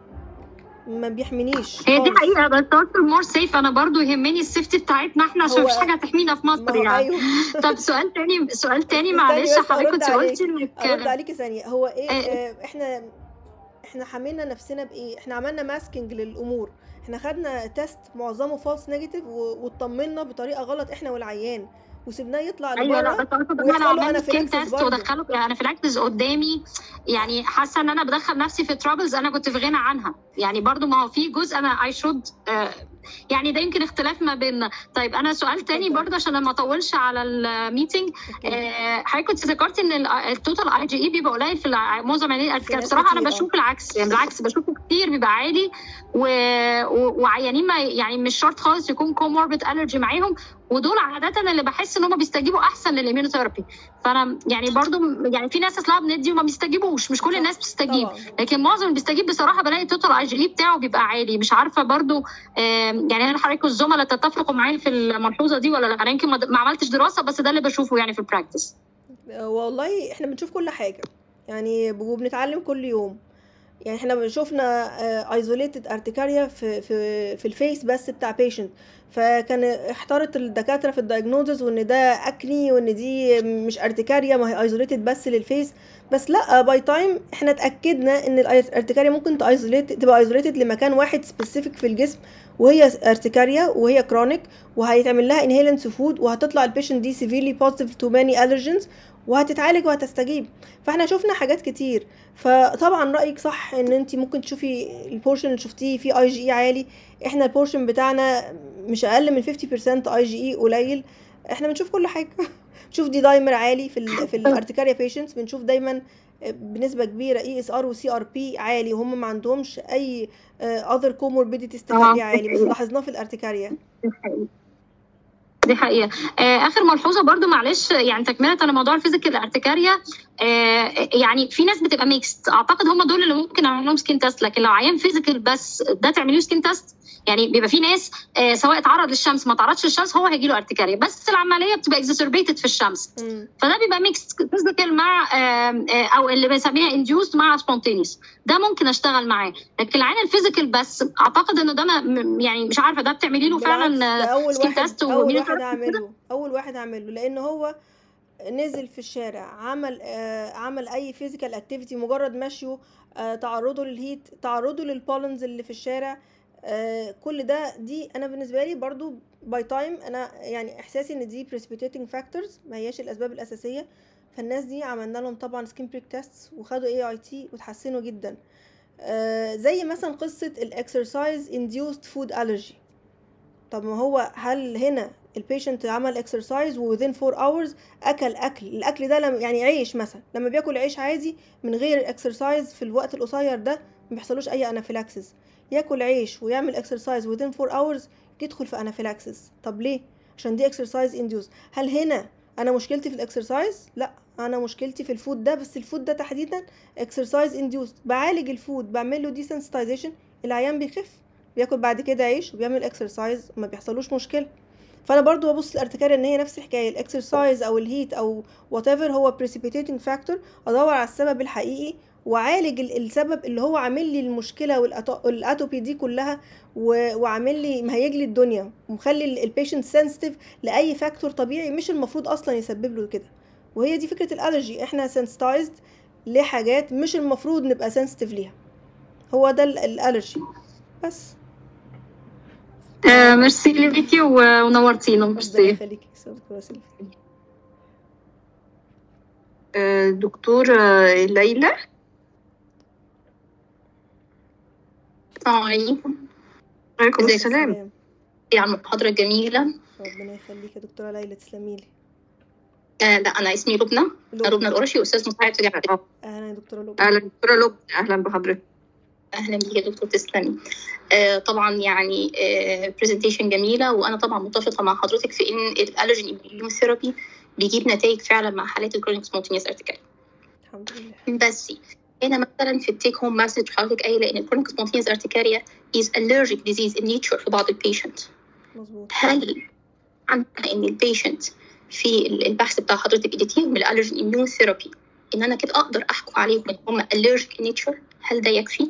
ما بيحمينيش هي دي حقيقه بس اكتر مور سيف انا برضو يهمني السيفتي بتاعتنا احنا عشان مفيش حاجه تحمينا في مصر يعني أيوه. طب سؤال تاني سؤال تاني معلش حضرتك كنت قلتي انك ارد عليكي ثانيه هو ايه آه احنا احنا حمينا نفسنا بايه احنا عملنا ماسكينج للامور احنا خدنا تيست معظمه فالس نيجاتيف واطمنا بطريقه غلط احنا والعيان وسيبناه يطلع ايوه لا لبره بس انا كنت ويحصل له بعمل سكين انافيلاكسس تيست برضه وادخله انافيلاكسس قدامي يعني حاسه ان انا بدخل نفسي في ترابلز انا كنت في غنى عنها يعني برضو ما هو في جزء انا اي شود يعني ده يمكن اختلاف ما بيننا طيب انا سؤال تاني اتفضل. برضه عشان ما اطولش على الميتنج اوكي حضرتك كنت ذكرت ان ال- التوتال اي جي اي بيبقى قليل في الع- معظم عيانين في الارتكاز ناس بصراحه انا كتير اه بشوف العكس يعني بالعكس بشوفه كتير بيبقى عالي و... و... وعيانين ما يعني مش شرط خالص يكون كوموربيد الرجي معاهم ودول عاده اللي بحس ان هم بيستجيبوا احسن للاميونوثيرابي فانا يعني برضو يعني في ناس اصلا بندي وما بيستجيبوش مش كل صح الناس بتستجيب طبعا لكن معظم اللي بيستجيب بصراحه بلاقي التوتال اي جي اي بتاعه بيبقى عالي مش عارفه برضو آم، يعني هل حضرتك الزملاء تتفقوا معايا في الملحوظه دي ولا لا انا يمكن ما ما عملتش دراسه بس ده اللي بشوفه يعني في البراكتس والله احنا بنشوف كل حاجة يعني وبنتعلم كل يوم يعني احنا شفنا ايزوليتد ارتكاريا في في في الفيس بس بتاع بيشنت فكان احتارت الدكاتره في الدايجنوزز وان ده اكني وان دي مش ارتكاريا ما هي ايزوليتد بس للفيس بس لا باي تايم احنا اتاكدنا ان الارتكاريا ممكن تايزوليت تبقى ايزوليتد لمكان واحد سبيسيفيك في الجسم وهي ارتكاريا وهي كرونيك وهيتعمل لها انهيلنس فود وهتطلع البيشنت دي سيفيرلي بوزيتيف تو ماني الرجنز وهتتعالج وهتستجيب فاحنا شفنا حاجات كتير فطبعا رايك صح ان انت ممكن تشوفي البورشن اللي شفتيه فيه اي جي اي عالي احنا البورشن بتاعنا مش اقل من 50% اي جي اي قليل احنا بنشوف كل حاجه بنشوف دي دايمر عالي في ال في الارتكاريا بيشنتس بنشوف دايما بنسبه كبيره اي اس ار وسي ار بي عالي وهم ما عندهمش اي اذر كوموربيديتيز تخليه عالي بس لاحظناه في الارتكاريا دي حقيقة آه آخر ملحوظة برضو معلش يعني تكملة على موضوع الفيزيكال ارتكاريا آه يعني في ناس بتبقى ميكست أعتقد هم دول اللي ممكن أعمل لهم سكين تيست لكن لو عيان فيزيكال بس ده تعمليه سكين تيست يعني بيبقى في ناس آه سواء اتعرض للشمس ما تعرضش للشمس هو هيجي له ارتكاريا بس العملية بتبقى اكزاسربيتد في الشمس مم. فده بيبقى ميكست فيزيكال مع آه آه او اللي بنسميها انديوست مع سبونتينيوس ده ممكن اشتغل معاه لكن العين الفيزيكال بس اعتقد انه ده ما م- يعني مش عارفه ده بتعملي له بالعكس فعلا ده اول سكين واحد تيست اول ومينو واحد هعمله اول واحد هعمله لان هو نزل في الشارع عمل آه عمل اي فيزيكال اكتيفيتي مجرد مشيه آه تعرضه للهيت تعرضه للبولنز اللي في الشارع آه كل ده دي انا بالنسبه لي برضو باي تايم انا يعني احساسي ان دي precipitating factors ما هياش الاسباب الاساسيه فالناس دي عملنا لهم طبعا سكين بريك تيست وخدوا اي اي تي وتحسنوا جدا آه زي مثلا قصه الاكسرسايز induced فود الرجي طب ما هو هل هنا البيشنت عمل اكسرسايز وذين 4 اورز اكل اكل الاكل ده لما يعني عيش مثلا لما بياكل عيش عادي من غير اكسرسايز في الوقت القصير ده ما بيحصلوش اي انافيلاكسس ياكل عيش ويعمل اكسرسايز وذين 4 اورز يدخل في انافيلاكسس طب ليه عشان دي اكسرسايز انديوز هل هنا انا مشكلتي في الاكسرسايز لا انا مشكلتي في الفود ده بس الفود ده تحديدا اكسرسايز انديوز بعالج الفود بعمل له ديسنسيتايزيشن العيان بيخف بياكل بعد كده عيش وبيعمل اكسرسايز وما بيحصلوش مشكله فانا برضو ببص الارتكاريا ان هي نفس الحكايه الاكسرسايز او الهيت او وات ايفر هو precipitating factor ادور على السبب الحقيقي وعالج ال- السبب اللي هو عامل لي المشكله والاتوبي دي كلها و- وعامل لي مهيج لي الدنيا ومخلي البيشنت سنسيتيف لاي فاكتور طبيعي مش المفروض اصلا يسبب له كده وهي دي فكره الالرجي احنا sensitized لحاجات مش المفروض نبقى سنسيتيف ليها هو ده ال- الالرجي بس آه ميرسي ليكي و- ونورتينا ربنا ميرسي يخليكي يا دكتورة سيلفي. آه، دكتورة ليلى السلام عليكم عليكم ازيك السلام السلام على المحاضرة الجميلة ربنا يخليك يا دكتورة ليلى تسلمي لي آه لا أنا اسمي لبنى لبنى. لبنى القرشي أستاذ مساعد في جامعة اهلا يا دكتورة لبنى اهلا دكتورة لبنى اهلا بحضرتك أهلا بيك يا دكتور تسلمي آه طبعا يعني آه برزنتيشن جميلة وأنا طبعا متفقة مع حضرتك في إن الألرجين immunotherapy بيجيب نتائج فعلا مع حالات الكرونيك سبونتينيوس ارتكال الحمد لله بس هنا مثلا في التيك هوم مسج حضرتك قايله ان الكرونيك سبونتينيوس ارتكاريا is allergic disease in nature في بعض البيشنت مظبوط هل عندنا ان البيشنت في البحث بتاع حضرتك اديتيهم الالرجين اميون ثيرابي ان انا كده اقدر احكم عليهم ان هم allergic in nature هل ده يكفي؟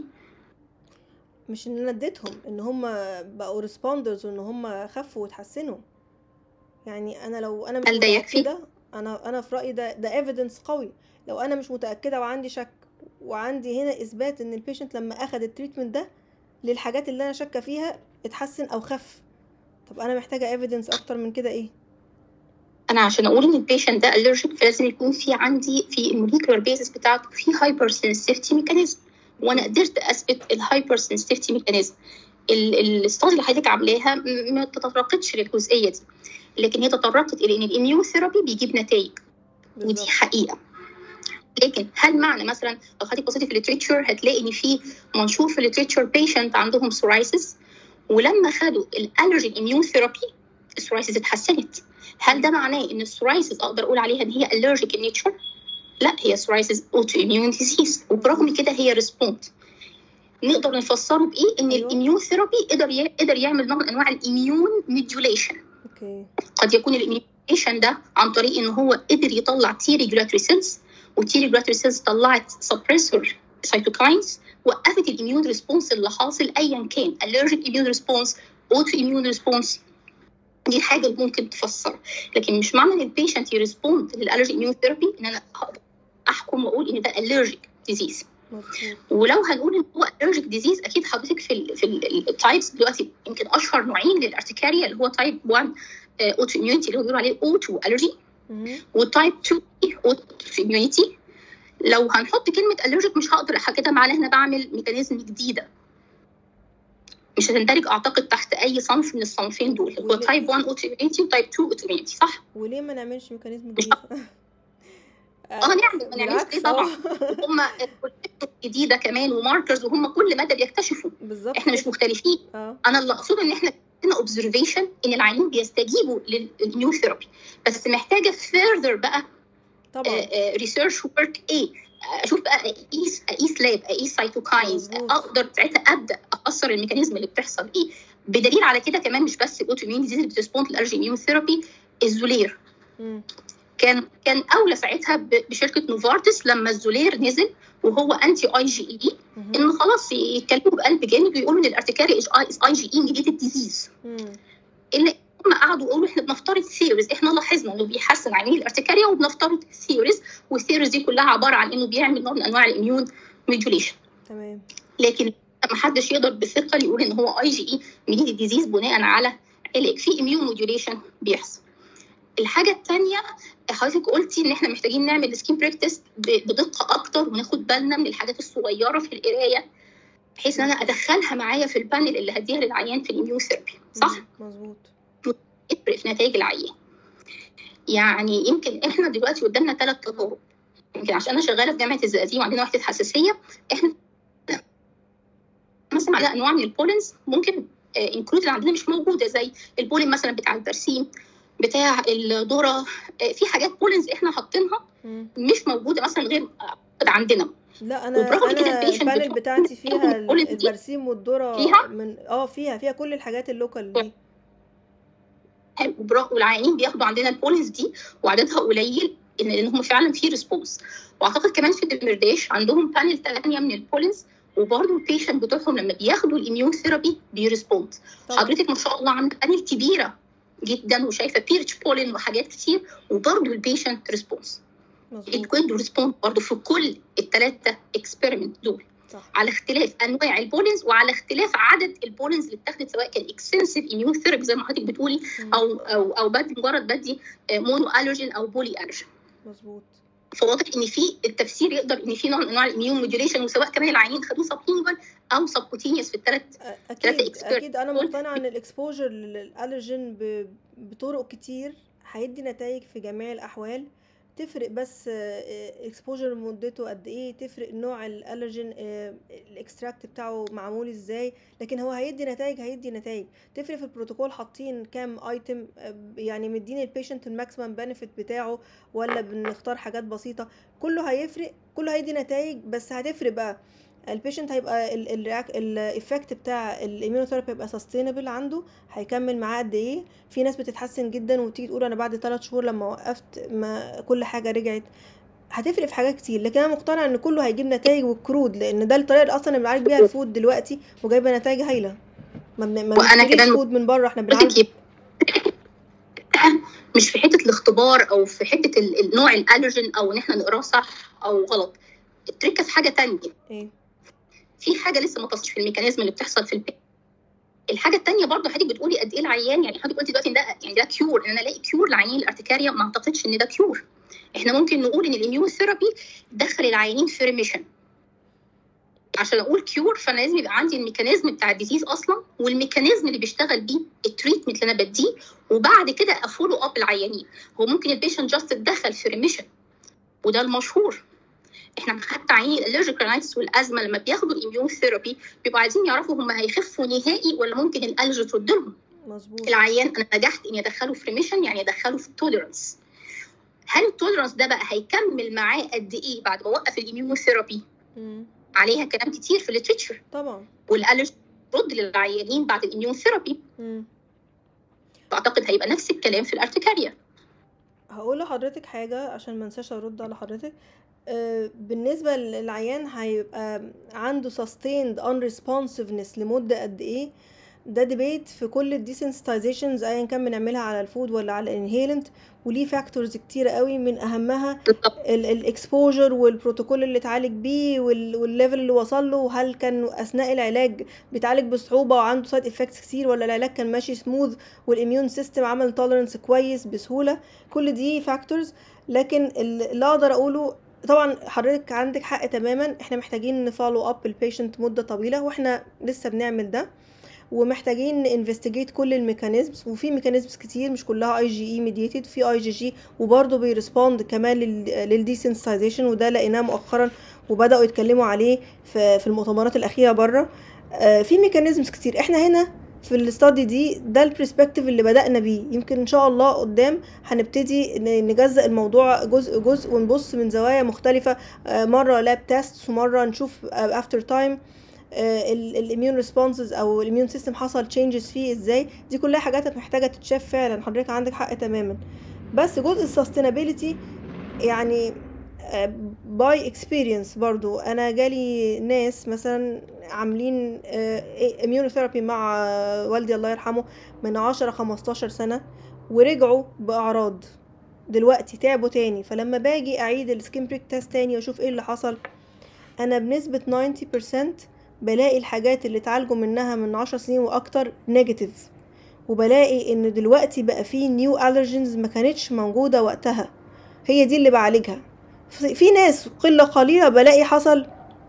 مش ان انا اديتهم ان هم بقوا ريسبوندرز وان هم خفوا وتحسنوا يعني انا لو انا مش هل ده يكفي؟ متاكده انا انا في رايي ده ده ايفيدنس قوي لو انا مش متاكده وعندي شك وعندي هنا اثبات ان البيشنت لما اخد التريتمنت ده للحاجات اللي انا شاكه فيها اتحسن او خف طب انا محتاجه ايفيدنس اكتر من كده ايه انا عشان اقول ان البيشنت ده allergic فلازم يكون في عندي في الموليكولار بيزس بتاعته في هايبر سنسيتيفيتي ميكانيزم وانا قدرت اثبت الهايبر سنسيتيفيتي ميكانيزم الاستادي اللي حضرتك عاملاها م- ما تطرقتش للجزئيه دي لكن هي تطرقت الى ان الاميون ثيرابي بيجيب نتائج ودي بالظبط حقيقه لكن هل معنى مثلا لو حضرتك بصيتي في الليتريتشر هتلاقي ان في منشور في الليتريتشر بيشنت عندهم سورايسيس ولما خدوا الالرجين اميون ثيرابي السورايسيس اتحسنت هل ده معناه ان السورايسيس اقدر اقول عليها ان هي allergic in nature؟ لا هي سورايسيس اوتو اميون ديزيز وبرغم كده هي ريسبوند نقدر نفسره بايه ان أيوة. الاميون ثيرابي قدر ي- قدر يعمل نوع من انواع الاميون ميديوليشن اوكي قد يكون الاميونيشن ده عن طريق ان هو قدر يطلع تي ريجولاتوري سيلز والتي ريجولاتوري سيلز طلعت سبريسور سايتوكاينز وقفت الاميون ريسبونس اللي حاصل ايا كان allergic immune response اوتو immune response دي حاجه اللي ممكن تفسر لكن مش معنى ان البيشنت يريسبوند للالرجي اميون ثيرابي ان انا هقدر احكم واقول ان ده allergic disease مظبوط ولو هنقول ان هو allergic disease اكيد حضرتك في ال في التايبس دلوقتي يمكن اشهر نوعين للارتكاريا اللي هو تايب 1 اوتو اميونيتي اللي هو بيقولوا عليه اوتو الرجي مهم. وتايب 2 اوتو اميونيتي لو هنحط كلمه allergic مش هقدر كده معناها ان انا بعمل ميكانيزم جديده مش هتندرج اعتقد تحت اي صنف من الصنفين دول هو وليه؟ تايب 1 اوتو اميونيتي وتايب 2 اوتو اميونيتي صح؟ وليه ما نعملش ميكانيزم جديد اه نعمل ما نعملش بالعكس ايه طبعا آه. هم جديده كمان وماركرز وهم كل مدى بيكتشفوا بالظبط احنا مش كده. مختلفين اه انا اللي اقصده ان احنا عندنا اوبزرفيشن ان العيانين بيستجيبوا للنيو ثيرابي بس محتاجه فيرذر بقى طبعا ريسيرش ورك ايه اشوف بقى اقيس اقيس لاب اقيس سايتوكاينز اقدر ساعتها ابدا افسر الميكانيزم اللي بتحصل ايه بدليل على كده كمان مش بس الاوتو اميون ديزيز بتسبونت الالرجي اميون ثيرابي الزولير كان كان اولى ساعتها بشركه نوفارتس لما الزولير نزل وهو انتي اي جي اي انه خلاص يتكلموا بقلب جامد ويقولوا ان الارتكاريا از اي جي اي ميديتد ديزيز الا هم قعدوا يقولوا احنا بنفترض ثيوريز احنا لاحظنا انه بيحسن عينين الارتكاريا وبنفترض ثيوريز والثيوريز دي كلها عباره عن انه بيعمل نوع من انواع الاميون ميديوليشن تمام لكن ما حدش يقدر بثقه يقول ان هو اي جي اي ميديتد ديزيز بناء على علاج في اميون موديوليشن بيحصل الحاجة التانية حضرتك قلتي إن إحنا محتاجين نعمل سكين بريكتس بدقة أكتر وناخد بالنا من الحاجات الصغيرة في القراية بحيث إن أنا أدخلها معايا في البانل اللي هديها للعيان في الإميون ثيرابي صح؟ مظبوط يفرق في نتائج العيان يعني يمكن إحنا دلوقتي قدامنا ثلاث تجارب يمكن عشان أنا شغالة في جامعة الزقازيق وعندنا وحدة حساسية إحنا مثلا على أنواع من البولنز ممكن انكلود اللي عندنا مش موجودة زي البولين مثلا بتاع البرسيم بتاع الذره في حاجات بولنز احنا حاطينها مش موجوده مثلا غير عندنا لا انا انا البانل بتاعتي فيها البرسيم والذره فيها من اه فيها فيها كل الحاجات اللوكال دي والعيانين بياخدوا عندنا البولنز دي وعددها قليل ان لان هم فعلا في ريسبونس واعتقد كمان في الدمرداش عندهم بانل ثانيه من البولنز وبرضه البيشنت بتوعهم لما بياخدوا الاميون ثيرابي بيرسبوند حضرتك ما شاء الله عامله بانل كبيره جدا وشايفه بيرتش بولين وحاجات كتير وبرضه البيشنت ريسبونس الكويد ريسبونس برضه في كل الثلاثه اكسبيرمنت دول صح. على اختلاف انواع البولينز وعلى اختلاف عدد البولينز اللي اتاخدت سواء كان اكستنسيف اميون ثيرابي زي ما حضرتك بتقولي او او او بدي مجرد بدي مونو الرجين او بولي الرجين مظبوط فواضح ان في التفسير يقدر ان في نوع من انواع الاميون موديوليشن وسواء كمان العيانين خدوه سبلينجوال او سبكوتينيوس في الثلاث اكيد اكيد انا مقتنعه ان الاكسبوجر للالرجين بطرق كتير هيدي نتائج في جميع الاحوال تفرق بس اكسبوجر مدته قد ايه تفرق نوع الالرجين الاكستراكت بتاعه معمول ازاي لكن هو هيدي نتائج هيدي نتائج تفرق في البروتوكول حاطين كام ايتم يعني مدين البيشنت الماكسيمم بنفيت بتاعه ولا بنختار حاجات بسيطه كله هيفرق كله هيدي نتائج بس هتفرق بقى البيشنت هيبقى الايفكت بتاع الاميونوثيرابي هيبقى سستينبل عنده هيكمل معاه قد ايه في ناس بتتحسن جدا وتيجي تقول انا بعد 3 شهور لما وقفت ما كل حاجه رجعت هتفرق في حاجات كتير لكن انا مقتنعه ان كله هيجيب نتائج والكرود لان ده الطريقه اللي اصلا اللي بنعالج بيها الفود دلوقتي وجايبه نتائج هايله ما بن... ما وانا كمان فود من بره احنا بنعالج مش في حته الاختبار او في حته النوع الالرجين او ان احنا نقراه صح او غلط التركه في حاجه تانية ايه في حاجه لسه ما تصلش في الميكانيزم اللي بتحصل في البيت الحاجه الثانيه برضه حضرتك بتقولي قد ايه العيان يعني حضرتك قلتي دلوقتي ان ده يعني ده كيور ان انا الاقي كيور لعيانين الارتكاريا ما اعتقدش ان ده كيور احنا ممكن نقول ان الاميون ثيرابي دخل العيانين في ريميشن عشان اقول كيور فانا لازم يبقى عندي الميكانيزم بتاع الديزيز اصلا والميكانيزم اللي بيشتغل بيه التريتمنت اللي انا بديه وبعد كده افولو اب العيانين هو ممكن البيشنت جاست تدخل في ريميشن وده المشهور احنا حتى عيني الالرجيك راينايتس والازمه لما بياخدوا الاميون ثيرابي بيبقوا عايزين يعرفوا هم هيخفوا نهائي ولا ممكن الالرجي ترد لهم مظبوط العيان انا نجحت اني ادخله في ريميشن يعني ادخله في توليرنس هل التوليرنس ده بقى هيكمل معاه قد ايه بعد ما وقف الاميون ثيرابي عليها كلام كتير في الليتريتشر طبعا والالرجي ترد للعيانين بعد الاميون ثيرابي فاعتقد هيبقى نفس الكلام في الارتكاريا هقول لحضرتك حاجه عشان ما انساش ارد على حضرتك بالنسبة للعيان هيبقى عنده sustained unresponsiveness لمدة قد ايه ده ديبيت في كل الديسنسيتايزيشنز ايا كان بنعملها على الفود ولا على الانهيلنت وليه فاكتورز كتيرة قوي من اهمها الاكسبوجر والبروتوكول اللي اتعالج بيه والليفل اللي وصل له وهل كان اثناء العلاج بيتعالج بصعوبة وعنده سايد افكتس كتير ولا العلاج كان ماشي سموث والاميون سيستم عمل توليرنس كويس بسهولة كل دي فاكتورز لكن اللي اقدر اقوله طبعا حضرتك عندك حق تماما احنا محتاجين نفولو اب البيشنت مده طويله واحنا لسه بنعمل ده ومحتاجين انفستيجيت كل الميكانيزمز وفي ميكانيزمز كتير مش كلها اي جي اي ميديتد في اي جي جي وبرضه بيرسبوند كمان للديسنسيتايزيشن وده لقيناه مؤخرا وبداوا يتكلموا عليه في, في المؤتمرات الاخيره بره في ميكانيزمز كتير احنا هنا في الاستادي دي ده البرسبكتيف اللي بدأنا بيه يمكن ان شاء الله قدام هنبتدي ن- نجزأ الموضوع جزء جزء ونبص من زوايا مختلفة آه، مرة لاب تيست ومرة نشوف افتر تايم الاميون ريسبونسز او الاميون سيستم حصل تشينجز فيه ازاي دي كلها حاجات محتاجة تتشاف فعلا حضرتك عندك حق تماما بس جزء السستينابيلتي يعني باي اكسبيرينس برضو انا جالي ناس مثلا عاملين اميونوثيرابي مع آه، والدي الله يرحمه من 10 15 سنه ورجعوا باعراض دلوقتي تعبوا تاني فلما باجي اعيد السكين بريك تيست تاني واشوف ايه اللي حصل انا بنسبه 90% بلاقي الحاجات اللي اتعالجوا منها من 10 سنين واكتر نيجاتيف وبلاقي ان دلوقتي بقى في نيو الرجنز ما كانتش موجوده وقتها هي دي اللي بعالجها في في ناس قله قليله بلاقي حصل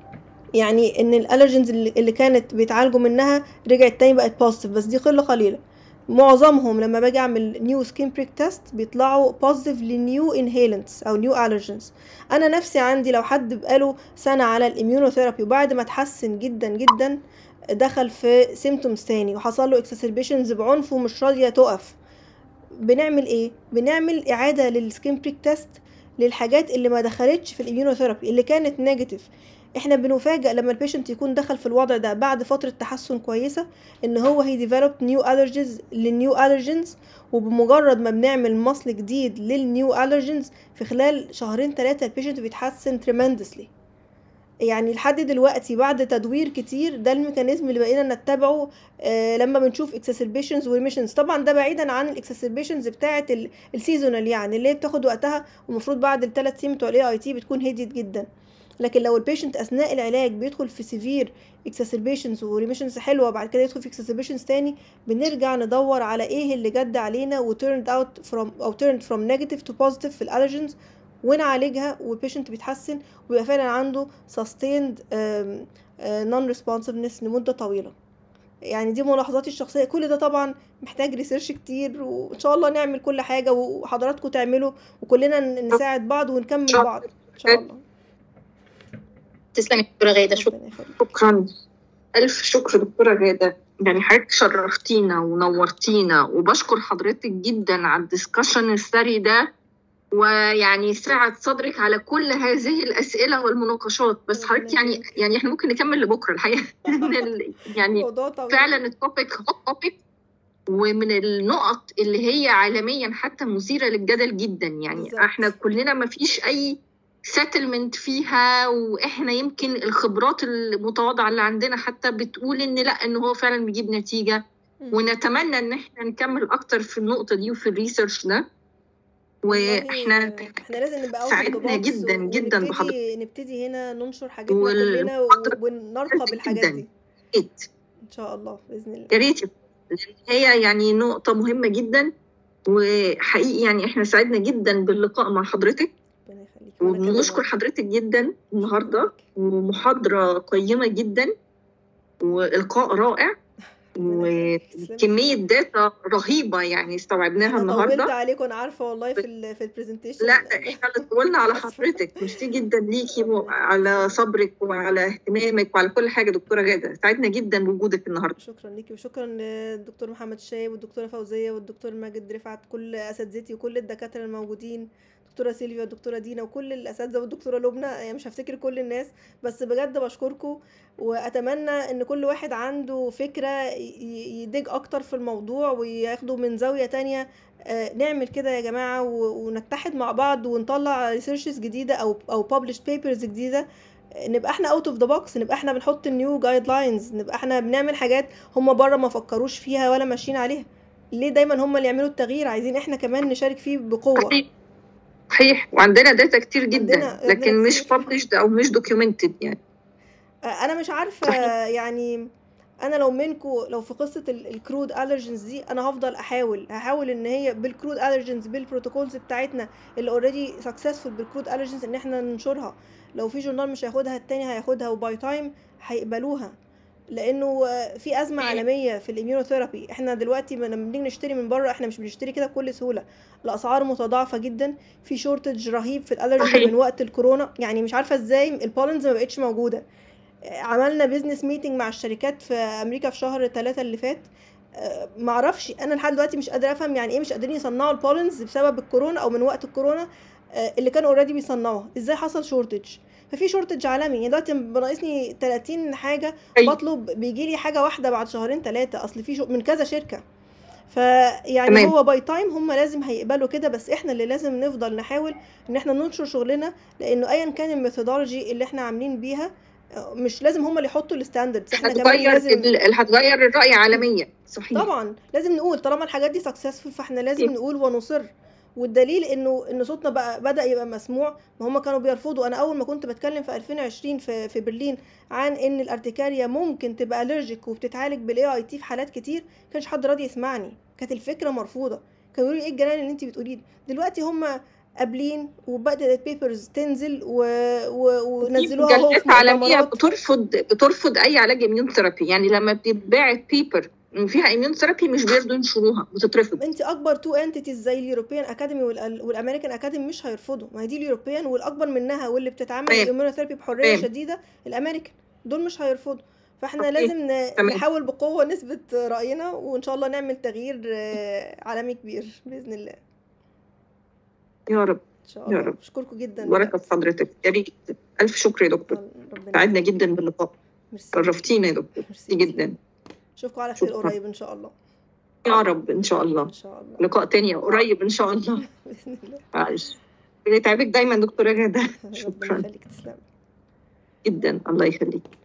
يعني ان الالرجنز اللي اللي كانت بيتعالجوا منها رجعت تاني بقت بوزيتيف بس دي قله قليله معظمهم لما باجي اعمل نيو سكين بريك تيست بيطلعوا بوزيتيف لنيو انهيلنتس او نيو الرجنز انا نفسي عندي لو حد بقاله سنه على الاميونوثيرابي وبعد ما اتحسن جدا جدا دخل في سيمتومز تاني وحصل له اكسسربيشنز بعنف ومش راضيه تقف بنعمل ايه بنعمل اعاده للسكين بريك تيست للحاجات اللي ما دخلتش في الاميونوثيرابي اللي كانت نيجاتيف احنا بنفاجئ لما البيشنت يكون دخل في الوضع ده بعد فترة تحسن كويسة ان هو هي ديفلوب نيو الرجيز للنيو الرجينز وبمجرد ما بنعمل مصل جديد للنيو الرجينز في خلال شهرين ثلاثة البيشنت بيتحسن tremendously يعني لحد دلوقتي بعد تدوير كتير ده الميكانيزم اللي بقينا نتبعه آه لما بنشوف exacerbations وريميشنز طبعا ده بعيدا عن الاكسسربيشنز بتاعه السيزونال يعني اللي هي بتاخد وقتها والمفروض بعد الثلاث سنين بتوع الاي اي تي بتكون هديت جدا لكن لو البيشنت اثناء العلاج بيدخل في سيفير exacerbations وريميشنز حلوه بعد كده يدخل في exacerbations تاني بنرجع ندور على ايه اللي جد علينا و turned out from او turned from negative to positive في الالرجنز ونعالجها والبيشنت بيتحسن ويبقى فعلا عنده sustained um, uh, non responsiveness لمده طويله يعني دي ملاحظاتي الشخصيه كل ده طبعا محتاج ريسيرش كتير وان شاء الله نعمل كل حاجه وحضراتكم تعملوا وكلنا ن- نساعد بعض ونكمل بعض ان شاء الله تسلمي يا دكتوره غاده شكرا شكرا ألف شكر دكتورة غادة يعني حضرتك شرفتينا ونورتينا وبشكر حضرتك جدا على الدسكشن الثري ده ويعني سعة صدرك على كل هذه الأسئلة والمناقشات بس حضرتك يعني يعني احنا ممكن نكمل لبكرة الحقيقة إن ال- يعني فعلا التوبيك هوت توبيك ومن النقط اللي هي عالميا حتى مثيرة للجدل جدا يعني بالظبط. احنا كلنا ما فيش أي سيتلمنت فيها واحنا يمكن الخبرات المتواضعه اللي عندنا حتى بتقول ان لا ان هو فعلا بيجيب نتيجه ونتمنى ان احنا نكمل اكتر في النقطه دي وفي الريسيرش ده واحنا احنا لازم نبقى out of the سعدنا box جدا جدا ونبتدي- بحضرتك نبتدي هنا ننشر حاجاتنا وال- كلنا ونرقى بالحاجات دي ريت ان شاء الله باذن الله يا ريت لأن هي يعني نقطه مهمه جدا وحقيقي يعني احنا سعدنا جدا باللقاء مع حضرتك وبنشكر حضرتك جدا النهارده ومحاضره قيمه جدا والقاء رائع وكميه داتا رهيبه يعني استوعبناها انا طولت النهارده عليكم انا عارفه والله في ال في البرزنتيشن لا احنا اللي طولنا على حضرتك ميرسي جدا ليكي وعلى صبرك وعلى اهتمامك وعلى كل حاجه دكتوره غاده سعدنا جدا بوجودك النهارده شكرا ليكي وشكرا للدكتور محمد الشايب والدكتوره فوزيه والدكتور ماجد رفعت كل اساتذتي وكل الدكاتره الموجودين دكتوره سيلفيا والدكتوره دينا وكل الاساتذه والدكتوره لبنى يعني مش هفتكر كل الناس بس بجد بشكركم واتمنى ان كل واحد عنده فكره ي- ي- يدج اكتر في الموضوع وياخده من زاويه تانية آه، نعمل كده يا جماعه و- ونتحد مع بعض ونطلع ريسيرشز جديده او او published بيبرز جديده نبقى احنا اوت اوف ذا بوكس نبقى احنا بنحط النيو جايد لاينز نبقى احنا بنعمل حاجات هم بره ما فكروش فيها ولا ماشيين عليها ليه دايما هم اللي يعملوا التغيير عايزين احنا كمان نشارك فيه بقوه صحيح وعندنا داتا كتير جدا عندنا- عندنا لكن مش published او مش documented يعني انا مش عارفه يعني انا لو منكو لو في قصه الكرود الرجنز دي انا هفضل احاول هحاول ان هي بالكرود الرجنز بالبروتوكولز بتاعتنا اللي اوريدي سكسسفول بالكرود الرجنز ان احنا ننشرها لو في جورنال مش هياخدها التاني هياخدها وباي تايم هيقبلوها لانه آه، في ازمه عالميه في الاميونوثيرابي احنا دلوقتي لما بنيجي نشتري من بره احنا مش بنشتري كده بكل سهوله الاسعار متضاعفه جدا في شورتج رهيب في الالرجي من وقت الكورونا يعني مش عارفه ازاي البولنز ما بقتش موجوده عملنا بيزنس ميتنج مع الشركات في امريكا في شهر ثلاثة اللي فات آه، معرفش انا لحد دلوقتي مش قادره افهم يعني ايه مش قادرين يصنعوا البولنز بسبب الكورونا او من وقت الكورونا آه، اللي كانوا اوريدي بيصنعوها ازاي حصل شورتج ففي شورتج عالمي يعني دلوقتي ناقصني 30 حاجه أيوة. بطلب بيجي لي حاجه واحده بعد شهرين ثلاثه اصل في شو من كذا شركه فيعني تمام. هو باي تايم هم لازم هيقبلوا كده بس احنا اللي لازم نفضل نحاول ان احنا ننشر شغلنا لانه ايا كان الميثودولوجي اللي احنا عاملين بيها آه، مش لازم هم اللي يحطوا الستاندردز احنا كمان هتغير لازم ال- هتغير الرأي عالميا صحيح طبعا لازم نقول طالما الحاجات دي سكسسفul فاحنا لازم أكيد. نقول ونصر والدليل انه ان صوتنا بقى بدا يبقى مسموع ما هم كانوا بيرفضوا انا اول ما كنت بتكلم في 2020 في في برلين عن ان الارتكاريا ممكن تبقى الرجيك وبتتعالج بالاي اي تي في حالات كتير كانش حد راضي يسمعني كانت الفكره مرفوضه كانوا يقولوا لي ايه الجنان اللي انت بتقوليه ده؟ دلوقتي هم قابلين وبدات البيبرز تنزل و... و... ونزلوها اهو في مجلات عالمية مؤتمرات بترفض بترفض أي علاج إميون ثيرابي يعني لما بيتباعت بيبر فيها إميون ثيرابي مش بيرضوا ينشروها بتترفض انت اكبر تو انتيتيز زي اليوروبيان اكاديمي والامريكان اكاديمي مش هيرفضوا ما هي دي اليوروبيان والاكبر منها واللي بتتعامل تمام. الاميونوثيرابي بحريه تمام. شديده الامريكان دول مش هيرفضوا فاحنا أوكي. لازم ن- تمام. نحاول بقوه نثبت راينا وان شاء الله نعمل تغيير آه، عالمي كبير باذن الله يا رب ان شاء يا الله رب. بشكركم جدا بركة في حضرتك يا ريت ألف شكر يا دكتور ربنا سعدنا جدا باللقاء ميرسي شرفتينا يا دكتور ميرسي جدا اشوفكم على خير شكراً. قريب ان شاء الله يا رب إن شاء الله ان شاء الله لقاء تاني قريب إن شاء الله باذن الله معلش بنتعبك دايما دكتورة غادة ربنا شكرا يخليك تسلم جدا الله يخليك